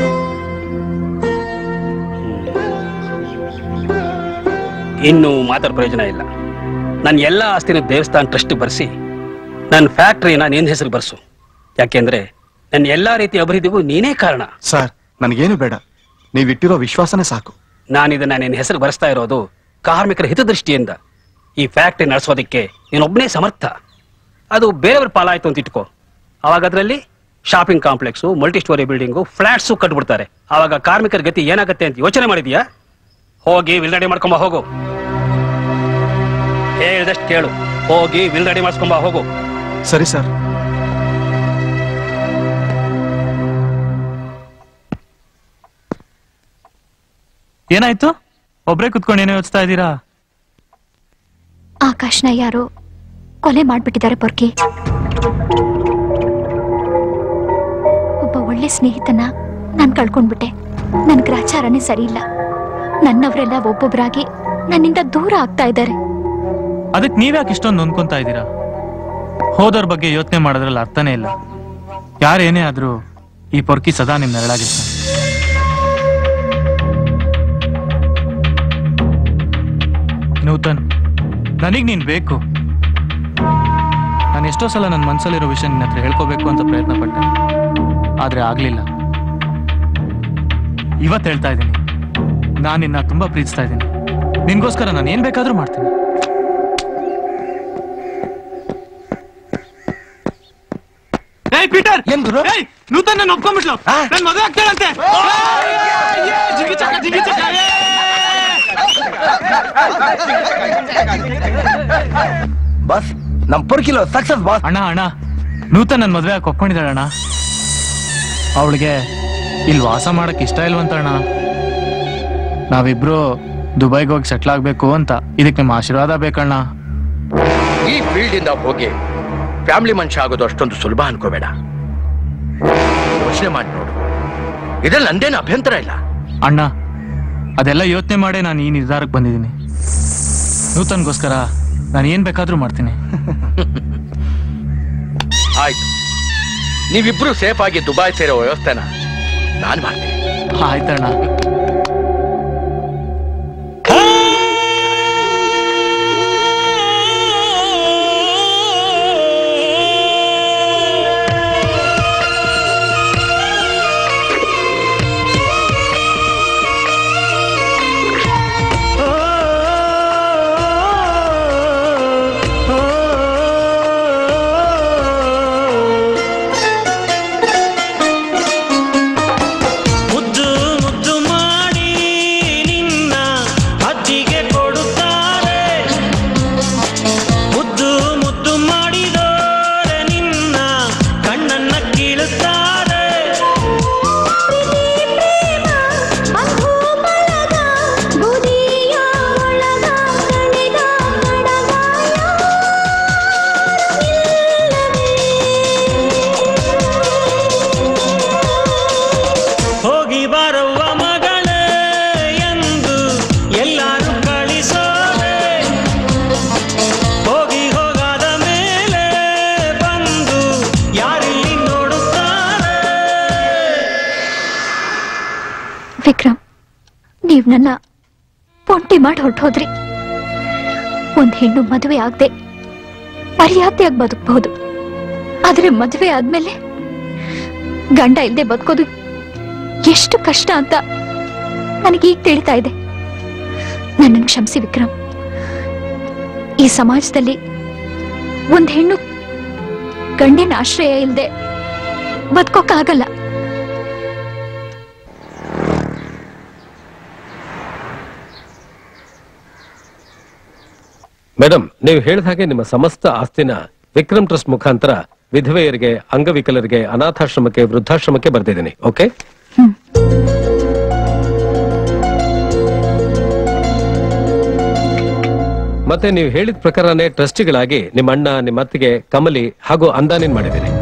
ಇನ್ನು ಮಾತಾಡ ಪ್ರಯೋಜನ ಇಲ್ಲ ನನ್ನ ಎಲ್ಲ ಆಸ್ತಿನ ದೇವಸ್ಥಾನ ಟ್ರಸ್ಟ್ ಬರ್ಸಿ ನನ್ನ ಫ್ಯಾಕ್ಟ್ರಿನ ನಿನ್ನ ಹೆಸರು ಬರ್ಸು ಯಾಕೆಂದ್ರೆ ನನ್ನ ಎಲ್ಲಾ ರೀತಿಯ ಅಭಿವೃದ್ಧಿಗೂ ನೀನೇ ಕಾರಣ ಸರ್ ನನಗೇನು ಬೇಡ ನೀವಿಟ್ಟಿರೋ ವಿಶ್ವಾಸನೇ ಸಾಕು ನಾನಿದನ್ನ ನಿನ್ನ ಹೆಸರು ಬರೆಸ್ತಾ ಇರೋದು ಕಾರ್ಮಿಕರ ಹಿತದೃಷ್ಟಿಯಿಂದ ಈ ಫ್ಯಾಕ್ಟ್ರಿ ನಡೆಸೋದಕ್ಕೆ ನೀನೊಬ್ಬನೇ ಸಮರ್ಥ ಅದು ಬೇರೆಯವ್ರ ಪಾಲಾಯ್ತು ಅಂತ ಇಟ್ಕೋ ಅವಾಗ ಅದರಲ್ಲಿ shopping complex multi storey building flats ಕಟ್ಬಿಡ್ತಾರೆ ಅವಾಗ ಕಾರ್ಮಿಕರ ಗತಿ ಏನಾಗತ್ತೆ ಅಂತ ಯೋಚನೆ ಮಾಡಿದ್ಯಾ ಹೋಗಿ ವಿಲ್ ರೆಡಿ ಮಾಡ್ಕೊಂಬ ಹೋಗು ಹೇಳ್ದಷ್ಟು ಕೇಳು ಹೋಗಿ ವಿಲ್ ರೆಡಿ ಮಾಡಿಸ್ಕೊಂಬ ಹೋಗು ಸರಿ ಸರ್ ಏನಾಯ್ತು ಒಬ್ರೇ ಕುತ್ಕೊಂಡು ಏನೋ ಯೋಚಿಸ್ತಾ ಇದ್ದೀರಾ ಆಕಾಶ್ನ ಯಾರೋ ಕೊಲೆ ಮಾಡ್ಬಿಟ್ಟಿದ್ದಾರೆ ಪೊರ್ಕಿ ಒಬ್ಬ ಒಳ್ಳೆ ಸ್ನೇಹಿತನ ನಾನ್ ಕಳ್ಕೊಂಡ್ಬಿಟ್ಟೆ ನನ್ ಗ್ರಾಚಾರನೇ ಸರಿ ಇಲ್ಲ ನನ್ನವರೆಲ್ಲ ಒಬ್ಬೊಬ್ರಾಗಿ ನನ್ನಿಂದ ದೂರ ಆಗ್ತಾ ಇದ್ದಾರೆ ಅದಕ್ಕೆ ನೀವ್ಯಾಕೆ ಇಷ್ಟೊಂದು ನೊಂದ್ಕೊಂತಾ ಇದ್ದೀರಾ ಹೋದವ್ರ ಬಗ್ಗೆ ಯೋಚನೆ ಮಾಡೋದ್ರಲ್ಲಿ ಅರ್ಥನೇ ಇಲ್ಲ ಯಾರೇನೇ ಆದ್ರೂ ಈ ಪೊರ್ಕಿ ಸದಾ ನಿಮ್ ನೆರಳಾಗಿರ್ತಾನೆ ನೂತನ್ ನನಗ್ ನೀನ್ ಬೇಕು ನಾನು ಎಷ್ಟೋ ಸಲ ನನ್ನ ಮನಸ್ಸಲ್ಲಿರೋ ವಿಷಯ ನಿನ್ನ ಹತ್ರ ಹೇಳ್ಕೋಬೇಕು ಅಂತ ಪ್ರಯತ್ನ ಪಟ್ಟೆ ಆದ್ರೆ ಆಗ್ಲಿಲ್ಲ ಇವತ್ತು ಹೇಳ್ತಾ ಇದ್ದೀನಿ ನಾನು ನಿನ್ನ ತುಂಬಾ ಪ್ರೀತಿಸ್ತಾ ಇದ್ದೀನಿ ನಿನ್ಗೋಸ್ಕರ ನಾನು ಏನ್ ಬೇಕಾದ್ರೂ ಮಾಡ್ತೀನಿ ಏಯ್ ಪೀಟರ್ ಏನ್ ಗುರು ಏಯ್ ನೂತನ್ ನನ್ನ ಒಪ್ಕೊಂಡ್ಬಿಟ್ಲು ನನ್ ಮದುವೆ ಆಗ್ತಾಳಂತೆ ಜಿಗಿ ಚಕ ಜಿಗಿ ಚಕ ಬಾಸ್ ನಮ್ ಪುರ್ಕಿಲೋ ಸಕ್ಸಸ್ ಬಾಸ್ ಅಣ್ಣ ಅಣ್ಣ ನೂತನ್ ನನ್ನ ಮದ್ವೆ ಹಾಕಿ ಒಪ್ಕೊಂಡಿದ್ದಾಳೆ ಅಣ್ಣ ಅವಳಿಗೆ ಇಲ್ಲಿ ವಾಸ ಮಾಡಕ್ ಇಷ್ಟ ಇಲ್ವಂತ ಅಣ್ಣ ನಾವಿಬ್ರು ದುಬೈಗೆ ಹೋಗಿ ಸೆಟ್ಲ್ ಆಗ್ಬೇಕು ಅಂತ ಇದಕ್ಕೆ ನಿಮ್ಮ ಆಶೀರ್ವಾದ ಬೇಕಣ್ಣ ಈ ಫೀಲ್ಡ್ ಇಂದ ಹೋಗಿ ಫ್ಯಾಮಿಲಿ ಮನುಷ್ಯ ಆಗೋದು ಅಷ್ಟೊಂದು ಸುಲಭ ಅನ್ಕೋಬೇಡ ಯೋಚನೆ ಮಾಡಿ ನೋಡು ಇದ್ರಲ್ಲಿ ನಂದೇನು ಅಭ್ಯಂತರ ಇಲ್ಲ ಅಣ್ಣ ಅದೆಲ್ಲ ಯೋಚನೆ ಮಾಡೇ ನಾನು ಈ ನಿರ್ಧಾರಕ್ಕೆ ಬಂದಿದ್ದೀನಿ ನೂತನ್ಗೋಸ್ಕರ ನಾನು ಏನ್ ಬೇಕಾದ್ರೂ ಮಾಡ್ತೀನಿ ಆಯ್ತು ನೀವಿಬ್ರು ಸೇಫ್ ಆಗಿ ದುಬೈ ಸೇರೋ ವ್ಯವಸ್ಥೆನ ನಾನ್ ಮಾಡ್ತೀನಿ ಆಯ್ತಣ್ಣ ಮುದ್ದು ಮುದ್ದು ಮಾಡಿ ನಿನ್ನ ಅಜ್ಜಿಗೆ ಕೊಡುತ್ತಾರೆ ಮುದ್ದು ಮುದ್ದು ಮಾಡಿದೋರೆ ನಿನ್ನ ಕಣ್ಣನ್ನ ಕೀಳುತ್ತಾರೆ ಹೋಗಿ ಬರುವ ಮಗಳೇ ಎಂದು ಎಲ್ಲರೂ ಕಳಿಸೋರೆ ಹೋಗಿ ಹೋಗಾದ ಮೇಲೆ ಬಂದು ಯಾರಿಲ್ಲಿ ನೋಡುತ್ತಾರೆ ವಿಕ್ರಮ್ ನೀವ್ ನನ್ನ ಒಂಟಿ ಮಾಡಿ ಹೊರಟೋದ್ರಿ ಒಂದ್ ಹೆಣ್ಣು ಮದುವೆ ಆಗದೆ ಮರ್ಯಾದೆಯಾಗಿ ಬದುಕಬಹುದು ಆದ್ರೆ ಮದುವೆ ಆದ್ಮೇಲೆ ಗಂಡ ಇಲ್ಲದೆ ಬದುಕೋದು ಎಷ್ಟು ಕಷ್ಟ ಅಂತ ನನಗೀಗ ತಿಳಿತಾ ಇದೆ ನನ್ನನ್ನು ಕ್ಷಮಿಸಿ ವಿಕ್ರಮ್ ಈ ಸಮಾಜದಲ್ಲಿ ಒಂದ್ ಹೆಣ್ಣು ಗಂಡಿನ ಆಶ್ರಯ ಇಲ್ಲದೆ ಬದುಕೋಕ್ಕಾಗಲ್ಲ ಮೇಡಮ್ ನೀವು ಹೇಳಿದ ಹಾಗೆ ನಿಮ್ಮ ಸಮಸ್ತ ಆಸ್ತಿನ ವಿಕ್ರಮ್ ಟ್ರಸ್ಟ್ ಮುಖಾಂತರ ವಿಧವೆಯರಿಗೆ ಅಂಗವಿಕಲರಿಗೆ ಅನಾಥಾಶ್ರಮಕ್ಕೆ ವೃದ್ಧಾಶ್ರಮಕ್ಕೆ ಬರ್ತಿದ್ದೀನಿ ಓಕೆ ಮತ್ತೆ ನೀವು ಹೇಳಿದ ಪ್ರಕಾರನೇ ಟ್ರಸ್ಟಿಗಳಾಗಿ ನಿಮ್ಮ ಅಣ್ಣ ನಿಮ್ಮ ಅತ್ತಿಗೆ ಕಮಲಿ ಹಾಗೂ ಅಂದಾನಿನ್ ಮಾಡಿದ್ದೀನಿ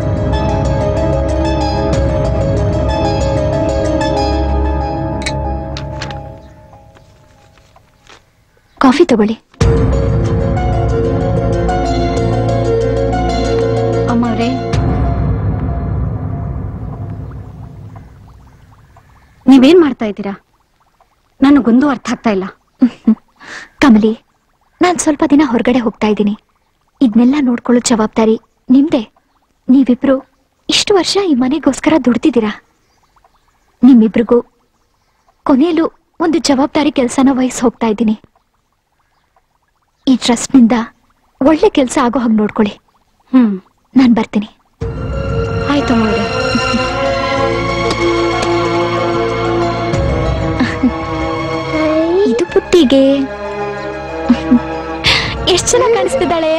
ಕಾಫಿ ತಗೊಳ್ಳಿ ಅಮ್ಮವ್ರೆ ನೀವೇನ್ ಮಾಡ್ತಾ ಇದ್ದೀರಾ ನನಗೊಂದು ಅರ್ಥ ಆಗ್ತಾ ಇಲ್ಲ ಕಮಲಿ ನಾನ್ ಸ್ವಲ್ಪ ದಿನ ಹೊರಗಡೆ ಹೋಗ್ತಾ ಇದ್ದೀನಿ ಇದನ್ನೆಲ್ಲ ನೋಡ್ಕೊಳ್ಳೋ ಜವಾಬ್ದಾರಿ ನಿಮ್ದೆ ನೀವಿಬ್ರು ಇಷ್ಟು ವರ್ಷ ಈ ಮನೆಗೋಸ್ಕರ ದುಡ್ದಿದ್ದೀರಾ ನಿಮ್ಮಿಬ್ರಿಗೂ ಕೊನೆಯಲ್ಲೂ ಒಂದು ಜವಾಬ್ದಾರಿ ಕೆಲಸನ ವಹಿಸಿ ಹೋಗ್ತಾ ಇದ್ದೀನಿ ಈ ಟ್ರಸ್ಟ್ನಿಂದ ಒಳ್ಳೆ ಕೆಲಸ ಆಗೋ ಹಾಗೆ ನೋಡ್ಕೊಳ್ಳಿ ಹ್ಮ್ ನಾನ್ ಬರ್ತೀನಿ ಆಯ್ತು ಅಮ್ಮವ್ರೆ ಇದು ಪುಟ್ಟಿಗೆ ಎಷ್ಟು ಚೆನ್ನಾಗಿ ಕಾಣಿಸ್ತಿದ್ದಾಳೆ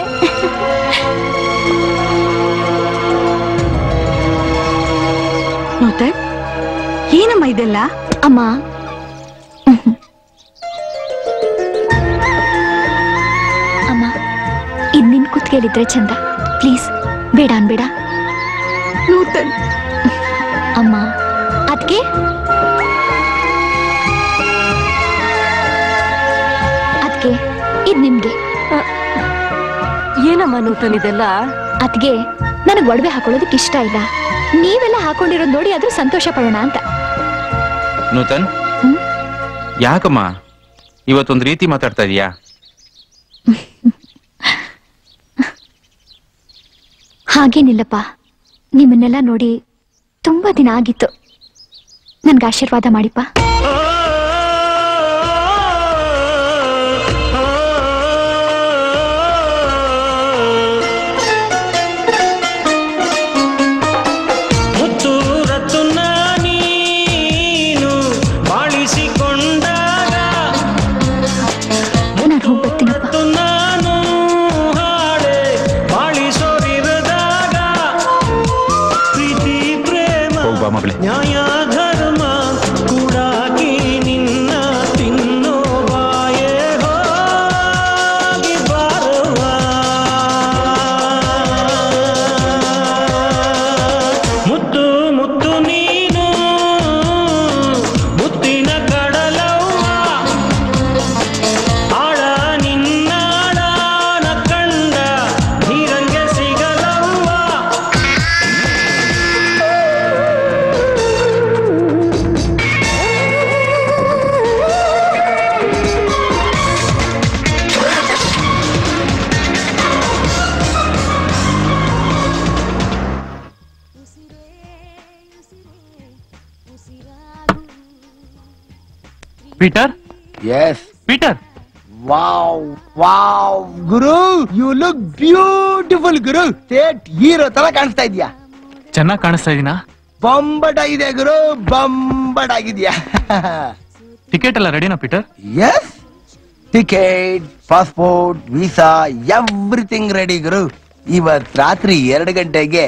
ನೂತನ್ ಏನಮ್ಮ ಇದೆಲ್ಲ ಅಮ್ಮ ಅಮ್ಮ ಇದ್ ನಿನ್ ಕುತ್ಗೆಲಿದ್ರೆ ಚಂದ ಪ್ಲೀಸ್ ಬೇಡ ಅನ್ಬೇಡ ನೂತನ್ ಅಮ್ಮ ಅದ್ಕೆ ಅದ್ಕೆ ಇದ್ ನಿಮ್ಗೆ ಏನಮ್ಮ ನೂತನ್ ಇದೆಲ್ಲ ಅದ್ಗೆ ನನಗ್ ಒಡವೆ ಹಾಕೊಳ್ಳೋದಕ್ಕೆ ಇಷ್ಟ ಇಲ್ಲ ನೀವೆಲ್ಲ ಹಾಕೊಂಡಿರೋದ್ ನೋಡಿ ಆದ್ರೂ ಸಂತೋಷ ಪಡೋಣ ಅಂತ ನೂತನ್ ಯಾಕಮ್ಮ ಇವತ್ತೊಂದ್ ರೀತಿ ಮಾತಾಡ್ತಾ ಇದೀಯಾ ಹಾಗೇನಿಲ್ಲಪ್ಪ ನಿಮ್ಮನ್ನೆಲ್ಲ ನೋಡಿ ತುಂಬಾ ದಿನ ಆಗಿತ್ತು ನನ್ಗೆ ಆಶೀರ್ವಾದ ಮಾಡಿಪ್ಪ ಮುತ್ತು ರತುನ ನೀನು ಬಾಳಿಸಿಕೊಂಡಾಗ ಮುತ್ತು ನಾನು ಹಾಡೆ ಬಾಳಿಸೋರಿರದಾಗ ಪ್ರೀತಿ ಪ್ರೇಮ ಹೋಗ್ಬಾ ಮಗಳೇ ನ್ಯಾಯ ಧರ್ಮ ಕೂಡಾಕಿ ನಿನ್ನ ತಿನ್ನೋ ಬಾಯೇ ಹೋಗಿ ಬಾರುವ ಮುತ್ತು ಮುತ್ತು ನೀನು ಮುತ್ತಿನ ಕಡಲವ್ವ ಆಳ ನಿನ್ನಾಳ ಕಂಡ ನೀರಂಗೆ ಸಿಗಲವ್ವ Peter yes Peter wow wow ಗುರು ಯು ಲುಕ್ ಬ್ಯೂಟಿಫುಲ್ ಗುರು ಸ್ಟೇಟ್ ಹೀರೋ ತರ ಕಾಣಿಸ್ತಾ ಇದೀಯಾ ಚೆನ್ನಾಗಿ ಕಾಣಿಸ್ತಾ ಇದೀನಾ ಬೊಂಬಟ್ ಆಗಿದೆ ಗುರು ಬೊಂಬಟ್ ಆಗಿದ್ಯಾ ಟಿಕೆಟ್ ಎಲ್ಲ ರೆಡಿನಾ Peter yes ticket passport visa everything ready ಗುರು ಇವತ್ ರಾತ್ರಿ ಎರಡು ಗಂಟೆಗೆ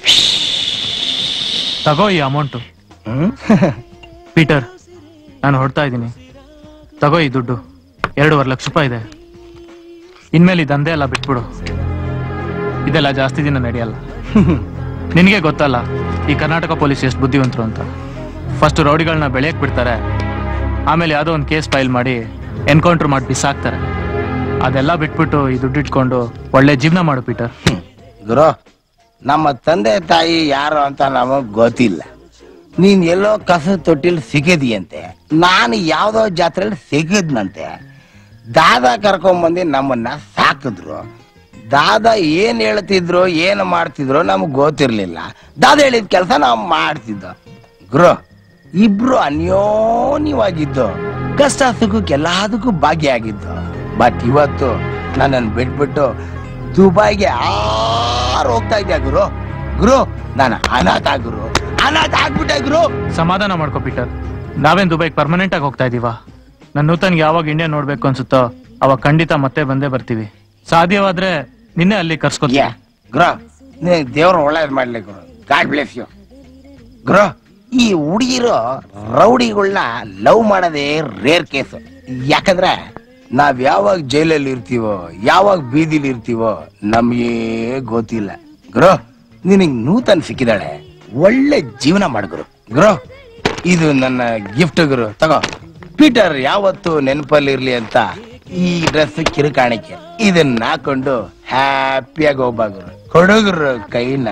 ತಗೋ ಈ ಅಮೌಂಟು ಪೀಟರ್ ನಾನು ಹೊಡ್ತಾ ಇದ್ದೀನಿ ತಗೋ ಈ ದುಡ್ಡು ಎರಡೂವರೆ ಲಕ್ಷ ರೂಪಾಯಿ ಇದೆ ಇನ್ಮೇಲೆ ಈ ದಂಧೆ ಎಲ್ಲ ಬಿಟ್ಬಿಡು ಇದೆಲ್ಲ ಜಾಸ್ತಿ ದಿನ ನಡೆಯಲ್ಲ ನಿನಗೆ ಗೊತ್ತಲ್ಲ ಈ ಕರ್ನಾಟಕ ಪೊಲೀಸ್ ಎಷ್ಟು ಬುದ್ಧಿವಂತರು ಅಂತ ಫಸ್ಟ್ ರೌಡಿಗಳನ್ನ ಬೆಳೆಯಕ್ ಬಿಡ್ತಾರೆ ಆಮೇಲೆ ಯಾವುದೋ ಒಂದು ಕೇಸ್ ಫೈಲ್ ಮಾಡಿ ಎನ್ಕೌಂಟರ್ ಮಾಡಿ ಬಿಸಾಕ್ತಾರೆ ಅದೆಲ್ಲ ಬಿಟ್ಬಿಟ್ಟು ಈ ದುಡ್ಡು ಇಟ್ಕೊಂಡು ಒಳ್ಳೆ ಜೀವನ ಮಾಡು ಪೀಟರ್ ಗುರು ನಮ್ಮ ತಂದೆ ತಾಯಿ ಯಾರು ಅಂತ ನಮಗ್ ಗೊತ್ತಿಲ್ಲ ನೀನ್ ಎಲ್ಲೋ ಕಸ ತೊಟ್ಟಿಲ್ ಸಿಕ್ಕಿದೀಯಂತೆ ನಾನು ಯಾವ್ದೋ ಜಾತ್ರೆಯಲ್ಲಿ ಸಿಕ್ಕಿದ್ನಂತೆ ದಾದ ಕರ್ಕೊಂಬಂದು ನಮ್ಮನ್ನ ಸಾಕಿದ್ರು ದಾದ ಏನ್ ಹೇಳ್ತಿದ್ರು ಏನ್ ಮಾಡ್ತಿದ್ರು ನಮಗ್ ಗೊತ್ತಿರ್ಲಿಲ್ಲ ದಾದ ಹೇಳಿದ ಕೆಲಸ ನಾವು ಮಾಡ್ತಿದ್ದೋ ಗುರು ಇಬ್ರು ಅನ್ಯೋನ್ಯವಾಗಿದ್ದು ಕಷ್ಟ ಸುಖಕ್ಕೆ ಎಲ್ಲದಕ್ಕೂ ಭಾಗಿಯಾಗಿದ್ದು ಬಟ್ ಇವತ್ತು ನನ್ನನ್ನು ಬಿಟ್ಬಿಟ್ಟು ದುಬೈಗೆ ಆರ್ ಹೋಗ್ತಾ ಇದ್ಯಾ ಗುರು ಗುರು ನಾನು ಅನಾಥ ಗುರು ಅನಾಥ ಆಗ್ಬಿಟ್ಟೆ ಗುರು ಸಮಾಧಾನ ಮಾಡ್ಕೋ ಪೀಟರ್ ನಾವೇನ್ ದುಬೈಗೆ ಪರ್ಮನೆಂಟ್ ಆಗಿ ಹೋಗ್ತಾ ಇದೀವಾ ನನ್ನ ನೂತನ್ಗೆ ಯಾವಾಗ ಇಂಡಿಯಾ ನೋಡ್ಬೇಕು ಅನ್ಸುತ್ತೋ ಅವಾಗ ಖಂಡಿತ ಮತ್ತೆ ಬಂದೇ ಬರ್ತೀವಿ ಸಾಧ್ಯವಾದ್ರೆ ನಿನ್ನೆ ಅಲ್ಲಿ ಕರ್ಸ್ಕೊತೀಯ ಗುರು ದೇವ್ರು ಒಳ್ಳೇದ್ ಮಾಡ್ಲಿ ಗುರು ಗಾಡ್ ಬ್ಲೆಸ್ ಯು ಗುರು ಈ ಹುಡುಗಿರು ರೌಡಿಗಳನ್ನ ಲವ್ ಮಾಡೋದೇ ರೇರ್ ಕೇಸ್ ಯಾಕಂದ್ರೆ ನಾವ್ ಯಾವಾಗ ಜೈಲಲ್ಲಿ ಇರ್ತೀವೋ ಯಾವಾಗ ಬೀದಿಲಿ ಇರ್ತೀವೋ ನಮ್ಗೆ ಗೊತ್ತಿಲ್ಲ ಗುರು ನಿನಗ್ ನೂತನ್ ಸಿಕ್ಕಿದಾಳೆ ಒಳ್ಳೆ ಜೀವನ ಮಾಡು ಗುರು ಗುರು ಇದು ನನ್ನ ಗಿಫ್ಟ್ ಗುರು ತಗೋ ಪೀಟರ್ ಯಾವತ್ತು ನೆನಪಲ್ಲಿ ಇರ್ಲಿ ಅಂತ ಈ ಡ್ರೆಸ್ ಕಿರುಕಾಣಿಕೆ ಇದನ್ನ ಹಾಕೊಂಡು ಹ್ಯಾಪಿಯಾಗಿ ಹೋಗ್ಬಾ ಗುರು ಕೊಡುಗುರು ಕೈನ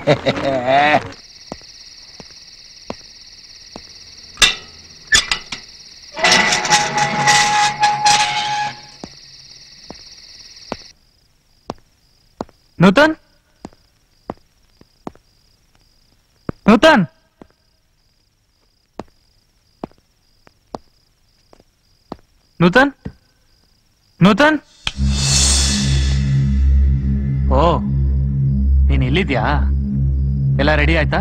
ನೂತನ್ ನೂತನ್ ನೂತನ್ ನೂತನ್ ಓ ನೀನ್ ಇಲ್ಲಿದ್ಯಾ ಎಲ್ಲ ರೆಡಿ ಆಯ್ತಾ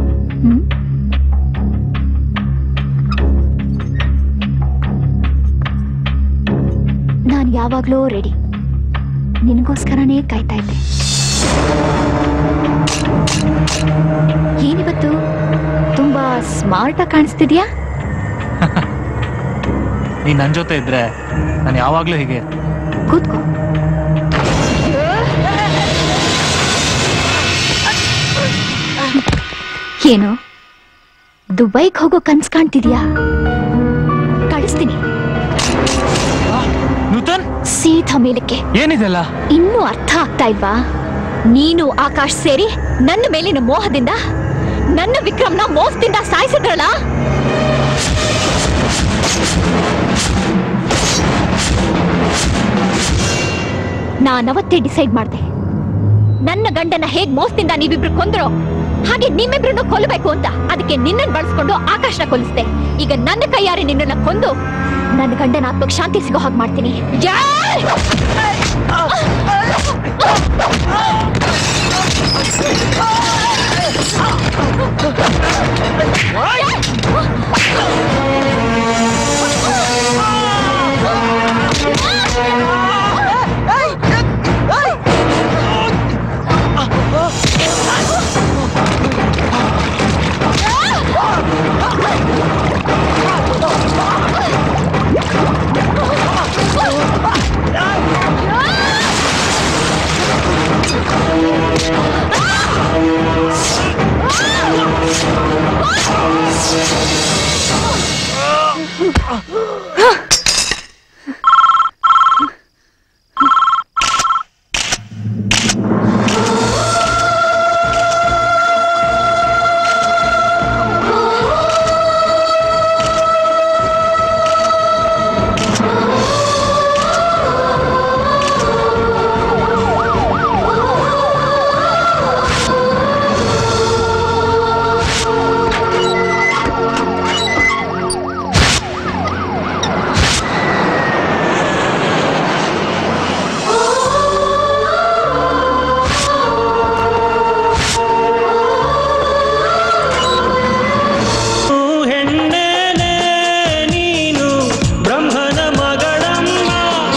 ನಾನು ಯಾವಾಗ್ಲೂ ರೆಡಿ ನಿನಗೋಸ್ಕರನೇ ಕಾಯ್ತಾ ಇದ್ದೆ ಏನಿವತ್ತು ತುಂಬಾ ಸ್ಮಾರ್ಟ್ ಆಗಿ ಕಾಣಿಸ್ತಿದ್ಯಾ ನೀನ್ ನನ್ ಜೊತೆ ಇದ್ರೆ ನಾನು ಯಾವಾಗ್ಲೂ ಹೀಗೆ ಕೂತ್ಕೋ ಏನು ದುಬೈಗ್ ಹೋಗೋ ಕನ್ಸ್ ಕಾಣ್ತಿದ್ಯಾ ಕಳಿಸ್ತೀನಿ ನೂತನ್ ಸೀದಾ ಮೇಲಕ್ಕೆ ಏನಿದೆಲ್ಲ ಇನ್ನೂ ಅರ್ಥ ಆಗ್ತಾ ಇಲ್ವಾ ನೀನು ಆಕಾಶ್ ಸೇರಿ ನನ್ನ ಮೇಲಿನ ಮೋಹದಿಂದ ನನ್ನ ವಿಕ್ರಮ್ನ ಮೋಹದಿಂದ ಸಾಯಿಸಿದ್ರಲ್ಲ ನಾನವತ್ತೇ ಡಿಸೈಡ್ ಮಾಡ್ದೆ ನನ್ನ ಗಂಡನ ಹೇಗ್ ಮೋಸದಿಂದ ನೀವಿಬ್ರು ಕೊಂದ್ರು ಹಾಗೆ ನಿಮ್ಮಿಬ್ರನ್ನು ಕೊಲ್ಲಬೇಕು ಅಂತ ಅದಕ್ಕೆ ನಿನ್ನನ್ ಬಳಸ್ಕೊಂಡು ಆಕಾಶನ ಕೊಲ್ಲಿಸ್ದೆ ಈಗ ನನ್ನ ಕೈಯಾರೆ ನಿನ್ನನ್ನ ಕೊಂದು ನನ್ನ ಗಂಡನ ಆತ್ಮಕ್ ಶಾಂತಿ ಸಿಗೋ ಹಾಗೆ ಮಾಡ್ತೀನಿ ಜೈ! ಹೆಣ್ಣೇನೆ ನೀನು ಬ್ರಹ್ಮನ ಮಗಳಮ್ಮ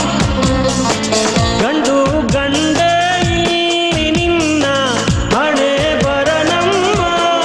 ಗಂಡು ಗಂಡೇ ಈ ನಿನ್ನ ಹಣೆ ಬರನಮ್ಮ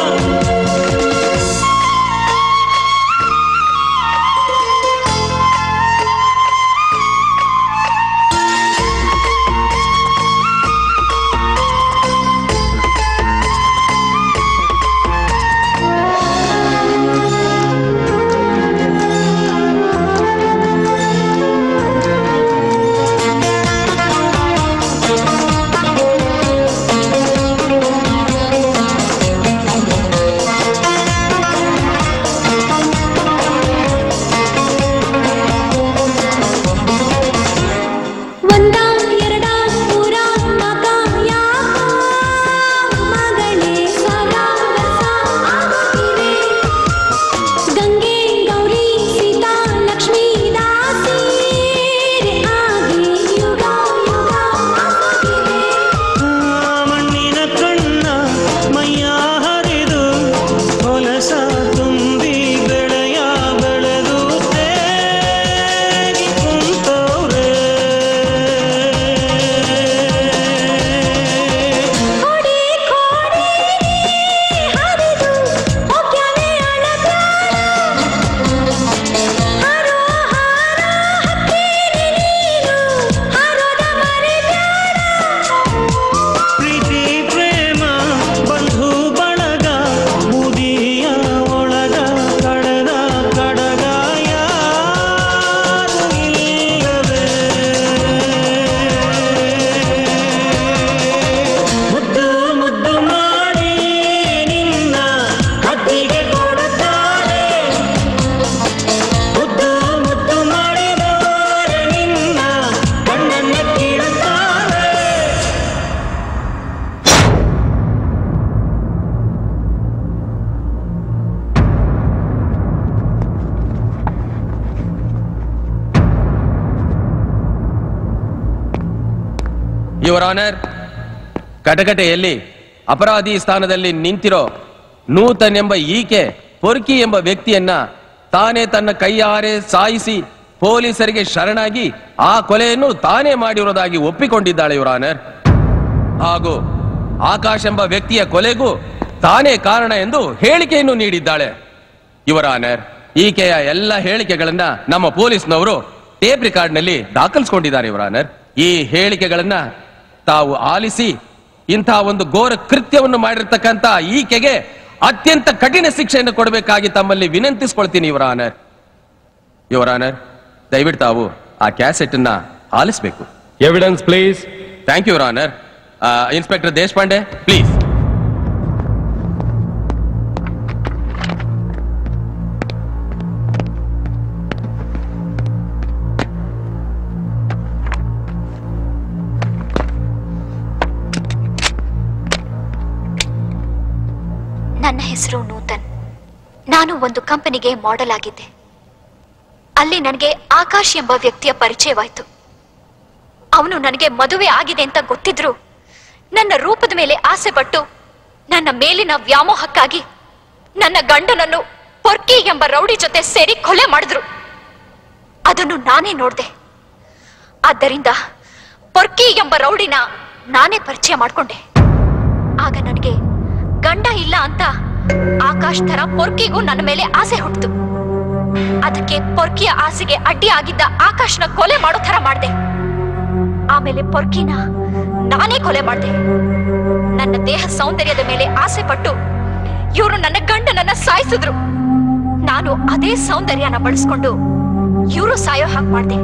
ಒಂದ ಎರಡ ಮೂರ ನಾಕ ಯಾಕ ಮಗಳೇ ಸದಾ ವರ್ಷ ಆಗುತ್ತಿವೆ ಗಂಗೆ ಗೌರಿ ಸೀತಾ ಲಕ್ಷ್ಮೀ ದಾಸೀರೆ ಆಗಿ ಯುಗ ಯುಗ ಆಗುತ್ತಿವೆ ಮಣ್ಣಿನ ಕಣ್ಣ ಮೈಯ ಹರಿದು ಹೊಲಸ ತುಂಬಿ ಬೆಳೆಯ ಬೆಳೆದು ತೇಗಿ ಕುಂತವ್ರೆ ಕೋಡಿ ಕೋಡಿ ಹರಿದು ಹೋಗ್ಯಾನೆ ಅಳಬ್ಯಾಡ ಹಾರೋ ಹಾರೋ ಹಕ್ಕಿರಿ ನೀನು ಹಾರೋದ ಮರಿಬ್ಯಾಡ ಪ್ರೀತಿ ಪ್ರೇಮ ಬಂಧು ಬಳಗ ಬುದಿಯ ಒಳಗ ಕಡದ ಕಡಗ ಯಾರು ಇಲ್ಲವೇ ಮುದ್ದು ಮುದ್ದು ಮಾಡಿ ನಿನ್ನ ಹದ್ದಿಗೆ ಕೊಡುತ್ತಾರೆ ಮುದ್ದು ಮುದ್ದು ಮಾಡಿದವರೆ ನಿನ್ನ ಕಣ್ಣನ್ನ ಕೀಳುತ್ತಾರೆ ಯುವರ್ ಆನರ್ ಕಟಕಟೆಯಲ್ಲಿ ಅಪರಾಧಿ ಸ್ಥಾನದಲ್ಲಿ ನಿಂತಿರೋ ನೂತನ್ ಎಂಬ ಈಕೆ ಪೊರ್ಕಿ ಎಂಬ ವ್ಯಕ್ತಿಯನ್ನ ತಾನೇ ತನ್ನ ಕೈಯಾರೆ ಸಾಯಿಸಿ ಪೊಲೀಸರಿಗೆ ಶರಣಾಗಿ ಆ ಕೊಲೆಯನ್ನು ತಾನೇ ಮಾಡಿರುವುದಾಗಿ ಒಪ್ಪಿಕೊಂಡಿದ್ದಾಳೆ ಯುವರ್ ಆನರ್ ಹಾಗೂ ಆಕಾಶ್ ಎಂಬ ವ್ಯಕ್ತಿಯ ಕೊಲೆಗೂ ತಾನೇ ಕಾರಣ ಎಂದು ಹೇಳಿಕೆಯನ್ನು ನೀಡಿದ್ದಾಳೆ ಯುವರ್ ಆನರ್ ಈಕೆಯ ಎಲ್ಲ ಹೇಳಿಕೆಗಳನ್ನ ನಮ್ಮ ಪೊಲೀಸ್ನವರು ಟೇಪ್ ರೆಕಾರ್ಡ್ನಲ್ಲಿ ದಾಖಲಿಸಿಕೊಂಡಿದ್ದಾರೆ ಯುವರ್ ಆನರ್ ಈ ಹೇಳಿಕೆಗಳನ್ನ ತಾವು ಆಲಿಸಿ ಇಂತಹ ಒಂದು ಘೋರ ಕೃತ್ಯವನ್ನು ಮಾಡಿರ್ತಕ್ಕಂತ ಈಕೆಗೆ ಅತ್ಯಂತ ಕಠಿಣ ಶಿಕ್ಷೆಯನ್ನು ಕೊಡಬೇಕಾಗಿ ತಮ್ಮಲ್ಲಿ ವಿನಂತಿಸ್ಕೊಳ್ತೀನಿ ಯುವರ್ ಆನರ್ ಯುವರ್ ಆನರ್ ದಯವಿಟ್ಟು ತಾವು ಆ ಕ್ಯಾಸೆಟ್ ಅನ್ನ ಆಲಿಸಬೇಕು evidence please thank you your honour inspector Deshpande please ನನ್ನ ಹೆಸರು ನೂತನ್ ನಾನು ಒಂದು ಕಂಪನಿಗೆ ಮಾಡೆಲ್ ಆಗಿದ್ದೆ ಅಲ್ಲಿ ನನಗೆ ಆಕಾಶ್ ಎಂಬ ವ್ಯಕ್ತಿಯ ಪರಿಚಯವಾಯ್ತು ಅವನು ನನಗೆ ಮದುವೆ ಆಗಿದೆ ಅಂತ ಗೊತ್ತಿದ್ರು ನನ್ನ ರೂಪದ ಮೇಲೆ ಆಸೆ ಪಟ್ಟು ನನ್ನ ಮೇಲಿನ ವ್ಯಾಮೋಹಕ್ಕಾಗಿ ನನ್ನ ಗಂಡನನ್ನು ಪೊರ್ಕಿ ಎಂಬ ರೌಡಿ ಜೊತೆ ಸೇರಿ ಕೊಲೆ ಮಾಡಿದ್ರು ಅದನ್ನು ನಾನೇ ನೋಡ್ದೆ ಆದ್ದರಿಂದ ಪೊರ್ಕಿ ಎಂಬ ರೌಡಿನ ನಾನೇ ಪರಿಚಯ ಮಾಡ್ಕೊಂಡೆ ಆಗ ನನಗೆ ಗಂಡ ಇಲ್ಲ ಅಂತ ಆಕಾಶ್ ತರ ಪೊರ್ಕಿಗೂ ನನ್ನ ಮೇಲೆ ಆಸೆ ಹುಟ್ಟಿತು ಅದಕ್ಕೆ ಪೊರ್ಕಿಯ ಆಸೆಗೆ ಅಡ್ಡಿ ಆಗಿದ್ದ ಆಕಾಶ್ನ ಕೊಲೆ ಮಾಡೋ ತರ ಮಾಡ್ದೆ ಆಮೇಲೆ ಪೊರ್ಕಿನ ನಾನೇ ಕೊಲೆ ಮಾಡ್ದೆ ನನ್ನ ದೇಹ ಸೌಂದರ್ಯದ ಮೇಲೆ ಆಸೆ ಪಟ್ಟು ಇವರು ನನ್ನ ಗಂಡನನ್ನ ಸಾಯಿಸಿದ್ರು ನಾನು ಅದೇ ಸೌಂದರ್ಯನ ಬಳಸ್ಕೊಂಡು ಇವರು ಸಾಯೋ ಹಾಗೆ ಮಾಡ್ದೆ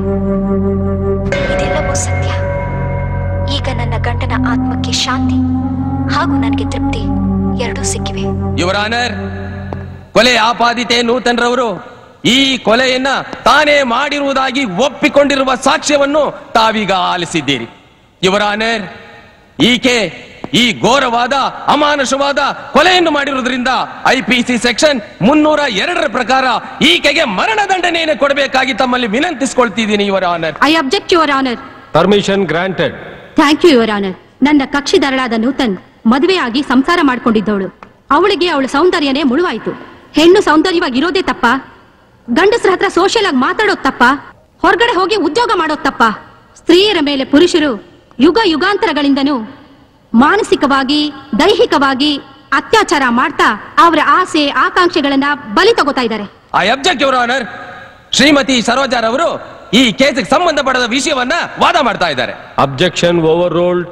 ಇದೆಲ್ಲವೂ ಸತ್ಯ ಈಗ ನನ್ನ ಗಂಡನ ಆತ್ಮಕ್ಕೆ ಶಾಂತಿ ಹಾಗೂ ನನಗೆ ತೃಪ್ತಿ ಎರಡೂ ಸಿಕ್ಕಿವೆ ಯುವರ್ ಆನರ್ ಕೊಲೆ ಆಪಾದಿತೆ ನೂತನ್ ರವರು ಈ ಕೊಲೆಯನ್ನ ತಾನೇ ಮಾಡಿರುವುದಾಗಿ ಒಪ್ಪಿಕೊಂಡಿರುವ ಸಾಕ್ಷ್ಯವನ್ನು ತಾವೀಗ ಆಲಿಸಿದ್ದೀರಿ ಯುವರ್ ಆನರ್ ಈಕೆ ಈ ಘೋರವಾದ ಅಮಾನುಷವಾದ ಕೊಲೆಯನ್ನು ಮಾಡಿರುವುದರಿಂದ ಐಪಿಸಿ ಸೆಕ್ಷನ್ ಮುನ್ನೂರ ಎರಡರ ಪ್ರಕಾರ ಈಕೆಗೆ ಮರಣದಂಡನೆಯನ್ನು ಕೊಡಬೇಕಾಗಿ ತಮ್ಮಲ್ಲಿ ವಿನಂತಿಸಿಕೊಳ್ತಿದ್ದೀನಿ your honour I object your honour permission granted thank you your honour ನನ್ನ ಕಕ್ಷಿದಾರಳಾದ ನೂತನ್ ಮದುವೆಯಾಗಿ ಸಂಸಾರ ಮಾಡ್ಕೊಂಡಿದ್ದವಳು ಅವಳಿಗೆ ಅವಳ ಸೌಂದರ್ಯನೇ ಮುಳುವಾಯ್ತು ಹೆಣ್ಣು ಸೌಂದರ್ಯವಾಗಿರೋದೇ ತಪ್ಪ ಗಂಡಸರ ಹತ್ರ ಸೋಷಿಯಲ್ ಆಗಿ ಮಾತಾಡೋದ್ ತಪ್ಪ ಹೊರಗಡೆ ಹೋಗಿ ಉದ್ಯೋಗ ಮಾಡೋದ್ ತಪ್ಪ ಸ್ತ್ರೀಯರ ಮೇಲೆ ಪುರುಷರು ಯುಗ ಯುಗಾಂತರಗಳಿಂದನೂ ಮಾನಸಿಕವಾಗಿ ದೈಹಿಕವಾಗಿ ಅತ್ಯಾಚಾರ ಮಾಡ್ತಾ ಅವರ ಆಸೆ ಆಕಾಂಕ್ಷೆಗಳನ್ನ ಬಲಿ ತಗೋತಾ ಇದ್ದಾರೆ I object your honour Shrimati ಸರೋಜಾರವರು ಈ ಕೇಸಿಗೆ ಸಂಬಂಧಪಡದ ವಿಷಯವನ್ನ ವಾದ ಮಾಡ್ತಾ ಇದ್ದಾರೆ objection overruled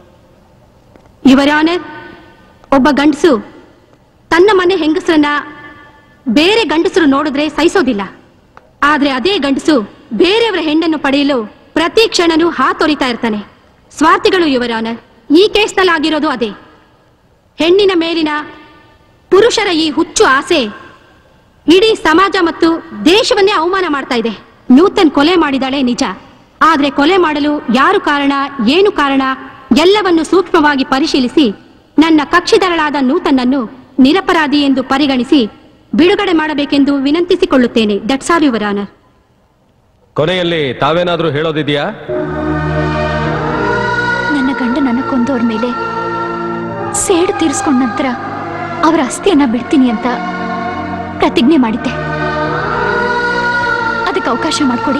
your honour ಒಬ್ಬ ಗಂಡಸು ತನ್ನ ಮನೆ ಹೆಂಗಸರನ್ನ ಬೇರೆ ಗಂಡಸರು ನೋಡಿದ್ರೆ ಸಹಿಸೋದಿಲ್ಲ ಆದ್ರೆ ಅದೇ ಗಂಡಸು ಬೇರೆಯವರ ಹೆಣ್ಣನ್ನು ಪಡೆಯಲು ಪ್ರತಿ ಕ್ಷಣನೂ ಹಾತೊರಿತಾ ಇರ್ತಾನೆ ಸ್ವಾರ್ಥಿಗಳು ಯುವರ್ ಆನರ್ ಈ ಕೇಸ್ನಲ್ಲಿ ಆಗಿರೋದು ಅದೇ ಹೆಣ್ಣಿನ ಮೇಲಿನ ಪುರುಷರ ಈ ಹುಚ್ಚು ಆಸೆ ಇಡೀ ಸಮಾಜ ಮತ್ತು ದೇಶವನ್ನೇ ಅವಮಾನ ಮಾಡ್ತಾ ಇದೆ ನೂತನ್ ಕೊಲೆ ಮಾಡಿದಾಳೆ ನಿಜ ಆದ್ರೆ ಕೊಲೆ ಮಾಡಲು ಯಾರು ಕಾರಣ ಏನು ಕಾರಣ ಎಲ್ಲವನ್ನು ಸೂಕ್ಷ್ಮವಾಗಿ ಪರಿಶೀಲಿಸಿ ನನ್ನ ಕಕ್ಷಿದಾರಳಾದ ನೂತನ್ನನ್ನು ನಿರಪರಾಧಿ ಎಂದು ಪರಿಗಣಿಸಿ ಬಿಡುಗಡೆ ಮಾಡಬೇಕೆಂದು ವಿನಂತಿಸಿಕೊಳ್ಳುತ್ತೇನೆ ದಟ್ಸ್ ಆಲ್ ಯುವರ್ ಆನರ್ ಕೊನೆಯಲ್ಲಿ ತಾವೇನಾದ್ರೂ ಹೇಳೋದಿದೆಯಾ ನನ್ನ ಗಂಡ ನನ್ನ ಕೊಂದವ್ರ ಮೇಲೆ ಸೇಡು ತೀರಿಸ್ಕೊಂಡ ನಂತರ ಅವರ ಅಸ್ಥಿಯನ್ನ ಬಿಡ್ತೀನಿ ಅಂತ ಪ್ರತಿಜ್ಞೆ ಮಾಡಿದ್ದೆ ಅದಕ್ಕೆ ಅವಕಾಶ ಮಾಡಿಕೊಡಿ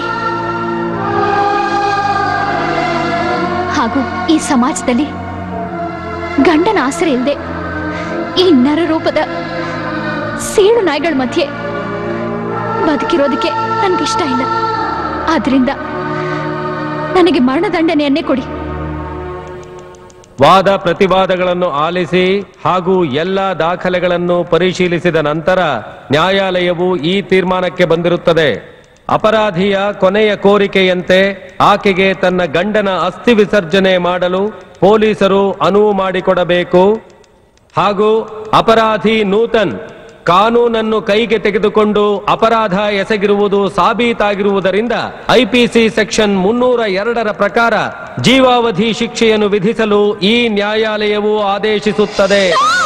ಹಾಗೂ ಈ ಸಮಾಜದಲ್ಲಿ ಗಂಡನ ಆಸರೆ ಇಲ್ಲದೆ ಈ ನರರೂಪದ ಸೇಡು ನಾಯಿಗಳ ಮಧ್ಯೆ ಬದುಕಿರೋದಕ್ಕೆ ನನ್ಗಿಷ್ಟ ಇಲ್ಲ ಆದ್ರಿಂದ ನನಗೆ ಮರಣದಂಡನೆಯನ್ನೇ ಕೊಡಿ ವಾದ ಪ್ರತಿವಾದಗಳನ್ನು ಆಲಿಸಿ ಹಾಗೂ ಎಲ್ಲ ದಾಖಲೆಗಳನ್ನು ಪರಿಶೀಲಿಸಿದ ನಂತರ ನ್ಯಾಯಾಲಯವು ಈ ತೀರ್ಮಾನಕ್ಕೆ ಬಂದಿರುತ್ತದೆ ಅಪರಾಧಿಯ ಕೊನೆಯ ಕೋರಿಕೆಯಂತೆ ಆಕೆಗೆ ತನ್ನ ಗಂಡನ ಅಸ್ಥಿ ವಿಸರ್ಜನೆ ಮಾಡಲು ಪೊಲೀಸರು ಅನುವು ಮಾಡಿಕೊಡಬೇಕು ಹಾಗೂ ಅಪರಾಧಿ ನೂತನ್ ಕಾನೂನನ್ನು ಕೈಗೆ ತೆಗೆದುಕೊಂಡು ಅಪರಾಧ ಎಸಗಿರುವುದು ಸಾಬೀತಾಗಿರುವುದರಿಂದ ಐಪಿಸಿ ಸೆಕ್ಷನ್ ಮುನ್ನೂರ ಎರಡರ ಪ್ರಕಾರ ಜೀವಾವಧಿ ಶಿಕ್ಷೆಯನ್ನು ವಿಧಿಸಲು ಈ ನ್ಯಾಯಾಲಯವು ಆದೇಶಿಸುತ್ತದೆ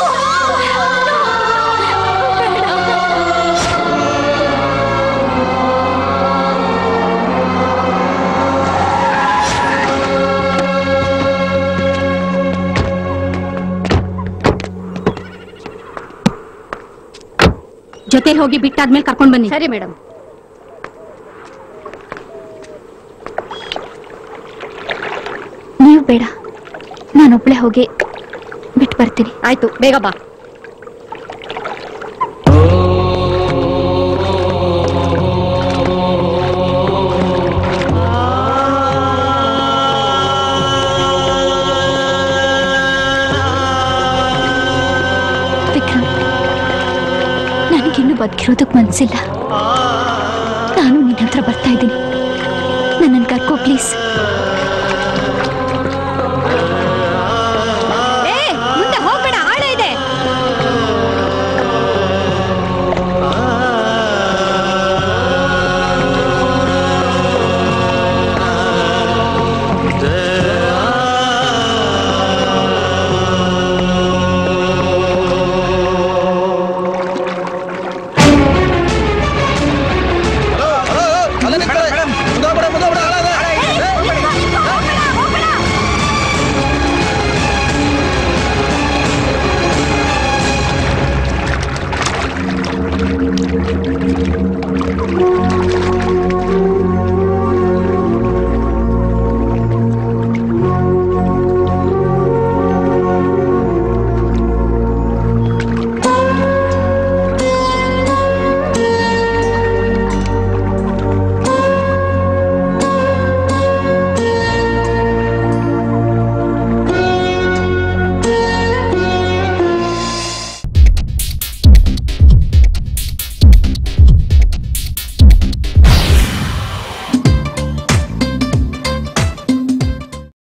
ಜೊತೆ ಹೋಗಿ ಬಿಟ್ಟಾದ್ಮೇಲೆ ಕರ್ಕೊಂಡ್ ಬನ್ನಿ ಸರಿ ಮೇಡಮ್ ನೀವು ಬೇಡ ನಾನೊಬ್ಳೆ ಹೋಗಿ ಬಿಟ್ಟು ಬರ್ತೀನಿ ಆಯ್ತು ಬೇಗ ಬಾ ವಿಕ್ರಮ್ ನನಗಿನ್ನೂ ಬದುಕಿರೋದಕ್ಕೆ ಮನ್ಸಿಲ್ಲ ನಾನು ನಿನ್ನ ಹತ್ರ ಬರ್ತಾ ಇದ್ದೀನಿ ನನ್ನನ್ನು ಕರ್ಕೋ ಪ್ಲೀಸ್